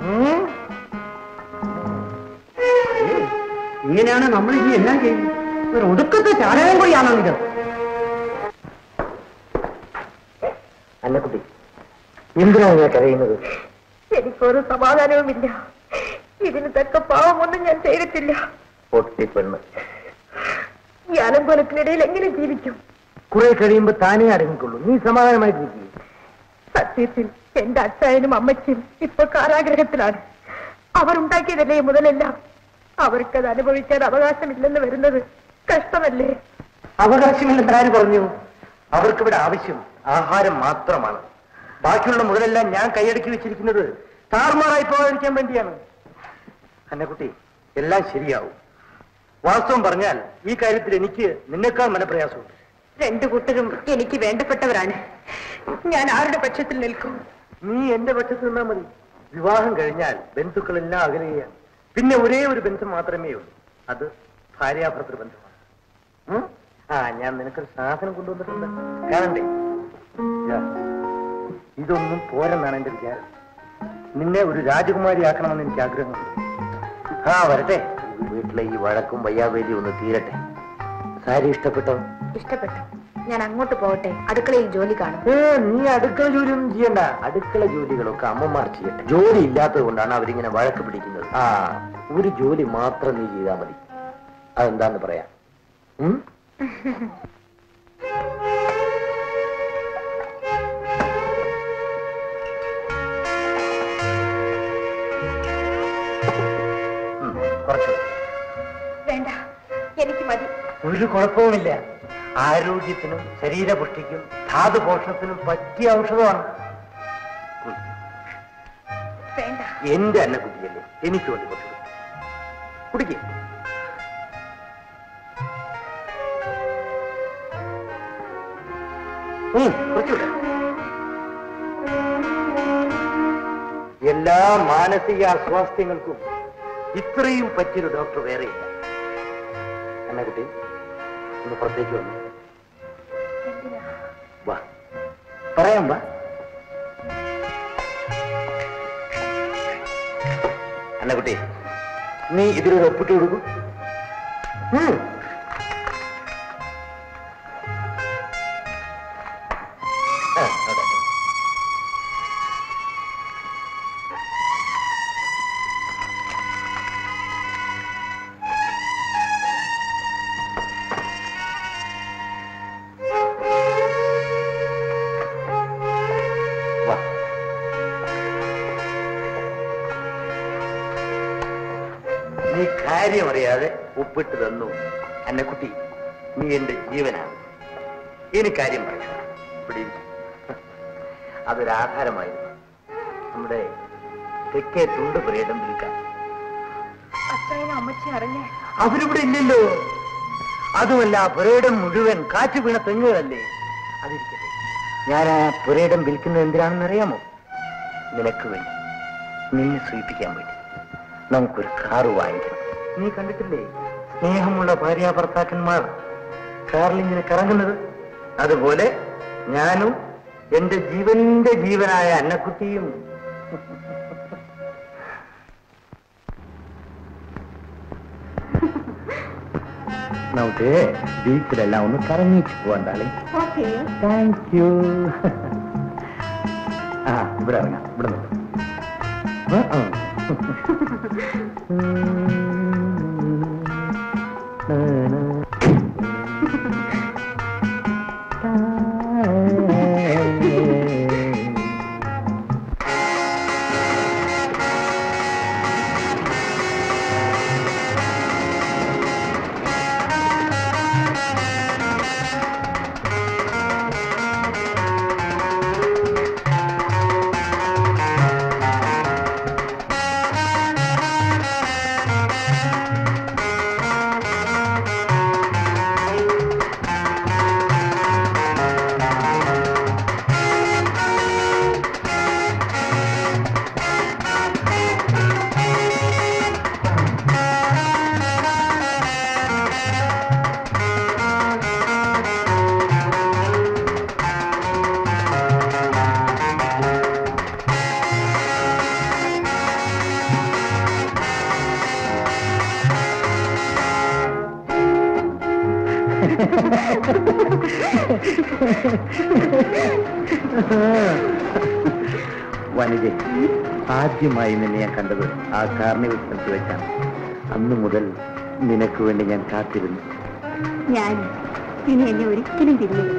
ഇങ്ങനെയാണ് നമ്മൾ ഇനി എല്ലാം ചെയ്യുന്നത് ഒരു ഒടുക്കത്തെ ചാലകം കൂടിയാണോ ഇത് അന്നക്കുട്ടി എന്തിനാണ് ഞാൻ കരയുന്നത് എനിക്കൊരു സമാധാനവുമില്ല ഇതിന് തക്ക പാവമൊന്നും ഞാൻ ചെയ്തിട്ടില്ല പൊട്ടി പെണ്ണ് ഈ അലങ്കോലത്തിനിടയിൽ എങ്ങനെ ജീവിക്കും കുറെ കഴിയുമ്പോ താനേ അടങ്ങിക്കൊള്ളൂ നീ സമാധാനമായിട്ടിരിക്കും സത്യത്തിൽ എന്റെ അച്ചായനും അമ്മച്ചിയും ഇപ്പൊ കാരാഗ്രഹത്തിലാണ് അവർ ഉണ്ടാക്കിയതല്ലേ ഈ മുതലെല്ലാം അവർക്കത് അനുഭവിക്കാൻ അവകാശമില്ലെന്ന് വരുന്നത് കഷ്ടമല്ലേ അവകാശമില്ലെന്ന് ആര് പറഞ്ഞു അവർക്കിവിടെ ആവശ്യം ആഹാരം മാത്രമാണ് ബാക്കിയുള്ള മുതലെല്ലാം ഞാൻ കൈയടക്കി വെച്ചിരിക്കുന്നത് താറുമാറായി പോകാതിരിക്കാൻ വേണ്ടിയാണ് അന്നക്കുട്ടി എല്ലാം ശരിയാവും വാസ്തവം പറഞ്ഞാൽ ഈ കാര്യത്തിൽ എനിക്ക് നിന്നേക്കാൾ മനപ്രയാസമുണ്ട് രണ്ടു കൂട്ടരും എനിക്ക് വേണ്ടപ്പെട്ടവരാണ് ഞാൻ ആരുടെ പക്ഷത്തിൽ നിൽക്കും നീ എന്റെ പക്ഷത്ത് നിന്നാൽ മതി വിവാഹം കഴിഞ്ഞാൽ ബന്ധുക്കളെല്ലാം അകലുകയാണ് പിന്നെ ഒരേ ഒരു ബന്ധം മാത്രമേ ഉള്ളൂ അത് ഭാര്യാഭർത്തൃ ബന്ധമാണ് ഉം? ആ ഞാൻ നിനക്കൊരു സാധനം കൊണ്ടുവന്നിട്ടുണ്ട് കാണണ്ടേ ഇതാ. ഇതൊന്നും പോരെന്നാണ് എന്റെ വിചാരം നിന്നെ ഒരു രാജകുമാരി ആക്കണമെന്ന് എനിക്ക് ആഗ്രഹമുണ്ട് ആ വരട്ടെ വീട്ടിലെ ഈ വഴക്കും വയ്യാവേലി ഒന്ന് തീരട്ടെ സാരി ഇഷ്ടപ്പെട്ടോ ഇഷ്ടപ്പെട്ടു ഞാൻ അങ്ങോട്ട് പോകട്ടെ അടുക്കളയിൽ ജോലി കാണും ഏ, നീ അടുക്കള ജോലിയൊന്നും ചെയ്യണ്ട അടുക്കള ജോലികളൊക്കെ അമ്മമാർ ചെയ്യട്ടെ ജോലി ഇല്ലാത്തത് കൊണ്ടാണ് അവരിങ്ങനെ വഴക്ക് പിടിക്കുന്നത് ആ ഒരു ജോലി മാത്രം നീ ചെയ്താൽ മതി അതെന്താന്ന് പറയാം ഉം? ഉം, കുറച്ച് വേണ്ട എനിക്ക് മതി ഒരു കുഴപ്പവുമില്ല ആരോഗ്യത്തിനും ശരീരപുഷ്ടിക്കും ധാതുപോഷണത്തിനും പറ്റിയ ഔഷധമാണ് ഉം. വേണ്ട എന്റെ അന്ന കുട്ടിയല്ലേ എനിക്ക് വേണ്ടി കുറച്ച് കുടിക്കേ കുറച്ചുകൂടെ എല്ലാ മാനസിക അസ്വാസ്ഥ്യങ്ങൾക്കും ഇത്രയും പറ്റിയൊരു ഡോക്ടർ വേറെയില്ല അന്ന കുട്ടി ഒന്ന് പുറത്തേക്ക് വന്നു വാ പറയാം വാ അന്നക്കുട്ടി നീ ഇതിലൊരു ഒപ്പിട്ട് കൊടുക്കും ഉം. ആ, അവിടെ. വാ നീ കാര്യമറിയാതെ ഒപ്പിട്ട് തന്നു എന്നെ കുട്ടി നീ എന്റെ ജീവനാണ് ഇനി കാര്യം പറയാം ഇവിടെ ഇരിക്ക്. അതൊരാധാരമായിരുന്നു നമ്മുടെ തെക്കേ തുണ്ട് പുരയിടം വിൽക്കാൻ അച്ചായനും അമ്മച്ചി അറിഞ്ഞേ അവരിവിടെ ഇല്ലല്ലോ അതുമല്ല ആ പുരയിടം മുഴുവൻ കാറ്റ് വീണ തെങ്ങുകളല്ലേ അതിരിക്കട്ടെ ഞാൻ ആ പുരയിടം വിൽക്കുന്നത് എന്തിനാണെന്ന് അറിയാമോ നിനക്ക് വേണ്ടി നിന്നെ സൂചിപ്പിക്കാൻ വേണ്ടി നമുക്കൊരു കാറ് വാങ്ങിക്കണം നീ കണ്ടിട്ടില്ലേ സ്നേഹമുള്ള ഭാര്യ ഭർത്താക്കന്മാർ കാറിൽ ഇങ്ങനെ കറങ്ങുന്നത് അതുപോലെ ഞാനും എന്റെ ജീവന്റെ ജീവനായ അന്നക്കുട്ടിയും നമുക്ക് ബീച്ചിലെല്ലാം ഒന്ന് കറങ്ങിച്ച് പോകണ്ടാളെ ഓക്കേ താങ്ക് യു ആ ഇവിടെ ഇറങ്ങാം ഇവിടെ നിന്ന് ആ വനിജ ആദ്യമായി നിന്നെ ഞാൻ കണ്ടത് ആ കാർണിവൽ സ്ഥലത്ത് വെച്ചാണ് അന്നു മുതൽ നിനക്ക് വേണ്ടി ഞാൻ കാത്തിരുന്നു ഞാൻ ഇനി എന്നെ ഒരിക്കലും തിരിഞ്ഞു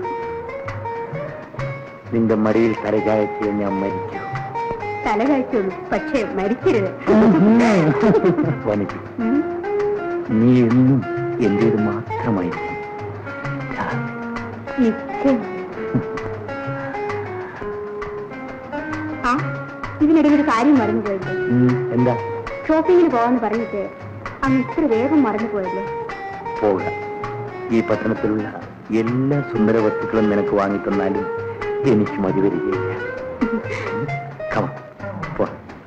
നിന്റെ മടിയിൽ തലകായച്ച് ഞാൻ മരിച്ചു തല കാഴ്ചയുള്ളൂ പക്ഷേ മരിക്കരുത് വനിജ ഉം. നീ എന്നും എന്റേത് മാത്രമായിരിക്കും നിശ്ചയം ആ ഇതിനിടയിൽ ഒരു കാര്യം മറന്നു പോയില്ലേ ഉം, എന്താ ഷോപ്പിങ്ങിന് പോവാന്ന് പറഞ്ഞിട്ട് അങ്ങ് ഇത്ര വേഗം മറന്നു പോയല്ലേ പോവുക ഈ പട്ടണത്തിലുള്ള എല്ലാ സുന്ദര വസ്തുക്കളും നിനക്ക് വാങ്ങിത്തന്നാലും എനിക്ക് മതി വരികയില്ല Come on, പോ.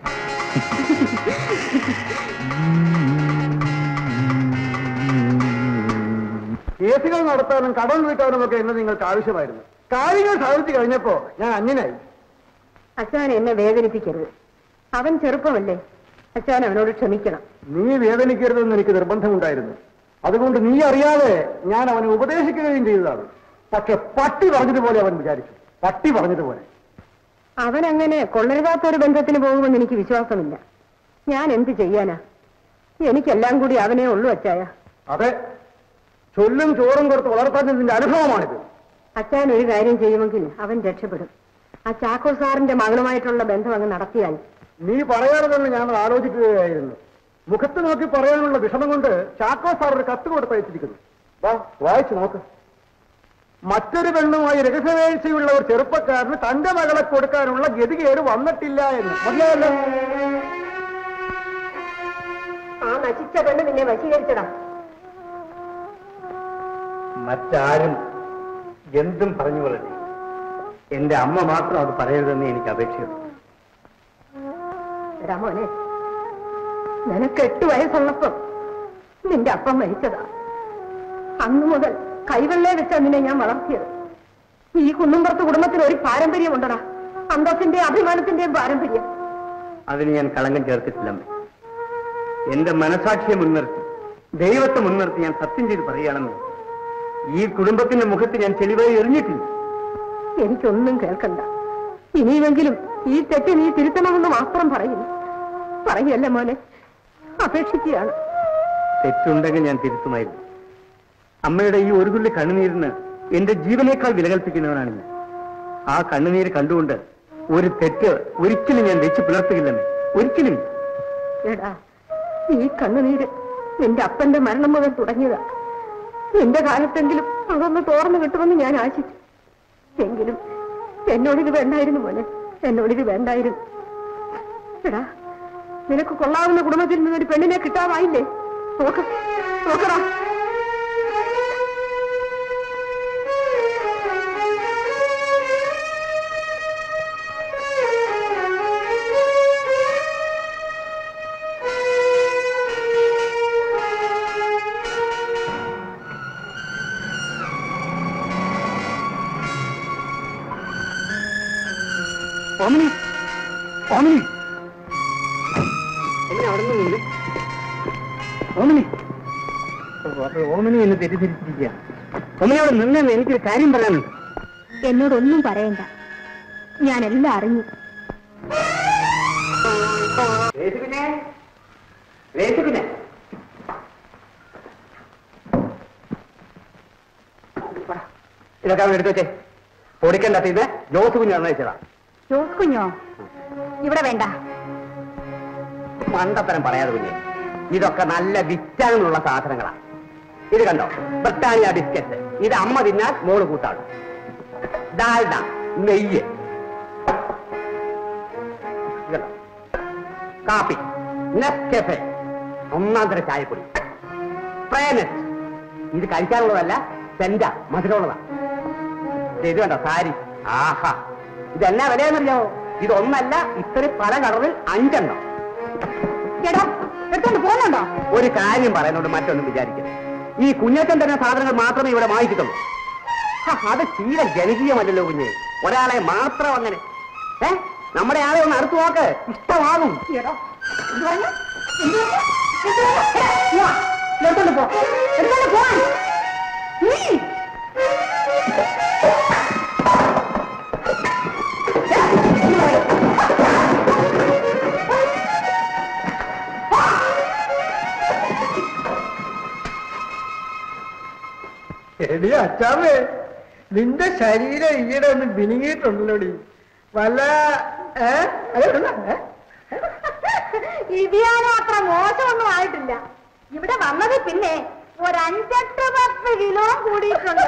കേസുകൾ നടത്താനും കടം വീട്ടാനും ഒക്കെ എന്നെ നിങ്ങൾക്ക് ആവശ്യമായിരുന്നു കാര്യങ്ങൾ സാധിച്ചു കഴിഞ്ഞപ്പോ ഞാൻ അന്യനായി അച്ഛൻ എന്നെ വേദനിപ്പിക്കരുത് അവൻ ചെറുപ്പമല്ലേ അച്ഛൻ അവനോട് ക്ഷമിക്കണം നീ വേദനിക്കരുതെന്ന് എനിക്ക് നിർബന്ധമുണ്ടായിരുന്നു അതുകൊണ്ട് നീ അറിയാതെ ഞാൻ അവനെ ഉപദേശിക്കുകയും ചെയ്തതാണ് പക്ഷെ പട്ടി പറഞ്ഞതുപോലെ അവൻ വിചാരിച്ചു പട്ടി പറഞ്ഞതുപോലെ അവൻ അങ്ങനെ കൊള്ളരുതാത്ത ഒരു ബന്ധത്തിന് പോകുമെന്ന് എനിക്ക് വിശ്വാസമില്ല ഞാൻ എന്ത് ചെയ്യാനാ എനിക്കെല്ലാം കൂടി അവനേ ഉള്ളൂ അച്ചായ അതെ ചൊല്ലും ചോറും കൊടുത്ത് വളർത്താൻ അനുഭവമാണിത് അച്ഛൻ ഒരു കാര്യം ചെയ്യുമെങ്കിൽ അവൻ രക്ഷപ്പെടും ആ ചാക്കോ സാറിന്റെ മകനുമായിട്ടുള്ള ബന്ധം അങ്ങ് നടത്തിയാൽ നീ പറയാറുതെന്ന് ഞാൻ ആലോചിക്കുകയായിരുന്നു മുഖത്ത് നോക്കി പറയാനുള്ള വിഷമം കൊണ്ട് ചാക്കോ സാർ ഒരു കത്ത് കൊടുത്തയച്ചിരിക്കുന്നു വാ വായിച്ചു നോക്ക് മറ്റൊരു പെണ്ണുമായി രഹസ്യവേഴ്ചയുള്ള ഒരു ചെറുപ്പക്കാരന് തന്റെ മകളെ കൊടുക്കാനുള്ള ഗതികേട് വന്നിട്ടില്ല എന്ന് മനസ്സിലായല്ലോ ആ നശിച്ച പെണ്ണ് നിന്നെ വശീകരിച്ചടാ മറ്റാരും എന്തും പറഞ്ഞു കൊള്ളട്ടെ എന്റെ അമ്മ മാത്രം അത് പറയരുതെന്ന് എനിക്ക് അപേക്ഷയുള്ളൂ എടാ മോനെ നിനക്ക് എട്ട് വയസ്സുള്ളപ്പം നിന്റെ അപ്പം മരിച്ചതാ അന്നു മുതൽ കൈവെള്ളേ വെച്ചാ നിന്നെ ഞാൻ വളർത്തിയത് ഈ കുന്നുംപുറത്ത് കുടുംബത്തിന് ഒരു പാരമ്പര്യമുണ്ടടാ അന്തസ്സിന്റെ അഭിമാനത്തിന്റെയും പാരമ്പര്യം അതിന് ഞാൻ കളങ്കം ചേർത്തിട്ടില്ലമ്മേ എന്റെ മനസാക്ഷിയെ മുൻനിർത്തി ദൈവത്തെ മുൻനിർത്തി ഞാൻ സത്യം ചെയ്ത് പറയുകയാണെന്ന് ഈ കുടുംബത്തിന്റെ മുഖത്ത് ഞാൻ തെളിവായി എറിഞ്ഞിട്ടില്ല എനിക്കൊന്നും കേൾക്കണ്ട ഇനിയുമെങ്കിലും ഈ തെറ്റ് നീ തിരുത്തണമെന്ന് മാത്രം പറയുന്നു പറയല്ല മോനെ അപേക്ഷിക്കുകയാണ് തെറ്റുണ്ടെങ്കിൽ ഞാൻ തിരുത്തുമായിരുന്നു അമ്മയുടെ ഈ ഒരു തുള്ളി കണ്ണുനീരിന് എന്റെ ജീവനേക്കാൾ വില കൽപ്പിക്കുന്നവനാണ് ഞാൻ ആ കണ്ണുനീര് കണ്ടുകൊണ്ട് ഒരു തെറ്റ് ഒരിക്കലും ഞാൻ വെച്ച് പുലർത്തുകയില്ലെന്ന് ഒരിക്കലും എടാ ഈ കണ്ണുനീര് നിന്റെ അപ്പന്റെ മരണം മുതൽ തുടങ്ങിയതാ നിന്റെ കാലത്തെങ്കിലും അതൊന്ന് തോർന്നു കിട്ടുമെന്ന് ഞാൻ ആശിച്ചു എങ്കിലും എന്നോടിത് വേണ്ടായിരുന്നു മോനെ എന്നോടിത് വേണ്ടായിരുന്നു എടാ നിനക്ക് കൊള്ളാവുന്ന കുടുംബത്തിൽ നിന്നൊരു പെണ്ണിനെ കിട്ടാമായില്ലേ നോക്ക് നോക്കടാ ഓമിനി ഓമിനി ഓമിനി അവിടെ നിന്ന് ഓമിനി ഓ, അപ്പൊ ഓമിനി എന്നെ തെറ്റിദ്ധരിച്ചിരിക്കുക ഓമിനി അവിടെ നിന്നെന്ന് എനിക്കൊരു കാര്യം പറയാനുണ്ട് എന്നോടൊന്നും പറയണ്ട ഞാൻ എല്ലാം അറിഞ്ഞു രേസുകുഞ്ഞെ രേസുകുഞ്ഞെ ഇതൊക്കെ അവിടെ എടുത്തു വെച്ചേ പൊടിക്കണ്ട ഇത് ജോസ് കുഞ്ഞ് നിർണയിച്ചതാ ജോസ് കുഞ്ഞോ ഇവിടെ വേണ്ട മണ്ടത്തരം പറയാതെ കുഞ്ഞെ ഇതൊക്കെ നല്ല വിറ്റാമിനുള്ള സാധനങ്ങളാ ഇത് കണ്ടോ ബ്രിട്ടാനിയ ബിസ്ക്കറ്റ് ഇത് അമ്മ തിന്നാൽ മോള് കൂട്ടാണ് ഡാൽഡ നെയ്യ് ഇത് കണ്ടോ കാപ്പി നെസ്കെഫെ ഒന്നാം തരം ചായപ്പൊടി പ്രേനറ്റ് ഇത് കഴിക്കാനുള്ളതല്ല സെന്റ മധുരമുള്ളതാ ദേ ഇത് കണ്ടോ സാരി ആഹാ ഇതെന്നാ വിലയെന്നറിയാമോ ഇതൊന്നല്ല ഇത്രയും പല കളറിൽ അഞ്ചെണ്ണം എടാ എടുത്തോണ്ട് പോകുന്നുണ്ടോ ഒരു കാര്യം പറയുന്നോണ്ട് മറ്റൊന്നും വിചാരിക്കരുത് ഈ കുഞ്ഞച്ചൻ തരുന്ന സാധനങ്ങൾ മാത്രമേ ഇവിടെ വാങ്ങിച്ചിട്ടുള്ളൂ ഹ, അത് തീരെ ജനകീയമല്ലല്ലോ കുഞ്ഞ് ഒരാളെ മാത്രം അങ്ങനെ ഏ നമ്മുടെ ആളെ ഒന്ന് അടുത്ത് നോക്ക് ഇഷ്ടമാകും എടോ എന്ത് പറഞ്ഞു എന്ത് പറഞ്ഞു? എന്ത് പറഞ്ഞു? എടാ, ഇങ്ങ് വാ. എടുത്തോണ്ട് പോ എടുത്തോണ്ട് പോവാൻ നീ എടി അച്ചാമേ നിന്റെ ശരീരം ഈയിടെ ഒന്ന് വിനുങ്ങിയിട്ടുണ്ടല്ലോടി വല്ല ഏ? അത് എവിടുന്നാ? ഏ? ഇതിയാനും അത്ര മോശമൊന്നും ആയിട്ടില്ല ഇവിടെ വന്നത് പിന്നെ ഒരഞ്ചെട്ട് പത്ത് കിലോ കൂടിയിട്ടുണ്ട്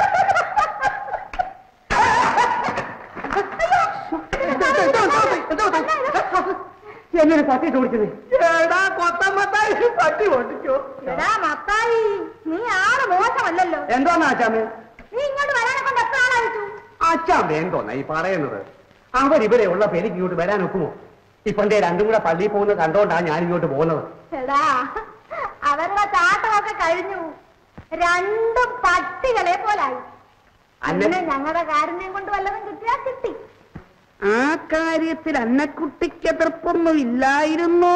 എന്നൊരു പട്ടി ചോദിച്ചത് എടാ കൊത്തമ്മത്തായി പട്ടി ഓടിക്കോ എടാ മത്തായി നീ ആള് മോശമല്ലല്ലോ എന്തോന്നാ അച്ചാമേ നീ ഇങ്ങോട്ട് വരാനെ കൊണ്ട് എത്ര ആളായിട്ടു അച്ഛാമ്മ എന്തോന്നാ ഈ പറയുന്നത് അവരിവിടെ ഉള്ളപ്പോ എനിക്ക് ഇങ്ങോട്ട് വരാൻ ഒക്കുമോ ഇപ്പൊ എന്റെ രണ്ടും കൂടെ പള്ളിയിൽ പോകുന്നത് കണ്ടോണ്ടാണ് ഞാൻ ഇങ്ങോട്ട് പോകുന്നത് എടാ അവരുടെ ചാട്ടമൊക്കെ കഴിഞ്ഞു രണ്ടും പട്ടികളെ പോലായി അന്നെ- പിന്നെ ഞങ്ങളുടെ കാരുണ്യം കൊണ്ട് വല്ലതും കിട്ടിയാ കിട്ടി ആ കാര്യത്തിൽ അന്നക്കുട്ടിക്ക് എതിർപ്പൊന്നും ഇല്ലായിരുന്നു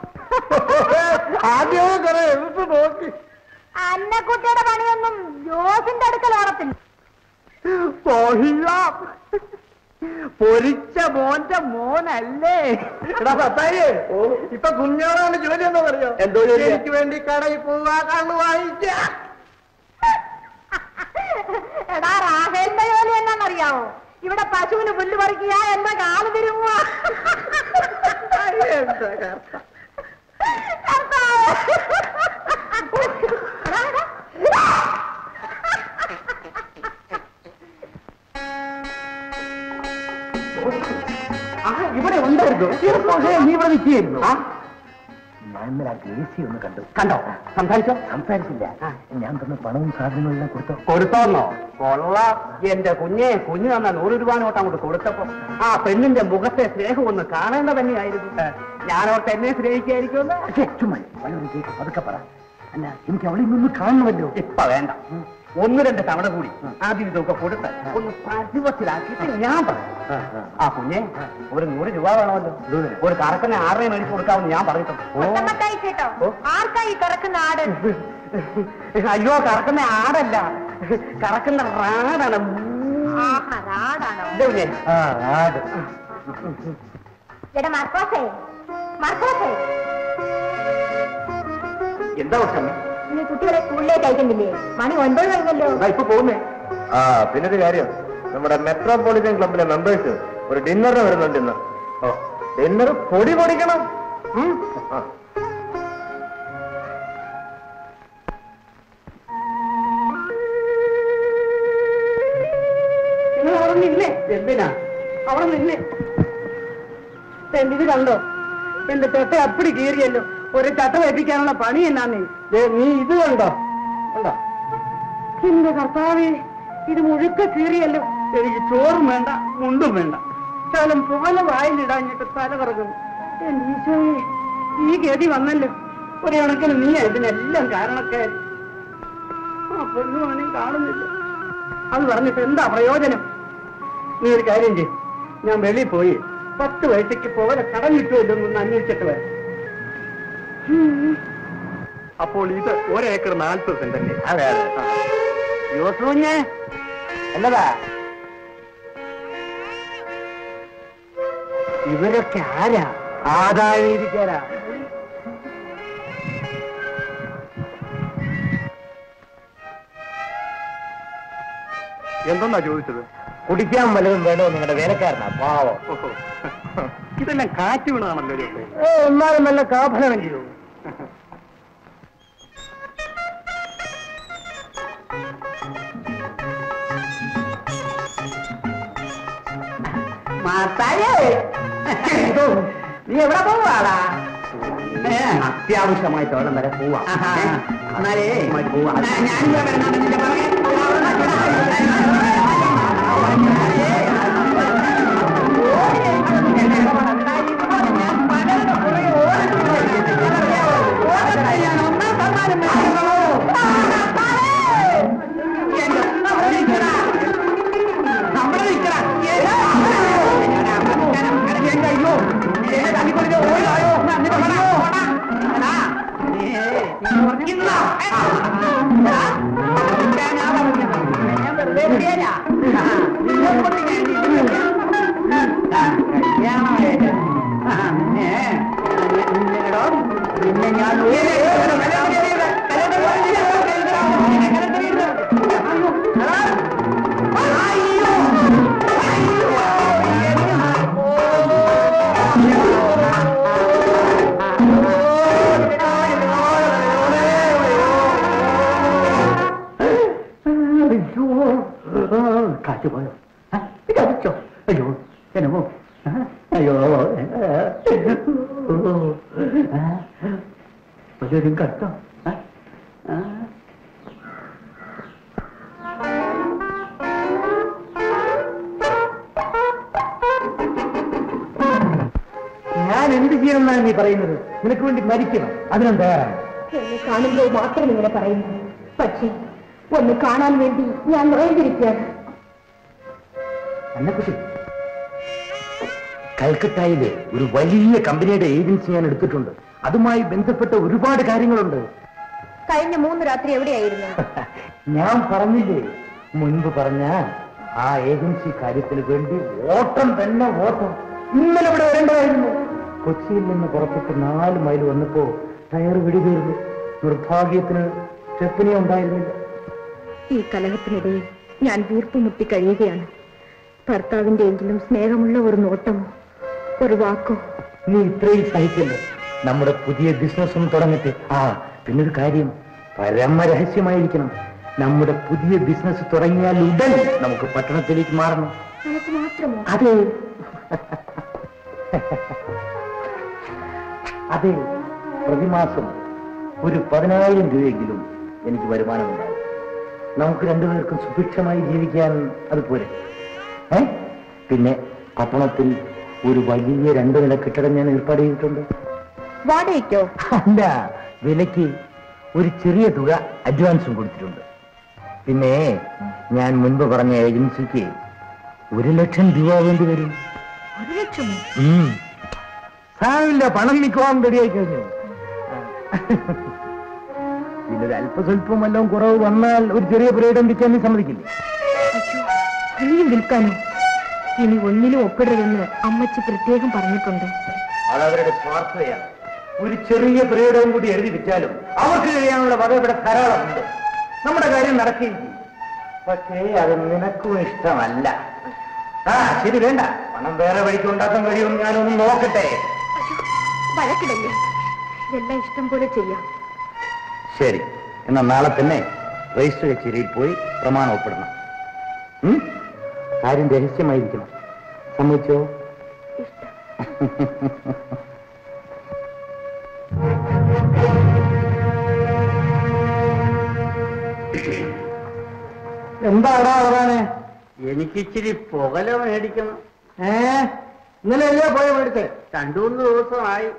ആദ്യമോ കുറെ എഴുത്ത് നോക്കി അന്നക്കുട്ടിയുടെ പണിയൊന്നും ജോസിന്റെ അടുക്കൽ ഓടത്തില്ല കൊള്ളാം. പൊരിച്ച മോന്റെ മോനല്ലേ എടാ പത്തായി ഇപ്പൊ കുഞ്ഞോളാണ് ജോലി എന്താ പറയോ എന്തോ ജോലിയാ? എനിക്ക് വേണ്ടി കടയിൽ പോവാ കണ്ണു വാങ്ങിക്ക എടാ രാഹേലിന്റെ ജോലി എന്നാന്നറിയാവോ ഇവിടെ പശുവിന് പുല്ല് പറിക്കുക എന്റെ കാല് തിരുമുക എന്താ കർത്ത ആ ഇവിടെ ഉണ്ടായിരുന്നു പക്ഷേ നീ ഇവിടെ നിൽക്കുകയായിരുന്നു ഞാൻ ഇന്നലെ ആ ഗ്രേസി ഒന്ന് കണ്ടു കണ്ടോ സംസാരിച്ചോ സംസാരിച്ചില്ല ഞാൻ തന്ന പണവും സാധനങ്ങളും എല്ലാം കൊടുത്തോ കൊടുത്തോന്നോ കൊള്ളാം എന്റെ കുഞ്ഞെ കുഞ്ഞു തന്ന നൂറ് രൂപ നോട്ട് അങ്ങോട്ട് കൊടുത്തപ്പോ ആ പെണ്ണിന്റെ മുഖത്തെ സ്നേഹം ഒന്ന് കാണേണ്ട തന്നെയായിരുന്നു ഞാനോർത്ത് എന്നെ സ്നേഹിക്കായിരിക്കുമെന്ന് ഛെ, ചുമ്മാ വല്ലവരും കേൾക്കും അതൊക്കെ പറ അല്ല എനിക്ക് അവളെ ഇന്നൊന്ന് കാണണമല്ലോ ഇപ്പൊ വേണ്ട ഒന്ന് രണ്ട് തവണ കൂടി ആദ്യം ഇതൊക്കെ കൊടുത്ത് ഒന്ന് പരുവത്തിലാക്കിയിട്ട് ഞാൻ പറയാം ആ കുഞ്ഞെ ഒരു നൂറ് രൂപ വേണമല്ലോ ഒരു കറക്കനെ ആറര മേടിച്ചു കൊടുക്കാമെന്ന് ഞാൻ പറഞ്ഞിട്ടുണ്ട് കൊച്ചമ്മത്തായി കേട്ടോ ആർക്കായി കിടക്കുന്ന ആട് അയ്യോ കറക്കുന്ന ആടല്ല കറക്കുന്ന റാടാണ് ആഹാ രാടാണോ ഇതേ കുഞ്ഞെ ആ ആട് എടാ മർക്കോസേ മർക്കോസേ എന്താ പ്രശ്നം നീ കുട്ടികളെ സ്കൂളിലേക്ക് അയക്കുന്നില്ലേ മണി ഒൻപത് കഴിഞ്ഞല്ലോ ഇപ്പൊ പോകുന്നേ ആ പിന്നൊരു കാര്യം നമ്മുടെ മെട്രോപൊളിറ്റൻ ക്ലബിലെ മെമ്പേഴ്സ് ഒരു ഡിന്നറിന് വരുന്നുണ്ട് ഇന്ന് ഓ ഡിന്നർ പൊടി പൊടിക്കണം ഉം? ആ. നിങ്ങൾ അവിടെ നിന്നേ എന്തിനാ അവിടെ നിന്നേ ഇത് കണ്ടോ എന്റെ തൊട്ട അപ്പടി കീറിയല്ലോ ഒരു ചട്ട വെപ്പിക്കാനുള്ള പണി എന്നാന്നേ ദേ, നീ ഇത് കണ്ടോ കണ്ടോ എന്റെ കർത്താവേ ഇത് മുഴുക്ക കീറിയല്ലോ എനിക്ക് ചോറും വേണ്ട മുണ്ടും വേണ്ട ശകലം പോലെ വായിലിടാഞ്ഞിട്ട് തല കറങ്ങുന്നു എന്റെ ഈശോയെ ഈ ഗതി വന്നല്ലോ ഒരു കണക്കിന് നീ ഇതിനെല്ലാം കാരണക്കാരി ആ പെണ്ണുവാണെ കാണുന്നില്ല അത് പറഞ്ഞിട്ട് എന്താ പ്രയോജനം നീ ഒരു കാര്യം ചെയ്യും ഞാൻ വെളിയിൽ പോയി പത്ത് വയസ്സേക്ക് പോലെ കടം കിട്ടുമല്ലോ എന്നൊന്ന് അന്വേഷിച്ചിട്ട് വരാം അപ്പോൾ ഇത് ഒരേക്കർ നാൽപ്പത് സെന്റ് അല്ലേ അതെ അതെ യോസുഞ്ഞേ എന്നതാ ഇവരൊക്കെ ആരാ ആദായിരിക്കാരാ എന്തെന്നാ ചോദിച്ചത് കുടിക്കാൻ വല്ലതും വേണോ നിങ്ങളുടെ വേലക്കാരനാ പാവം ഓഹോ. ഇതെല്ലാം കാറ്റ് വീണാണല്ലോ ജോസേ എന്നാലും നല്ല കാഫലമെങ്കിലും മാത്തായേ നീ എവിടെ പോവാടാ അത്യാവശ്യമായിട്ട് ഒരെണ്ണം വരെ പോവാം എന്നാലേ പോവാം ഞാനിവിടെ വരുന്നുണ്ട് നിന്റെ പുറകെ. ആ അയ്യോ ഒരു കഷ്ടം ഞാൻ എന്ത് ചെയ്യണമെന്നാണ് നീ പറയുന്നത് നിനക്ക് വേണ്ടി മരിക്കണം അതിനും തയ്യാറാണ് എന്നെ കാണുമ്പോൾ മാത്രം ഇങ്ങനെ പറയുന്നു പക്ഷേ ഒന്ന് കാണാൻ വേണ്ടി ഞാൻ നോയതിരിക്കുകയാണ് അന്നക്കുട്ടി കൽക്കട്ടയിലെ ഒരു വലിയ കമ്പനിയുടെ ഏജൻസി ഞാൻ എടുത്തിട്ടുണ്ട് അതുമായി ബന്ധപ്പെട്ട ഒരുപാട് കാര്യങ്ങളുണ്ട് കഴിഞ്ഞ മൂന്ന് രാത്രി എവിടെയായിരുന്നു ഞാൻ പറഞ്ഞില്ലേ മുൻപ് പറഞ്ഞ ആ ഏജൻസി കാര്യത്തിന് വേണ്ടി ഓട്ടം തന്നെ ഓട്ടം ഇന്നലെ ഇവിടെ വരേണ്ടതായിരുന്നു കൊച്ചിയിൽ നിന്ന് പുറപ്പെട്ട് നാല് മൈൽ വന്നപ്പോ ടയർ വെടിതീർന്നു നിർഭാഗ്യത്തിന് സ്റ്റെപ്പിനെ ഉണ്ടായിരുന്നില്ല ഈ കലഹത്തിനിടയിൽ ഞാൻ വീർപ്പുമുട്ടി കഴിയുകയാണ് ഭർത്താവിന്റെ എങ്കിലും സ്നേഹമുള്ള ഒരു നോട്ടമോ ഒരു വാക്കോ നീ ഇത്രയും സഹിക്കില്ല നമ്മുടെ പുതിയ ബിസിനസ്സും തുടങ്ങട്ടെ ആ പിന്നൊരു കാര്യം പരമരഹസ്യമായിരിക്കണം നമ്മുടെ പുതിയ ബിസിനസ് തുടങ്ങിയാൽ ഉടൻ നമുക്ക് പട്ടണത്തിലേക്ക് മാറണം നമുക്ക് മാത്രമോ അതെ അതെ പ്രതിമാസം ഒരു പതിനായിരം രൂപയെങ്കിലും എനിക്ക് വരുമാനമുണ്ടാകും നമുക്ക് രണ്ടുപേർക്കും സുഭിക്ഷമായി ജീവിക്കാൻ അത് പോരെ ഏ പിന്നെ പട്ടണത്തിൽ ഒരു വലിയ രണ്ടു നില കെട്ടിടം ഞാൻ ഏർപ്പാട് ചെയ്തിട്ടുണ്ട് വാടകയ്ക്കോ അല്ല വിലയ്ക്ക് ഒരു ചെറിയ തുക അഡ്വാൻസും കൊടുത്തിട്ടുണ്ട് പിന്നെ ഞാൻ മുൻപ് പറഞ്ഞ ഏജൻസിക്ക് ഒരു ലക്ഷം രൂപ വേണ്ടി വരും ഒരു ലക്ഷമോ ഉം. സാരമില്ല പണം മിക്കവാറും റെഡിയായി കഴിഞ്ഞു ഇതിലൊരു അല്പസ്വല്പം വല്ലതും കുറവ് വന്നാൽ ഒരു ചെറിയ പുരയിടം വിൽക്കാൻ നീ സമ്മതിക്കില്ലേ ഇനിയും വിൽക്കാനോ ഇനി ഒന്നിലും ഒപ്പിടരുതെന്ന് അമ്മച്ചി പ്രത്യേകം പറഞ്ഞിട്ടുണ്ട് അതവരുടെ സ്വാർത്ഥതയാണ് ഒരു ചെറിയ പുരയിടവും കൂടി എഴുതി വിറ്റാലും അവർക്ക് കഴിയാനുള്ള വക ഇവിടെ ധാരാളമുണ്ട് നമ്മുടെ കാര്യം നടക്കുകയും ചെയ്യും പക്ഷേ അത് നിനക്കും ഇഷ്ടമല്ല ആ ശരി വേണ്ട പണം വേറെ വഴിക്ക് ഉണ്ടാക്കാൻ കഴിയുമെന്ന് ഞാനൊന്ന് നോക്കട്ടെ വഴക്കിടല്ലേ എല്ലാം ഇഷ്ടം പോലെ ചെയ്യാം ശരി എന്നാൽ നാളെ തന്നെ രജിസ്റ്റർ കച്ചേരിയിൽ പോയി പ്രമാണം ഒപ്പിടണം ഉം? കാര്യം രഹസ്യമായിരിക്കണം സമ്മതിച്ചോ എന്താടാ പറയാനെ എനിക്കിച്ചിരി പുകല മേടിക്കണം ഏ ഇന്നലെ അല്ലേ പോയ മേടിച്ചേ രണ്ടു മൂന്ന് ദിവസമായി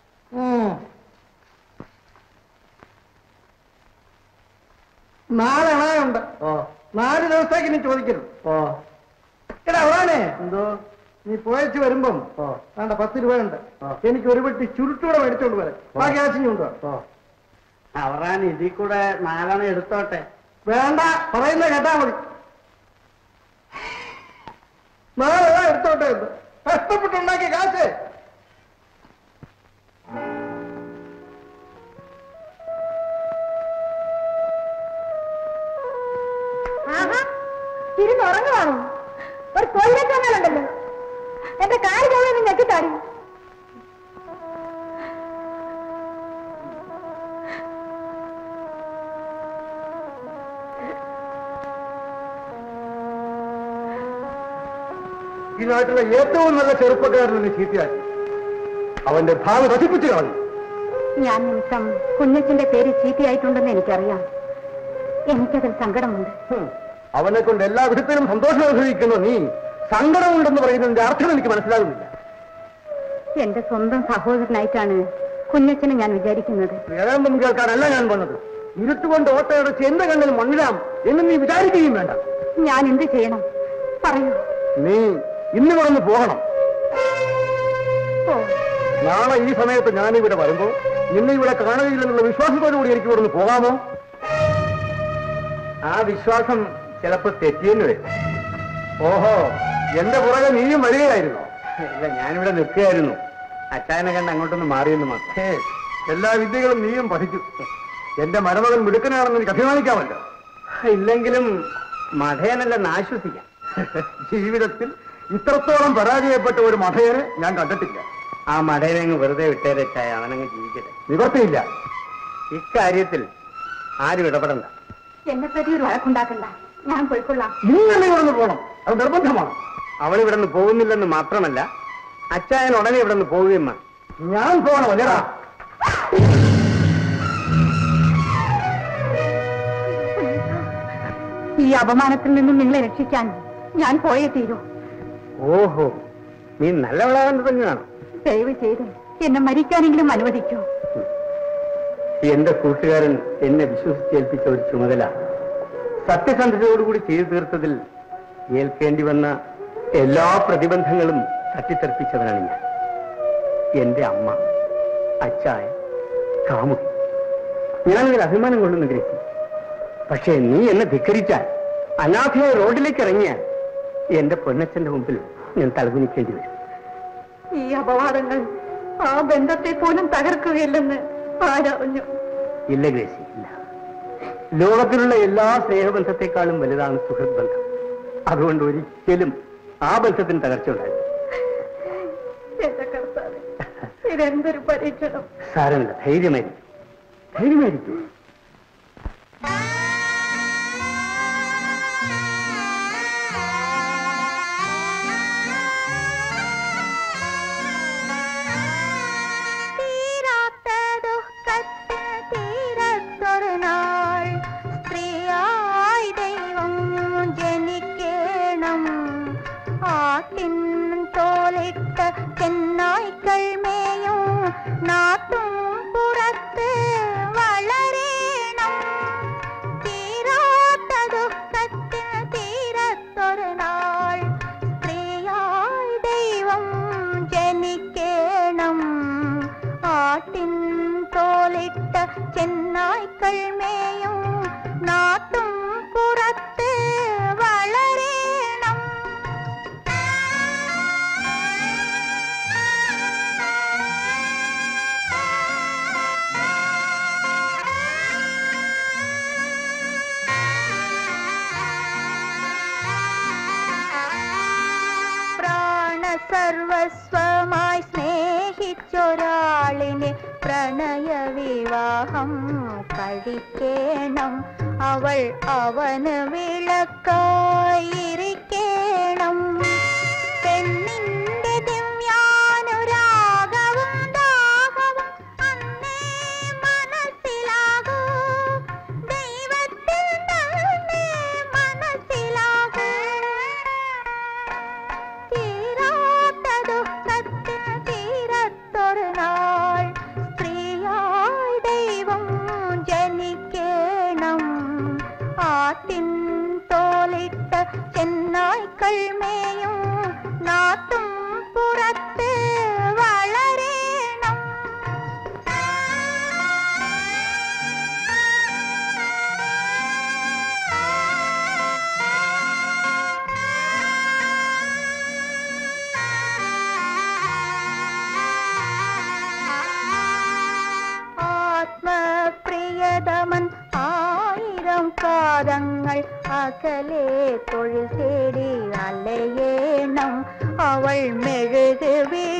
നാളെ അണയുണ്ട് ഓ നാല് ദിവസത്തേക്ക് നീ ചോദിക്കരുത് ഓ എടാ അവളാനെ എന്തോ നീ പോയച്ച് വരുമ്പം ഓ വേണ്ട പത്ത് രൂപയുണ്ട് ആ. എനിക്ക് ഒരു പെട്ടി ചുരുട്ടൂടെ മേടിച്ചോണ്ട് വരാം ബാക്കി ആശിഞ്ഞു കൊണ്ടുവാ ഓ അവറാൻ ഇതിൽ കൂടെ നാലെണ്ണം എടുത്തോട്ടെ വേണ്ട പറയുന്ന കേട്ടാ മതി നാളെ ദാ എടുത്തോട്ടെ എന്ന് കഷ്ടപ്പെട്ടുണ്ടാക്കിയ കാശ് ഇരുന്നുറങ്ങുവാണോ ഒരു കൊല്ലൊക്കെ വന്നാലുണ്ടല്ലോ എന്റെ കാല് കവളൊന്ന് ഞെക്കിത്താടി ഈ നാട്ടിലെ ഏറ്റവും നല്ല ചെറുപ്പക്കാരൻ എന്നെ ചീത്തയാക്കി അവന്റെ ഭാവി നശിപ്പിച്ചു കളഞ്ഞു ഞാൻ നിമിത്തം കുഞ്ഞച്ചന്റെ പേര് ചീത്തയായിട്ടുണ്ടെന്ന് എനിക്കറിയാം എനിക്കതിൽ സങ്കടമുണ്ട് ഹും. അവനെ കൊണ്ട് എല്ലാ വിധത്തിലും സന്തോഷം അനുഭവിക്കുന്ന നീ സങ്കടമുണ്ടെന്ന് പറയുന്നതിന്റെ അർത്ഥം എനിക്ക് മനസ്സിലാകുന്നില്ല എന്റെ സ്വന്തം സഹോദരനായിട്ടാണ് കുഞ്ഞച്ചനെ ഞാൻ വിചാരിക്കുന്നത് വേദാന്തം കേൾക്കാനല്ല ഞാൻ വന്നത് ഇരുട്ടുകൊണ്ട് ഓട്ടയടച്ച് എന്റെ കണ്ണിൽ മണ്ണിടാം എന്ന് നീ വിചാരിക്കുകയും വേണ്ട ഞാൻ എന്ത് ചെയ്യണം പറയൂ നീ ഇന്ന് വന്ന് പോകണം ഓ നാളെ ഈ സമയത്ത് ഞാനിവിടെ വരുമ്പോ നിന്നെ ഇവിടെ കാണുകയില്ലെന്നുള്ള വിശ്വാസത്തോടുകൂടി എനിക്ക് ഇവിടുന്ന് പോകാമോ ആ വിശ്വാസം ചിലപ്പോ തെറ്റിയെന്ന് വരും ഓഹോ എന്റെ പുറകെ നീയും വരികയായിരുന്നോ ഇല്ല ഞാനിവിടെ നിൽക്കുകയായിരുന്നു അച്ചായനെ കണ്ട് അങ്ങോട്ടൊന്ന് മാറിയെന്ന് മാത്രം ഹേ, എല്ലാ വിദ്യകളും നീയും പഠിച്ചു എന്റെ മരുമകൻ മിടുക്കനാണെന്ന് എനിക്ക് അഭിമാനിക്കാമല്ലോ ഇല്ലെങ്കിലും മഠയനല്ലെന്ന് ആശ്വസിക്കാം ജീവിതത്തിൽ ഇത്രത്തോളം പരാജയപ്പെട്ട ഒരു മഠയനെ ഞാൻ കണ്ടിട്ടില്ല ആ മഠയനെ അങ്ങ് വെറുതെ വിട്ടേരെ ചായ അവനങ്ങ് ജീവിക്കട്ടെ നിവർത്തിയില്ല ഇക്കാര്യത്തിൽ ആരും ഇടപെടണ്ട എന്നെ പറ്റി ഒരു വഴക്കുണ്ടാക്കണ്ട ഞാൻ പോയിക്കൊള്ളാം ഇങ്ങനെ ഇവിടുന്ന് പോകണം അത് നിർബന്ധമാണ് അവൾ ഇവിടെ നിന്ന് പോകുന്നില്ലെന്ന് മാത്രമല്ല അച്ചായൻ ഉടനെ ഇവിടെ നിന്ന് പോവുകയും വേണം ഞാൻ പോകണം അല്ലേടാ ഈ അപമാനത്തിൽ നിന്നും നിങ്ങളെ രക്ഷിക്കാൻ ഞാൻ പോയേ തീരൂ ഓഹോ നീ നല്ലവളാകേണ്ടത് തന്നെയാണ് ദയവ് ചെയ്ത് എന്നെ മരിക്കാനെങ്കിലും അനുവദിക്കൂ എന്റെ കൂട്ടുകാരൻ എന്നെ വിശ്വസിച്ചേൽപ്പിച്ച ഒരു ചുമതല സത്യസന്ധതയോടുകൂടി ചെയ്തു തീർത്തതിൽ ഏൽക്കേണ്ടി വന്ന എല്ലാ പ്രതിബന്ധങ്ങളും തട്ടിത്തെറിപ്പിച്ചവനാണ് ഞാൻ എന്റെ അമ്മ അച്ചായ കാമുകി ഞാനതിൽ അഭിമാനം കൊള്ളുന്ന ഗ്രഹിച്ചു പക്ഷേ നീ എന്നെ ധിക്കരിച്ചാൽ അനാഥയായ റോഡിലേക്ക് ഇറങ്ങിയാൽ എന്റെ പൊന്നച്ഛന്റെ മുമ്പിൽ ഞാൻ തലകുനിക്കേണ്ടി വരും ഈ അപവാദങ്ങൾ ആ ബന്ധത്തെ പോലും തകർക്കുകയില്ലെന്ന് ആരറിഞ്ഞു ഇല്ല ഗ്രേസി ഇല്ല ലോകത്തിലുള്ള എല്ലാ സ്നേഹബന്ധത്തെക്കാളും വലുതാണ് സുഹൃത് ബന്ധം അതുകൊണ്ട് ഒരിക്കലും ആ ബന്ധത്തിന് തകർച്ച ഉണ്ടായിരുന്നു എന്റെ കർത്താവ് ഇതെന്തൊരു പരീക്ഷണം സാരമില്ല ധൈര്യമായിരിക്കും ധൈര്യമായിരിക്കും തീരാത്ത ദുഃഖത്തിൽ തീരത്തൊരു നാൾ സ്ത്രീയായി ദൈവം ജനിക്കേണം ആട്ടിൻ തോലിട്ട ചെന്നായ്ക്കൾ മേയും നാട്ടും പുറത്ത് വളരേണം തീരാത്ത ദുഃഖത്തിൽ തീരത്തൊരു നാൾ സ്ത്രീയായി ദൈവം ജനിക്കേണം ആട്ടിൻ തോലിട്ട ചെന്നായ്ക്കൾ മേയും നാട്ടും പുറത്ത് വളരേണം പ്രാണസർവസ്വമായി സ്നേഹിച്ചൊരാളിനെ പ്രണയ വിവാഹം കഴിക്കേണം അവൾ അവന് വിളക്കായിരിക്കേണം പെണ്ണിന്റെ ദിവ്യാനുരാഗവും ദാഹവും അന്നേ മനസ്സിലാകൂ ദൈവത്തിൽ തന്നെ മനസ്സിലാകൂ തീരാത്ത ദുഃഖത്തിൽ തീരത്തൊരു നാൾ സ്ത്രീയായി ദൈവം ജനിക്കേണം ആട്ടിൻ തോലിട്ട ചെന്നായ്ക്കൾ മേയും നാട്ടും പുറത്ത് വളരേണം ആത്മപ്രിയതമൻ ആയിരം പാദങ്ങൾ അകലെ തൊഴിൽ തേടി അലയേണം അവൾ മെഴുക്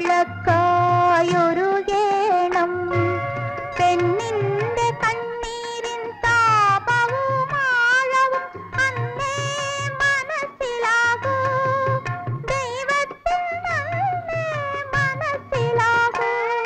വിളക്കായൊരുകേണം പെണ്ണിന്റെ കണ്ണീരിൻ താപവും ആഴവും അന്നേ മനസ്സിലാകൂ ദൈവത്തിൽ നന്നേ മനസ്സിലാകൂ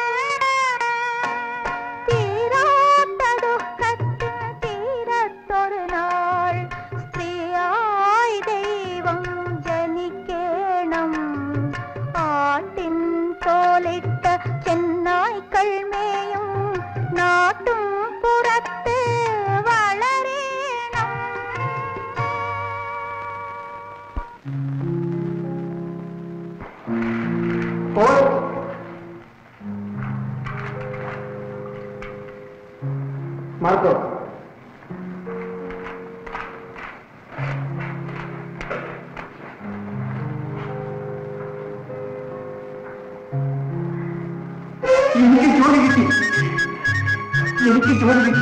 തീരാത്ത ദുഃഖത്തിൽ തീരത്തൊരു നാൾ സ്ത്രീയായി ദൈവം ജനിക്കേണം ആട്ടിൻ തോലിട്ട ചെന്നായ്ക്കൾ മേയും നാട്ടും പുറത്ത് വളരേണം മാർക്കോ എനിക്ക് ജോലി കിട്ടി എനിക്ക് ജോലി കിട്ടി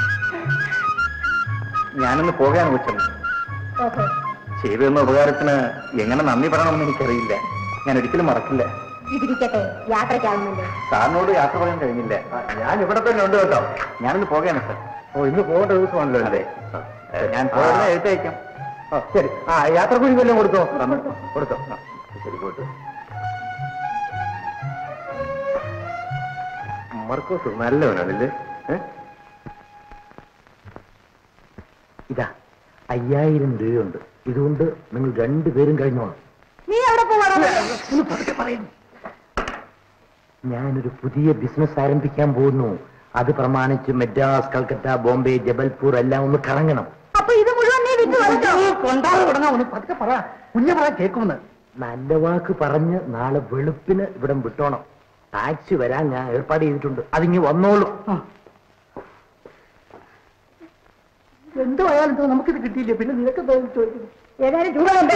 ഞാനൊന്ന് പോകാണ് കൊച്ചത് ചെയ്തു തന്ന ഉപകാരത്തിന് എങ്ങനെ നന്ദി പറയണമെന്ന് എനിക്കറിയില്ല ഞാൻ ഒരിക്കലും മറക്കില്ല ഇതിരിക്കട്ടെ യാത്രയ്ക്കാവുന്നുണ്ട് സാറിനോട് യാത്ര പറയാൻ കഴിഞ്ഞില്ല ഞാൻ ഇവിടെ തന്നെ ഉണ്ട് കേട്ടോ ഞാനിന്ന് പോവുകയാണ് സാർ ഓ ഇന്ന് പോകേണ്ട ദിവസമാണല്ലോ അതെ ഞാൻ പോകണ എഴുത്തയക്കാം ആ, ശരി ആ യാത്രക്കൂലി വല്ലതും കൊടുത്തോ കൊടുത്തോ ആ, ശരി പോയിട്ട് മർക്കോസ് നല്ലവനാണല്ലേ ഏ? ഇതാ അയ്യായിരം രൂപയുണ്ട് ഇതുകൊണ്ട് നിങ്ങൾ രണ്ടുപേരും കഴിഞ്ഞോണം നീ എവിടെ പോവാണോ ഞാനൊരു പുതിയ ബിസിനസ് ആരംഭിക്കാൻ പോകുന്നു അത് പ്രമാണിച്ച് മദ്രാസ് കൽക്കട്ട ബോംബെ ജബൽപൂർ എല്ലാം ഒന്ന് കറങ്ങണം അപ്പൊ ഇത് മുഴുവൻ നീ വിറ്റ് കളഞ്ഞോ കൊണ്ടാതെ തുടങ്ങാം ഒന്ന് പതുക്കെ പറ കുഞ്ഞു പറ കേൾക്കുമെന്ന് നല്ല വാക്ക് പറഞ്ഞ് നാളെ വെളുപ്പിന് ഇവിടം വിട്ടോണം ടാക്സി വരാൻ ഞാൻ ഏർപ്പാട് ചെയ്തിട്ടുണ്ട് അതിങ്ങ് വന്നോളൂ എന്തോ ആയാലും നമുക്കിത് കിട്ടിയില്ലേ പിന്നെ നിനക്ക് ചോദിക്കുന്നു ഏതായാലും ചൂടുണ്ട്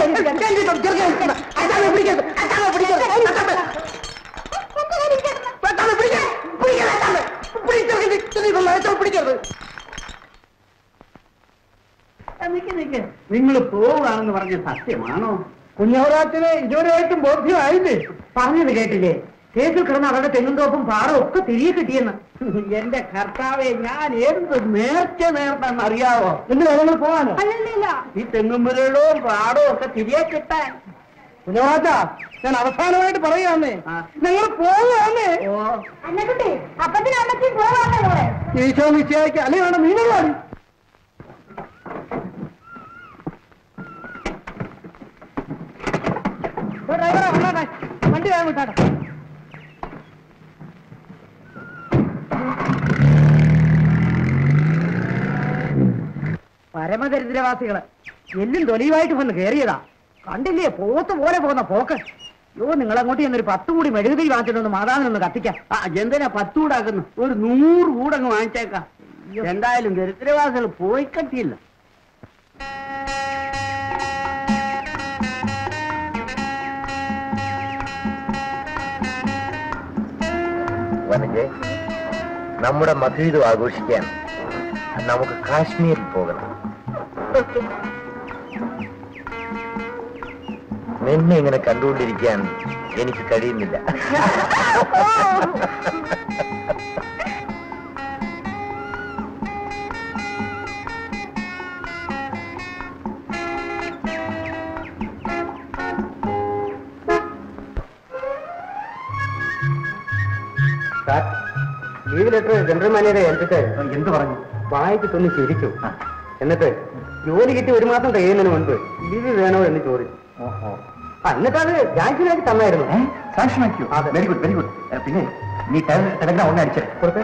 നിങ്ങൾ പോവുകയാണെന്ന് പറഞ്ഞ സത്യമാണോ കുഞ്ഞവരാച്ചന് ഇതുവരെയായിട്ടും ബോധ്യമായില്ലേ പറഞ്ഞത് കേട്ടില്ലേ കേസിൽ കിടന്ന അവരുടെ തെങ്ങുംതോപ്പും പാറും ഒക്കെ തിരികെ കിട്ടിയെന്ന് എന്റെ കർത്താവെ ഞാൻ എന്ത് നേർച്ച നേർന്നെന്ന് അറിയാവോ എന്തിനാ നിങ്ങൾ പോവാനോ അല്ലല്ല ഈ തെങ്ങുമ്പുരകളും പാടവും ഒക്കെ തിരികെ കിട്ടാൻ കുഞ്ഞവരാച്ച ഞാൻ അവസാനമായിട്ട് പറയാന്നേ ആ. നിങ്ങൾ പോവാന്നേ ഓ അന്നക്കുട്ടി അപ്പത്തിന് അമ്മച്ചി പോവാണോ ഇവിടെ ഈശോ നിശ്ചയിക്ക് അല്ലേ വേണം നീനുള്ളാടി ഡ്രൈവറെ വന്നാട്ടെ വണ്ടി വേഗം വിട്ടാട്ടെ പരമദരിദ്രവാസികള് എല്ലും തൊലിയുമായിട്ട് വന്ന് കയറിയതാ കണ്ടില്ലേ പോത്ത് പോലെ പോകുന്ന പോക്ക് യോ നിങ്ങൾ അങ്ങോട്ട് ചെന്നൊരു പത്ത് കൂടി മെഴുകുതിരി വാങ്ങിച്ചിട്ടൊന്ന് മാതാവിനൊന്ന് കത്തിക്കാം ആ എന്തിനാ പത്ത് കൂടാക്കുന്നു ഒരു നൂറ് കൂടങ്ങ് വാങ്ങിച്ചേക്കാം എന്തായാലും ദരിദ്രവാസികൾ പോയി കട്ടിയില്ല വനജെ നമ്മുടെ മധുരം ആഘോഷിക്കാൻ നമുക്ക് കാശ്മീരിൽ പോകണം നിന്നെ ഇങ്ങനെ കണ്ടുകൊണ്ടിരിക്കാൻ എനിക്ക് കഴിയുന്നില്ല ലീവ് ലെറ്റർ ജനറൽ മാനേജറെ ഏൽപ്പിച്ച് എന്ത് പറഞ്ഞു വായിച്ചിട്ടൊന്ന് ചിരിച്ചു എന്നിട്ട് ജോലി കിട്ടി ഒരു മാസം കഴിയുന്നതിന് മുൻപ് ലീവ് വേണോ എന്ന് ചോദിച്ചു ആ, എന്നിട്ട് അത് ജാൻസിലേക്ക് തന്നായിരുന്നു സാങ്ഷൻ ആക്കിയോ വെരി ഗുഡ് വെരി ഗുഡ് പിന്നെ നീ ടെലഗ്രാം ഒന്ന് അടിച്ചേ കൊടുത്തേ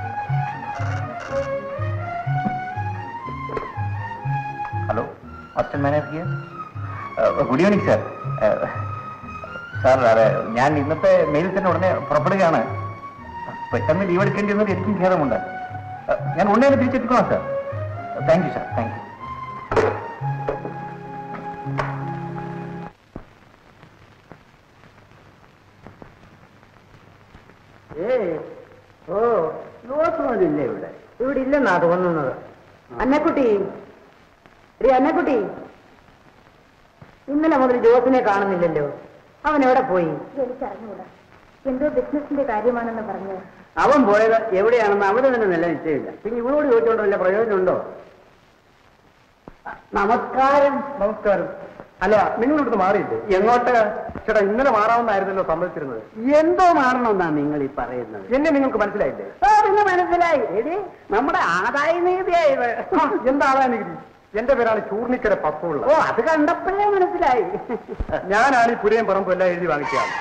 hello assistant manager here good evening sir sir അതെ ഞാൻ ഇന്നത്തെ മെയിൽ തന്നെ ഉടനെ പുറപ്പെടുകയാണ് പെട്ടെന്ന് ലീവ് എടുക്കേണ്ടി വന്നത് എനിക്കും ഖേദമുണ്ട് Uh, ഞാൻ ഉടനെ തന്നെ തിരിച്ചെത്തിക്കോളാം sir thank you sir thank you ഓ യുവത്വമില്ലേ ഇവിടെ ഇവിടെ ഇല്ലെന്നാ തോന്നുന്നത് അന്നക്കുട്ടി എടി അന്നക്കുട്ടി ഇന്നലെ മുതൽ ജോസിനെ കാണുന്നില്ലല്ലോ അവൻ എവിടെ പോയി എനിക്കറിഞ്ഞൂടാ എന്തോ ബിസിനസിന്റെ കാര്യമാണെന്ന് പറഞ്ഞു അവൻ പോയത് എവിടെയാണെന്ന് അവിടെ തന്നെ നല്ല നിശ്ചയമില്ല പിന്നെ ഇവളോട് ചോദിച്ചുകൊണ്ടോ വല്ല പ്രയോജനമുണ്ടോ നമസ്കാരം നമസ്കാരം അല്ല നിങ്ങൾ ഇവിടുന്ന് മാറിയില്ലേ എങ്ങോട്ട് ചേട്ടാ ഇന്നലെ മാറാമെന്നായിരുന്നല്ലോ സമ്മതിച്ചിരുന്നത് എന്തോ മാറണമെന്നാ നിങ്ങൾ ഈ പറയുന്നത് എന്നെ നിങ്ങൾക്ക് മനസ്സിലായില്ലേ ആ, പിന്നെ മനസ്സിലായി എടി നമ്മുടെ ആദായ നികുതിയായത് ആ, എന്താ നികുതി എന്റെ പേരാണ് ചൂർണിക്കര പപ്പുള്ള ഓ അത് കണ്ടപ്പോഴേ മനസ്സിലായി ഞാനാണ് ഈ പുരയും പറമ്പും എല്ലാം എഴുതി വാങ്ങിച്ചതാണ്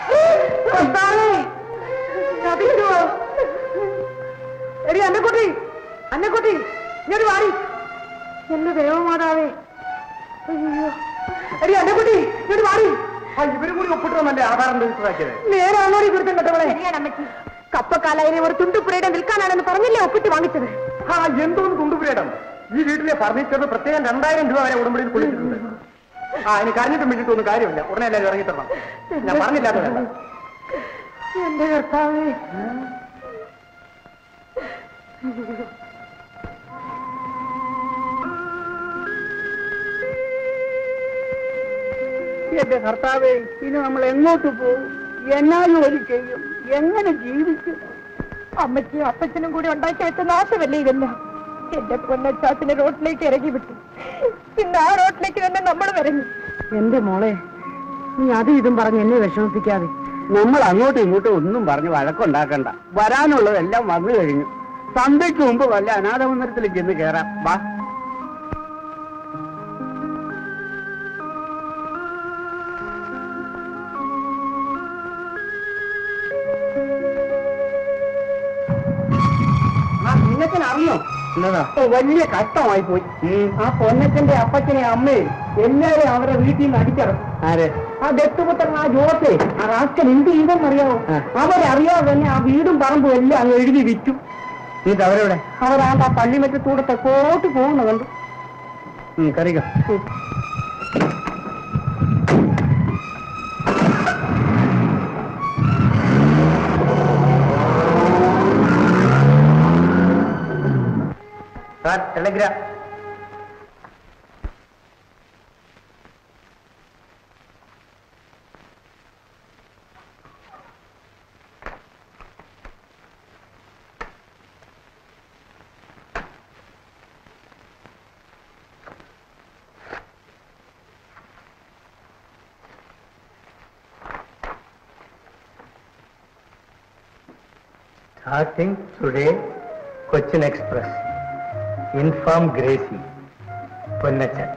എടി അന്നക്കുട്ടി അന്നക്കുട്ടി ഇങ്ങോട്ട് വാടി എന്റെ ദേവമാതാവേ അയ്യോ എടി അന്നക്കുട്ടി ഇങ്ങോട്ട് വാടി ആ, ഇവരും കൂടി ഒപ്പിട്ടതല്ലേ ആധാരം രജിസ്റ്ററാക്കിയത് നേരാണോ ഈ ഗുരുത്തം കെട്ടവളെ ശരിയാണ് അമ്മച്ചി കപ്പക്കാലായിനെ ഒരു തുണ്ടുപുരയുടെ വിൽക്കാനാണെന്ന് പറഞ്ഞില്ലേ ഒപ്പിട്ട് വാങ്ങിച്ചത് ആ എന്തോന്ന് കൊണ്ടുപുരയിടം ഈ വീട്ടിലെ ഫർണിച്ചറിന് പ്രത്യേകം രണ്ടായിരം രൂപ വരെ ഉടമ്പടിയിൽ കൊടുത്തിട്ടുണ്ട് ആ ഇനി കരഞ്ഞിട്ടും വിട്ടിട്ടൊന്നും കാര്യമില്ല ഉടനെ എല്ലാവരും ഇറങ്ങിത്തരണം ഞാൻ പറഞ്ഞില്ലാത്തതല്ല എന്റെ കർത്താവേ എന്റെ കർത്താവേ ഇനി നമ്മൾ എങ്ങോട്ട് പോകും എന്നാ ജോലി ചെയ്യും എങ്ങനെ ജീവിക്കും അമ്മച്ചിയും അപ്പച്ചനും കൂടി ഉണ്ടാക്കി വെച്ച നാശമല്ലേ ഇതെല്ലാം എന്റെ പൊന്നച്ചാച്ചനെ റോട്ടിലേക്ക് ഇറങ്ങി വിട്ടു ഇന്ന് ആ റോട്ടിലേക്ക് തന്നെ നമ്മൾ വരഞ്ഞു എന്റെ മോളെ നീ അതും ഇതും പറഞ്ഞ് എന്നെ വിഷമിപ്പിക്കാതെ നമ്മൾ അങ്ങോട്ടും ഇങ്ങോട്ടും ഒന്നും പറഞ്ഞ് വഴക്കുണ്ടാക്കണ്ട വരാനുള്ളതെല്ലാം വന്നു കഴിഞ്ഞു സന്ധ്യയ്ക്ക് മുമ്പ് വല്ല അനാഥ മന്ദിരത്തിൽ ചെന്ന് കയറാം വാ നിങ്ങൾക്കിന് അറിയോ എന്നതാ ഇപ്പൊ വലിയ കഷ്ടമായി പോയി ആ പൊന്നച്ചന്റെ അപ്പച്ചനെ അമ്മയും എല്ലാരും അവരുടെ വീട്ടിൽ നിന്ന് അടിച്ചിറക്കും ആരെ ആ ദത്തുപുത്രൻ ആ ജോസേ ആ റാസ്കൽ എന്ത് ചെയ്തെന്നറിയാമോ ആ. അവരറിയാതെ തന്നെ ആ വീടും പറമ്പും എല്ലാം അങ്ങ് എഴുതി വിറ്റു ഇത് അവരെവിടെ അവരാണ്ട് ആ പള്ളിമറ്റത്തൂടെ തെക്കോട്ട് പോകുന്ന കണ്ടു കറിക telegram Starting today, Cochin Express. Inform Gracie. Ponnachan.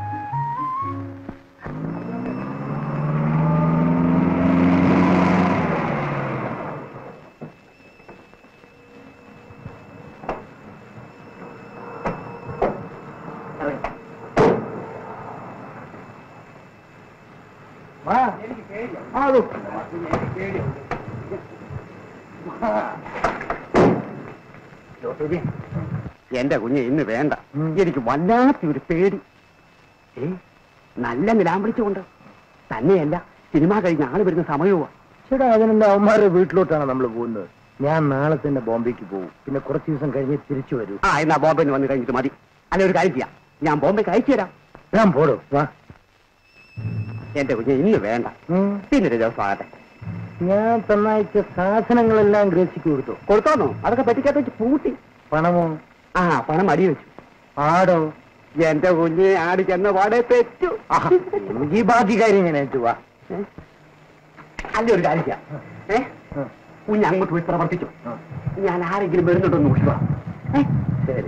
എന്റെ കുഞ്ഞ് ഇന്ന് വേണ്ട എനിക്ക് വല്ലാത്തൊരു പേടി ഏ നല്ല നിലാം വിളിച്ചുകൊണ്ട് തന്നെയല്ല സിനിമ കഴിഞ്ഞ ആള് വരുന്ന സമയവുമാ ചേട്ടാ അതിനെന്താ അവന്മാരുടെ വീട്ടിലോട്ടാണ് നമ്മൾ പോകുന്നത് ഞാൻ നാളെ തന്നെ ബോംബെക്ക് പോകും പിന്നെ കുറച്ച് ദിവസം കഴിഞ്ഞ് തിരിച്ചു വരൂ ആ എന്നാ ബോംബെ വന്ന് കഴിഞ്ഞിട്ട് മതി അല്ല ഒരു കാര്യം ചെയ്യാം ഞാൻ ബോംബെക്ക് അയച്ചു തരാം ഞാൻ പോടും വാ എന്റെ കുഞ്ഞ് ഇന്ന് വേണ്ട ഉം. പിന്നൊരു ദിവസം ആകട്ടെ ഞാൻ തന്നയച്ച സാധനങ്ങളെല്ലാം ഗ്രേസിക്ക് കൊടുത്തു കൊടുത്തോന്നോ അതൊക്കെ പറ്റിക്കാത്ത വെച്ച് പൂട്ടി പണമോ ആ പണം അടി വെച്ചു ആടോ എന്റെ കുഞ്ഞ് ആട് ചെന്ന പാടെ തെറ്റു ആഹാ, എനിക്ക് ഈ ബാക്കി കാര്യം ഞാൻ ഏറ്റു വാ ഏ? അല്ല ഒരു കാര്യം ചെയ്യാം ഏ ഉം. കുഞ്ഞ് അങ്ങോട്ട് പോയി പ്രവർത്തിച്ചു ഉം. ഞാൻ ആരെങ്കിലും വരുന്നുണ്ടോ എന്ന് നോക്കുക ശരി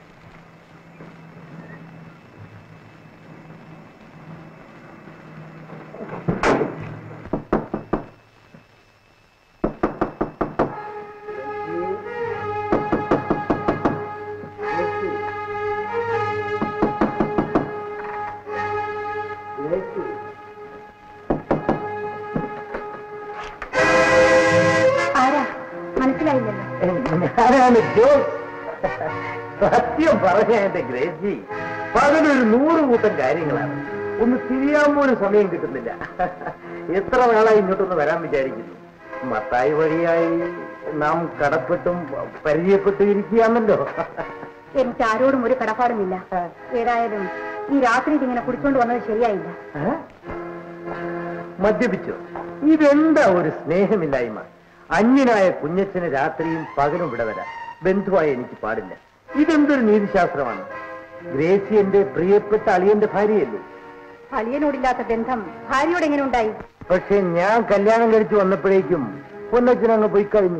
ആരാ മനസ്സിലായില്ലല്ലോ ഞാനാണ് ജോസ് സത്യം പറഞ്ഞ എന്റെ ഗ്രേസി പകലൊരു നൂറ് കൂട്ടം കാര്യങ്ങളാണ് ഒന്ന് തിരിയാൻ പോലും സമയം കിട്ടുന്നില്ല എത്ര നാളായി ഇങ്ങോട്ടൊന്ന് വരാൻ വിചാരിക്കുന്നു മത്തായി വഴിയായി നാം കടപ്പെട്ടും പരിചയപ്പെട്ടും ഇരിക്കുകയാണല്ലോ എനിക്ക് ആരോടും ഒരു കടപ്പാടുമില്ല ഏതായാലും ഈ രാത്രി ഇങ്ങനെ കുടിച്ചോണ്ട് വന്നത് ശരിയായില്ല ഏ? മദ്യപിച്ചോ ഇതെന്താ ഒരു സ്നേഹമില്ലായ്മ അന്യനായ കുഞ്ഞച്ചന് രാത്രിയും പകലും ഇവിടെ വരാം ബന്ധുവായി എനിക്ക് പാടില്ല ഇതെന്തൊരു നീതിശാസ്ത്രമാണ് ഗ്രേസി എന്റെ പ്രിയപ്പെട്ട അളിയന്റെ ഭാര്യയല്ലേ അളിയനോടില്ലാത്ത ബന്ധം ഭാര്യയോട് എങ്ങനെ ഉണ്ടായി പക്ഷെ ഞാൻ കല്യാണം കഴിച്ചു വന്നപ്പോഴേക്കും പൊന്നച്ചൻ അങ്ങ് പോയി കഴിഞ്ഞു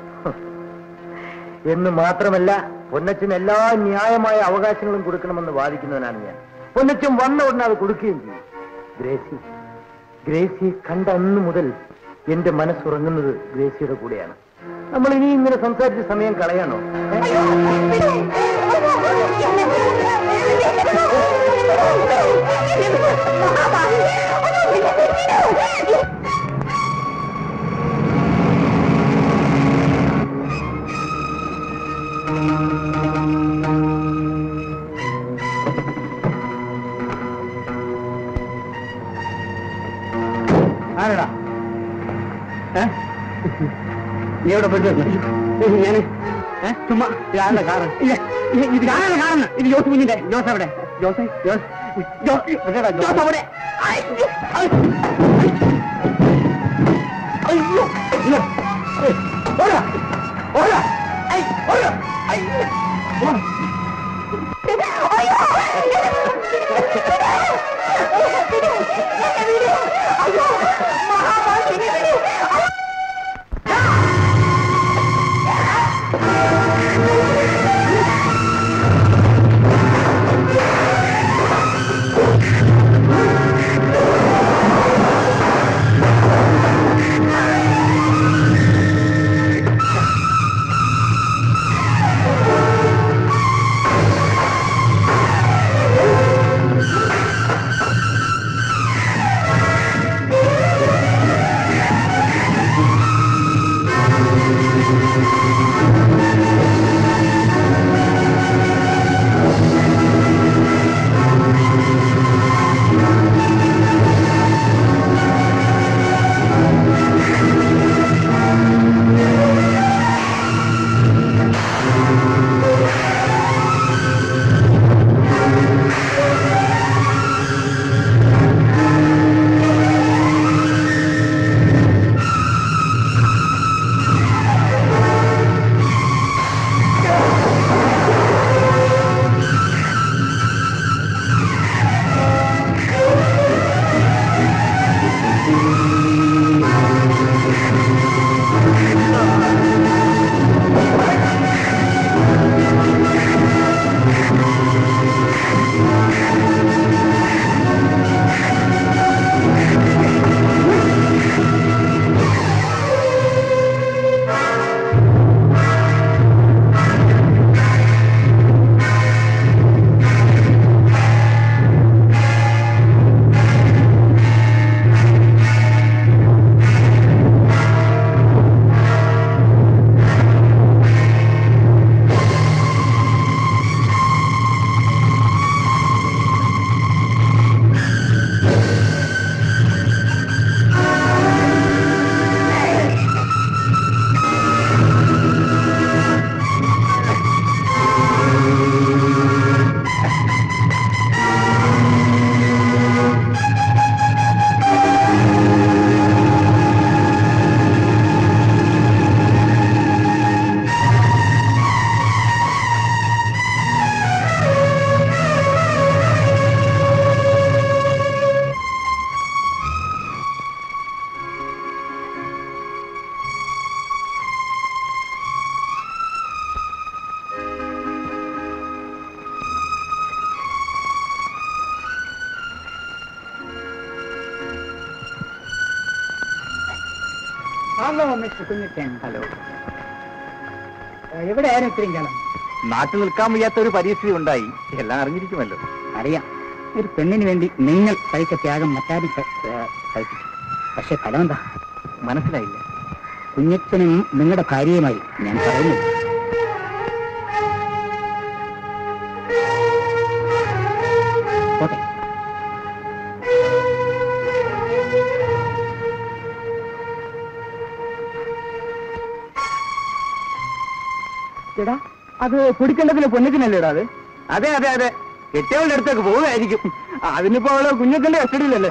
എന്ന് മാത്രമല്ല പൊന്നച്ചൻ എല്ലാ ന്യായമായ അവകാശങ്ങളും കൊടുക്കണമെന്ന് വാദിക്കുന്നവനാണ് ഞാൻ പൊന്നച്ചൻ വന്ന ഉടനെ അത് കൊടുക്കുകയും ചെയ്യും ഗ്രേസി ഗ്രേസിയെ കണ്ട അന്ന് മുതൽ എന്റെ മനസ്സുറങ്ങുന്നത് ഗ്രേസിയുടെ കൂടെയാണ് നമ്മൾ ഇനി ഇങ്ങനെ സംസാരിച്ച സമയം കളയാണോ ആരടാ ഏ? നീ എവിടെ പോയിട്ട് ഞാൻ ചുമ്മാ ഇതാരുടെ കാറ് ഇല്ല ഇത് ഇത് ഞാനാണ് കാറെന്ന് ഇത് ജോസ് കുഞ്ഞിന്റെ ജോസ് എവിടെ ജോസ് ജോസ് ജോസ് എവിടെടാ ജോസ് അവിടെ അയ്യോ അയ്യോ അയ്യോ ഏയ്, ഓടാ ഓടാ ഐ ഓടാ അയ്യോ ഓടാ ഹലോ മിസ്റ്റർ കുഞ്ഞിക്കൻ ഹലോ എവിടെയായിരുന്നു ഇത്രയും കാലം നാട്ടിൽ നിൽക്കാൻ വയ്യാത്ത ഒരു പരിസ്ഥിതി ഉണ്ടായി എല്ലാം അറിഞ്ഞിരിക്കുമല്ലോ അറിയാം ഒരു പെണ്ണിന് വേണ്ടി നിങ്ങൾ കഴിച്ച ത്യാഗം മറ്റാരും ക- ഏ, കഴിച്ചിട്ടില്ല പക്ഷെ ഫലം എന്താ മനസ്സിലായില്ല കുഞ്ഞച്ചനും നിങ്ങളുടെ ഭാര്യയുമായി ഞാൻ പറയുന്നു പോട്ടെ എടാ അത് കുടിക്കേണ്ടതിന് പൊന്നിക്കനല്ലേ ഇടാ അത് അതെ അതെ അതെ കെട്ടിയവളുടെ അടുത്തേക്ക് പോവുകയായിരിക്കും അതിനിപ്പോ അവള് കുഞ്ഞത്തിന്റെ കസ്റ്റഡിയിലല്ലേ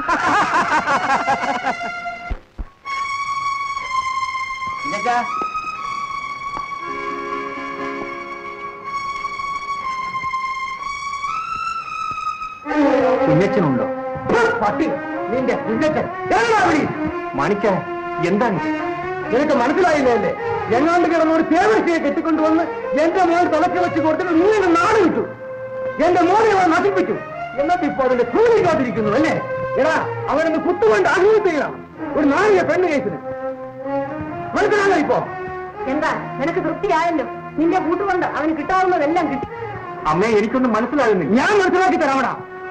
കുഞ്ഞച്ചനുണ്ടോ പട്ടി നിന്റെ കുഞ്ഞച്ചൻ എവിടെയാ വിളി? മാണിക്ക എന്താണ് നിനക്ക് മനസ്സിലായില്ലേ അല്ലേ എങ്ങാണ്ട് കിടന്ന ഒരു തേവൃത്തിയെ കെട്ടിക്കൊണ്ടുവന്ന് എന്റെ മോൻ തലക്ക് വെച്ച് കൊടുത്തിട്ട് നീ എന്നെ നാട് വിട്ടു എന്റെ മോനെ അവൻ നശിപ്പിച്ചു എന്നിട്ട് ഇപ്പൊ അതിന്റെ കൂലി കാത്തിരിക്കുന്നു അല്ലേ എടാ അവനൊന്ന് കുത്തുകൊണ്ട് ആത്മഹത്യ ചെയ്യണം ഒരു നാളിക പെണ്ണ് കേസിന് മനസ്സിലാണോ ഇപ്പോ എന്താ നിനക്ക് തൃപ്തിയായല്ലോ നിന്റെ കൂട്ടുകൊണ്ട് അവന് കിട്ടാവുന്നതെല്ലാം കിട്ടി അമ്മേ എനിക്കൊന്നും മനസ്സിലാകുന്നില്ല ഞാൻ മനസ്സിലാക്കി തരാമടാ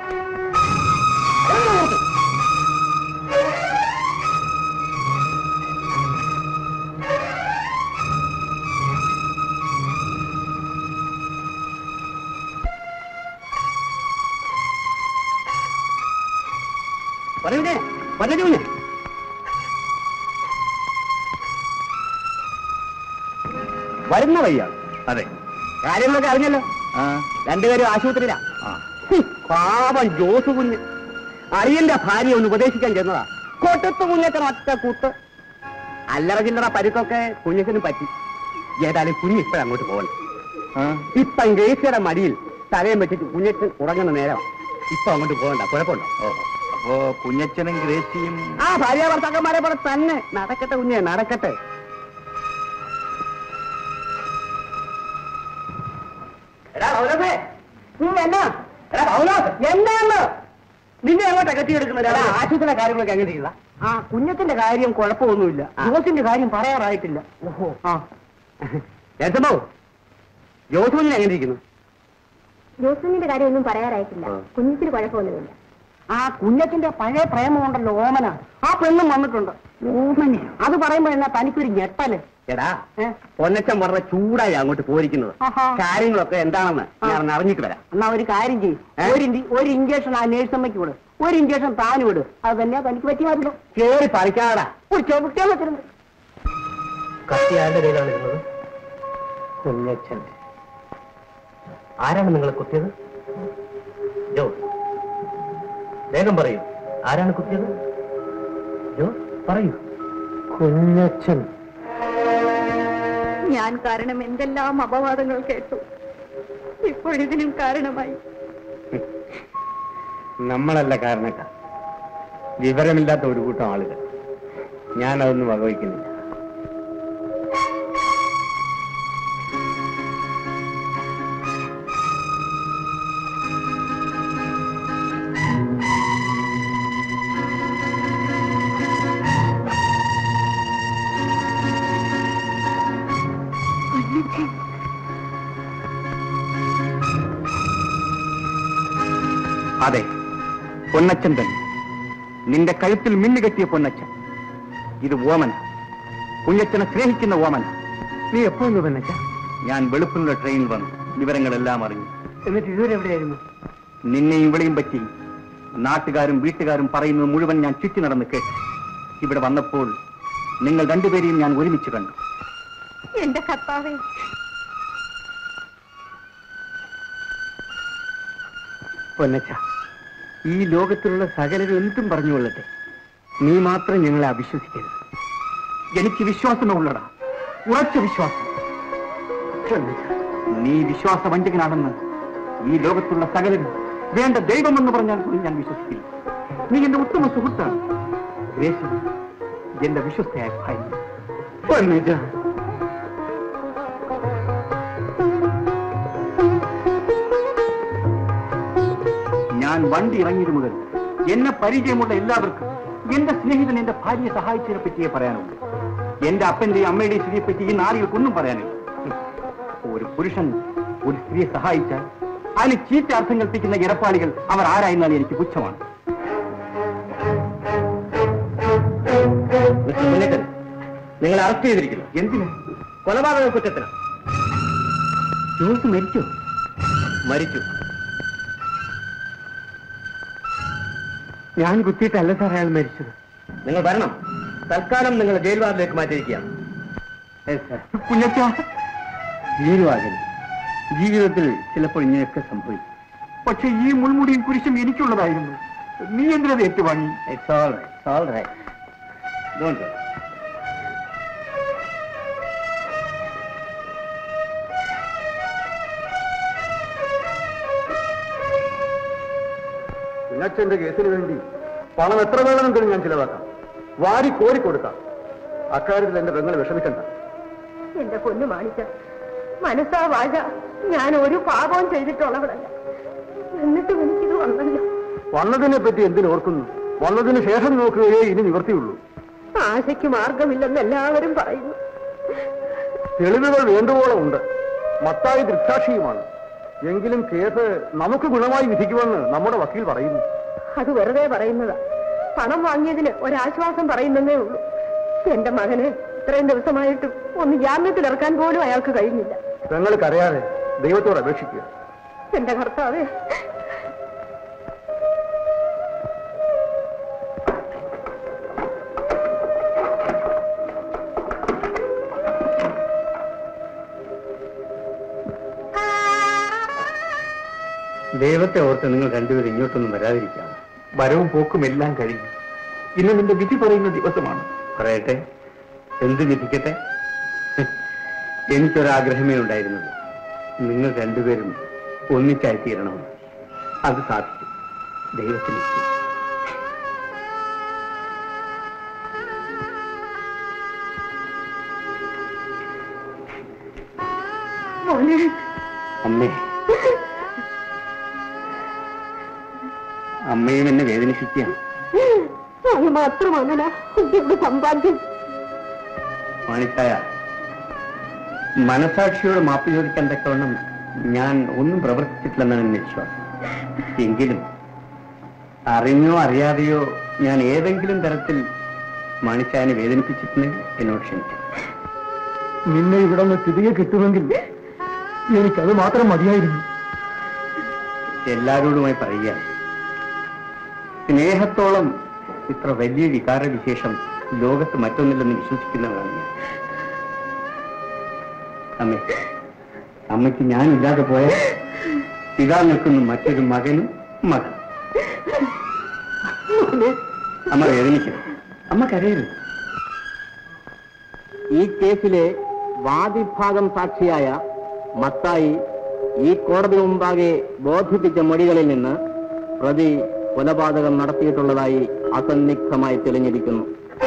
പറയൂലേ പല്ലൂനെ വരുന്ന വയ്യാണ് അതെ കാര്യങ്ങളൊക്കെ അറിഞ്ഞല്ലോ ആ രണ്ടുപേരും ആശുപത്രിയിലാ ആ ഹും, പാവം ജോസ് കുഞ്ഞ് അളിയന്റെ ഭാര്യ ഒന്ന് ഉപദേശിക്കാൻ ചെന്നതാ കൊട്ടത്ത് കുഞ്ഞച്ചൻ ഒറ്റ കൂട്ട് അല്ലറ ചില്ലറ പരുക്കൊക്കെ കുഞ്ഞച്ചന് പറ്റി ഏതായാലും കുഞ്ഞ് ഇപ്പോഴങ്ങോട്ട് പോകണം ആ ഇപ്പം ഗ്രേസിയുടെ മടിയിൽ തലയും വെച്ചിട്ട് കുഞ്ഞച്ചൻ ഉറങ്ങുന്ന നേരം ഇപ്പൊ അങ്ങോട്ട് പോകണ്ട കുഴപ്പമുണ്ടോ ഓഹോ അപ്പോ കുഞ്ഞച്ചനും ഗ്രേസിയും ആ ഭാര്യ ഭർത്താക്കന്മാരെ പോലെ തന്നെ നടക്കട്ടെ കുഞ്ഞെ നടക്കട്ടെ എടാ പൗലോസേ എന്നാ എടാ പൗലോസ് എന്നാന്ന് നിന്നെ അങ്ങോട്ടാ കെട്ടിയെടുക്കുന്നത് എടാ, ആശുപത്രിയിലെ കാര്യങ്ങളൊക്കെ അങ്ങനെ ചെയ്യില്ല ആ കുഞ്ഞത്തിന്റെ കാര്യം കുഴപ്പമൊന്നുമില്ല ജോസിന്റെ കാര്യം പറയാറായിട്ടില്ല ഓഹോ ആ ജയസമ്പോ ജോസുവിനെ എങ്ങനെ ഇരിക്കുന്നു ജോസഫിന്റെ കാര്യമൊന്നും പറയാറായിട്ടില്ല കുഞ്ഞിത്തിന് കുഴപ്പമൊന്നുമില്ല ആ കുഞ്ഞത്തിന്റെ പഴയ പ്രേമമുണ്ടല്ലോ ഓമന ആ പെണ്ണും വന്നിട്ടുണ്ട് ഓമന അത് പറയുമ്പോ എന്നാ തനിക്കൊരു ഞെട്ടല് എടാ പൊന്നച്ചൻ പറഞ്ഞ ചൂടായി അങ്ങോട്ട് പോയിരിക്കുന്നത് കാര്യങ്ങളൊക്കെ എന്താണെന്ന് ഞാൻ അറിഞ്ഞിട്ട് വരാം എന്നാ ഒരു കാര്യം ചെയ്യും ഒരു ഇഞ്ചി- ഒരു ഇഞ്ചക്ഷൻ ആ നേഴ്സമ്മയ്ക്ക് വിട് ഒരു ഇഞ്ചക്ഷൻ താന് വിട് അത് തന്നെയാ തനിക്ക് പറ്റിയാണല്ലോ കേറി പറിക്കാടാ ഒരു ചുമക്കാൻ വെച്ചിട്ടുണ്ട് കത്തി ആരുടെ കയ്യിലാണ് ഇരുന്നത് കുഞ്ഞച്ചൻ ആരാണ് നിങ്ങളെ കുത്തിയത് ജോ വേഗം പറയൂ ആരാണ് കുത്തിയത് ജോ പറയൂ കുഞ്ഞച്ചൻ ഞാൻ കാരണം എന്തെല്ലാം അപവാദങ്ങൾ കേട്ടു ഇപ്പോഴിതിനും കാരണമായി നമ്മളല്ല കാരണക്കാർ വിവരമില്ലാത്ത ഒരു കൂട്ടം ആളുകൾ ഞാനതൊന്നും വകവയ്ക്കുന്നില്ല അതെ പൊന്നച്ചൻ തന്നെ നിന്റെ കഴുത്തിൽ മിന്നുകെട്ടിയ പൊന്നച്ചൻ ഇത് ഓമന കുഞ്ഞച്ചനെ സ്നേഹിക്കുന്ന ഓമന നീ എപ്പോഴും പെണ്ണച്ച ഞാൻ വെളുപ്പിനുള്ള ട്രെയിനിൽ വന്നു വിവരങ്ങളെല്ലാം അറിഞ്ഞു എന്നിട്ട് ഇതുവരെ എവിടെയായിരുന്നു നിന്നെയും ഇവിടെയും പറ്റി നാട്ടുകാരും വീട്ടുകാരും പറയുന്നത് മുഴുവൻ ഞാൻ ചുറ്റി നടന്ന് കേട്ടു ഇവിടെ വന്നപ്പോൾ നിങ്ങൾ രണ്ടുപേരെയും ഞാൻ ഒരുമിച്ച് കണ്ടു എന്റെ കർത്താവേ പൊന്നച്ച ഈ ലോകത്തിലുള്ള സകലരും എന്തും പറഞ്ഞുകൊള്ളട്ടെ നീ മാത്രം ഞങ്ങളെ അവിശ്വസിക്കരുത് എനിക്ക് വിശ്വാസമേ ഉള്ളടാ ഉറച്ച വിശ്വാസം പൊന്നച്ച, നീ വിശ്വാസവഞ്ചകനാണെന്ന് ഈ ലോകത്തുള്ള സകലരും വേണ്ട ദൈവമെന്ന് പറഞ്ഞാൽ കൂടി ഞാൻ വിശ്വസിക്കില്ല നീ എന്റെ ഉത്തമ സുഹൃത്താണ് ഗ്രേസ് എന്റെ വിശ്വസ്തയായ ഭാര്യ പൊന്നച്ച ഞാൻ വണ്ടി ഇറങ്ങിയത് മുതൽ എന്നെ പരിചയമുള്ള എല്ലാവർക്കും എന്റെ സ്നേഹിതൻ എന്റെ ഭാര്യയെ സഹായിച്ചതിനെ പറ്റിയേ പറയാനുള്ളൂ എന്റെ അപ്പന്റെയും അമ്മയുടെയും സ്ഥിതിയെ പറ്റി ഈ നാളുകൾക്കൊന്നും പറയാനില്ല ഒരു പുരുഷൻ ഒരു സ്ത്രീയെ സഹായിച്ചാൽ അതിന് ചീത്ത അർത്ഥം കൽപ്പിക്കുന്ന ഇടപ്പാളികൾ അവർ ആരായിരുന്നാൽ എനിക്ക് പുച്ഛമാണ് മിസ്റ്റർ കുഞ്ഞച്ചൻ നിങ്ങൾ അറസ്റ്റ് ചെയ്തിരിക്കുന്നു എന്തിന് കൊലപാതക കുറ്റത്തിന് ജോസ് മരിച്ചോ മരിച്ചു ഞാൻ കുത്തിയിട്ടല്ല സാർ അയാൾ മരിച്ചത് നിങ്ങൾ വരണം തൽക്കാലം നിങ്ങൾ ജയിൽ വാർഡിലേക്ക് മാറ്റിയിരിക്കുകയാണ് കുഞ്ഞച്ച ഭീരുവാകരുത് ജീവിതത്തിൽ ചിലപ്പോൾ ഇങ്ങനെയൊക്കെ സംഭവിക്കും പക്ഷെ ഈ മുൾമുടിയും കുരിശും എനിക്കുള്ളതായിരുന്നു നീ എന്തിനത് ഏറ്റുവാങ്ങി it's all right all right don't കുഞ്ഞച്ചന്റെ കേസിന് വേണ്ടി പണം എത്ര വേണമെങ്കിലും ഞാൻ ചിലവാക്കാം വാരി കോരി കൊടുക്കാം അക്കാര്യത്തിൽ എന്റെ പെങ്ങൾ വിഷമിക്കണ്ട എന്റെ പൊന്നു മാണിക്ക മനസ്സാ വാഴ ഞാൻ ഒരു പാപവും ചെയ്തിട്ടുള്ളവളല്ല എന്നിട്ടും എനിക്കിത് വന്നല്ലോ വന്നതിനെ പറ്റി എന്തിനോർക്കുന്നു വന്നതിന് ശേഷം നോക്കുകയേ ഇനി നിവർത്തിയുള്ളൂ ആശയ്ക്ക് മാർഗമില്ലെന്ന് എല്ലാവരും പറയുന്നു തെളിവുകൾ വേണ്ടുവോളം ഉണ്ട് മത്തായി ദൃക്സാക്ഷിയുമാണ് എങ്കിലും കേസ് നമുക്ക് ഗുണമായി വിധിക്കുമെന്ന് നമ്മുടെ വക്കീൽ പറയുന്നു അത് വെറുതെ പറയുന്നതാ പണം വാങ്ങിയതിന് ഒരാശ്വാസം പറയുന്നതേ ഉള്ളൂ എന്റെ മകന് ഇത്രയും ദിവസമായിട്ടും ഒന്ന് ജാമ്യത്തിൽ ഇറക്കാൻ പോലും അയാൾക്ക് കഴിഞ്ഞില്ല പെങ്ങൾ കരയാതെ ദൈവത്തോട് അപേക്ഷിക്കുക എന്റെ കർത്താവേ ദൈവത്തെ ഓർത്ത് നിങ്ങൾ രണ്ടുപേരും ഇങ്ങോട്ടൊന്നും വരാതിരിക്കാം വരവും പോക്കും എല്ലാം കഴിഞ്ഞു ഇന്ന് നിന്റെ വിധി പറയുന്ന ദിവസമാണ് പറയട്ടെ എന്ത് വിധിക്കട്ടെ എനിക്കൊരാഗ്രഹമേ ഉണ്ടായിരുന്നുള്ളൂ നിങ്ങൾ രണ്ടുപേരും ഒന്നിച്ചായി തീരണം അത് സാധിക്കും ദൈവത്തിന് ഇഷ്ടം. മോനെ അമ്മേ അമ്മയും എന്നെ വേദനിപ്പിക്കുകയാണ് അത് മാത്രമാണല്ലോ എന്റെ സമ്പാദ്യം മാണിക്കായ മനസാക്ഷിയോട് മാപ്പ് ചോദിക്കാൻ തക്കവണ്ണം ഞാൻ ഒന്നും പ്രവർത്തിച്ചിട്ടില്ലെന്നാണ് എന്റെ വിശ്വാസം എങ്കിലും അറിഞ്ഞോ അറിയാതെയോ ഞാൻ ഏതെങ്കിലും തരത്തിൽ മാണിച്ചായനെ വേദനിപ്പിച്ചിട്ടുണ്ടെങ്കിൽ എന്നോട് ക്ഷമിക്കും നിന്നെ ഇവിടെ നിന്ന് തിരികെ കിട്ടുമെങ്കിൽ എനിക്കത് മാത്രം മതിയായിരുന്നു എല്ലാവരോടുമായി പറയുക സ്നേഹത്തോളം ഇത്ര വലിയ വികാര വിശേഷം ലോകത്ത് മറ്റൊന്നില്ലെന്ന് വിശ്വസിക്കുന്നവരാണ് ഞാൻ അമ്മേ അമ്മയ്ക്ക് ഞാനില്ലാതെ പോയ ഇതാ നിൽക്കുന്നു മറ്റൊരു മകനും മകൻ അമ്മ വേദനിക്കണം അമ്മ കരയരുത് ഈ കേസിലെ വാദിഭാഗം സാക്ഷിയായ മത്തായി ഈ കോടതി മുമ്പാകെ ബോധിപ്പിച്ച മൊഴികളിൽ നിന്ന് പ്രതി കൊലപാതകം നടത്തിയിട്ടുള്ളതായി അസന്നിഗ്ധമായി തെളിഞ്ഞിരിക്കുന്നു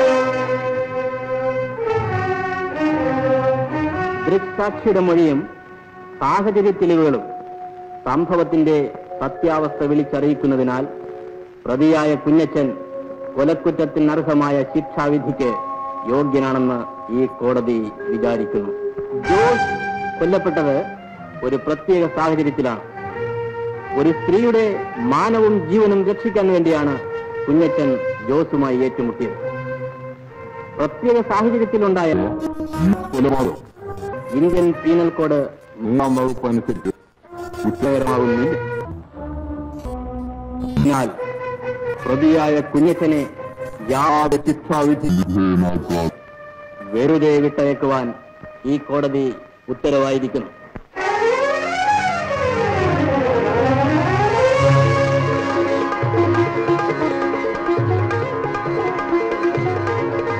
ദൃക്സാക്ഷിയുടെ മൊഴിയും സാഹചര്യ തെളിവുകളും സംഭവത്തിന്റെ സത്യാവസ്ഥ വിളിച്ചറിയിക്കുന്നതിനാൽ പ്രതിയായ കുഞ്ഞച്ചൻ കൊലക്കുറ്റത്തിനർഹമായ ശിക്ഷാവിധിക്ക് യോഗ്യനാണെന്ന് ഈ കോടതി വിചാരിക്കുന്നു ജോസ് കൊല്ലപ്പെട്ടത് ഒരു പ്രത്യേക സാഹചര്യത്തിലാണ് ഒരു സ്ത്രീയുടെ മാനവും ജീവനും രക്ഷിക്കാൻ വേണ്ടിയാണ് കുഞ്ഞച്ചൻ ജോസുമായി ഏറ്റുമുട്ടിയത് പ്രത്യേക സാഹചര്യത്തിലുണ്ടായ കൊലപാതകം ഇന്ത്യൻ പീനൽ കോഡ് മൂന്നാം വകുപ്പ് അനുസരിച്ച് കുറ്റകരമാകുന്നില്ല എന്നാൽ പ്രതിയായ കുഞ്ഞച്ചനെ യാതൊരു ശിക്ഷാവിധി വിധേയമാക്കുവാൻ വെറുതെ വിട്ടയക്കുവാൻ ഈ കോടതി ഉത്തരവായിരിക്കുന്നു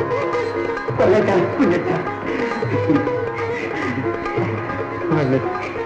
കുഞ്ഞച്ച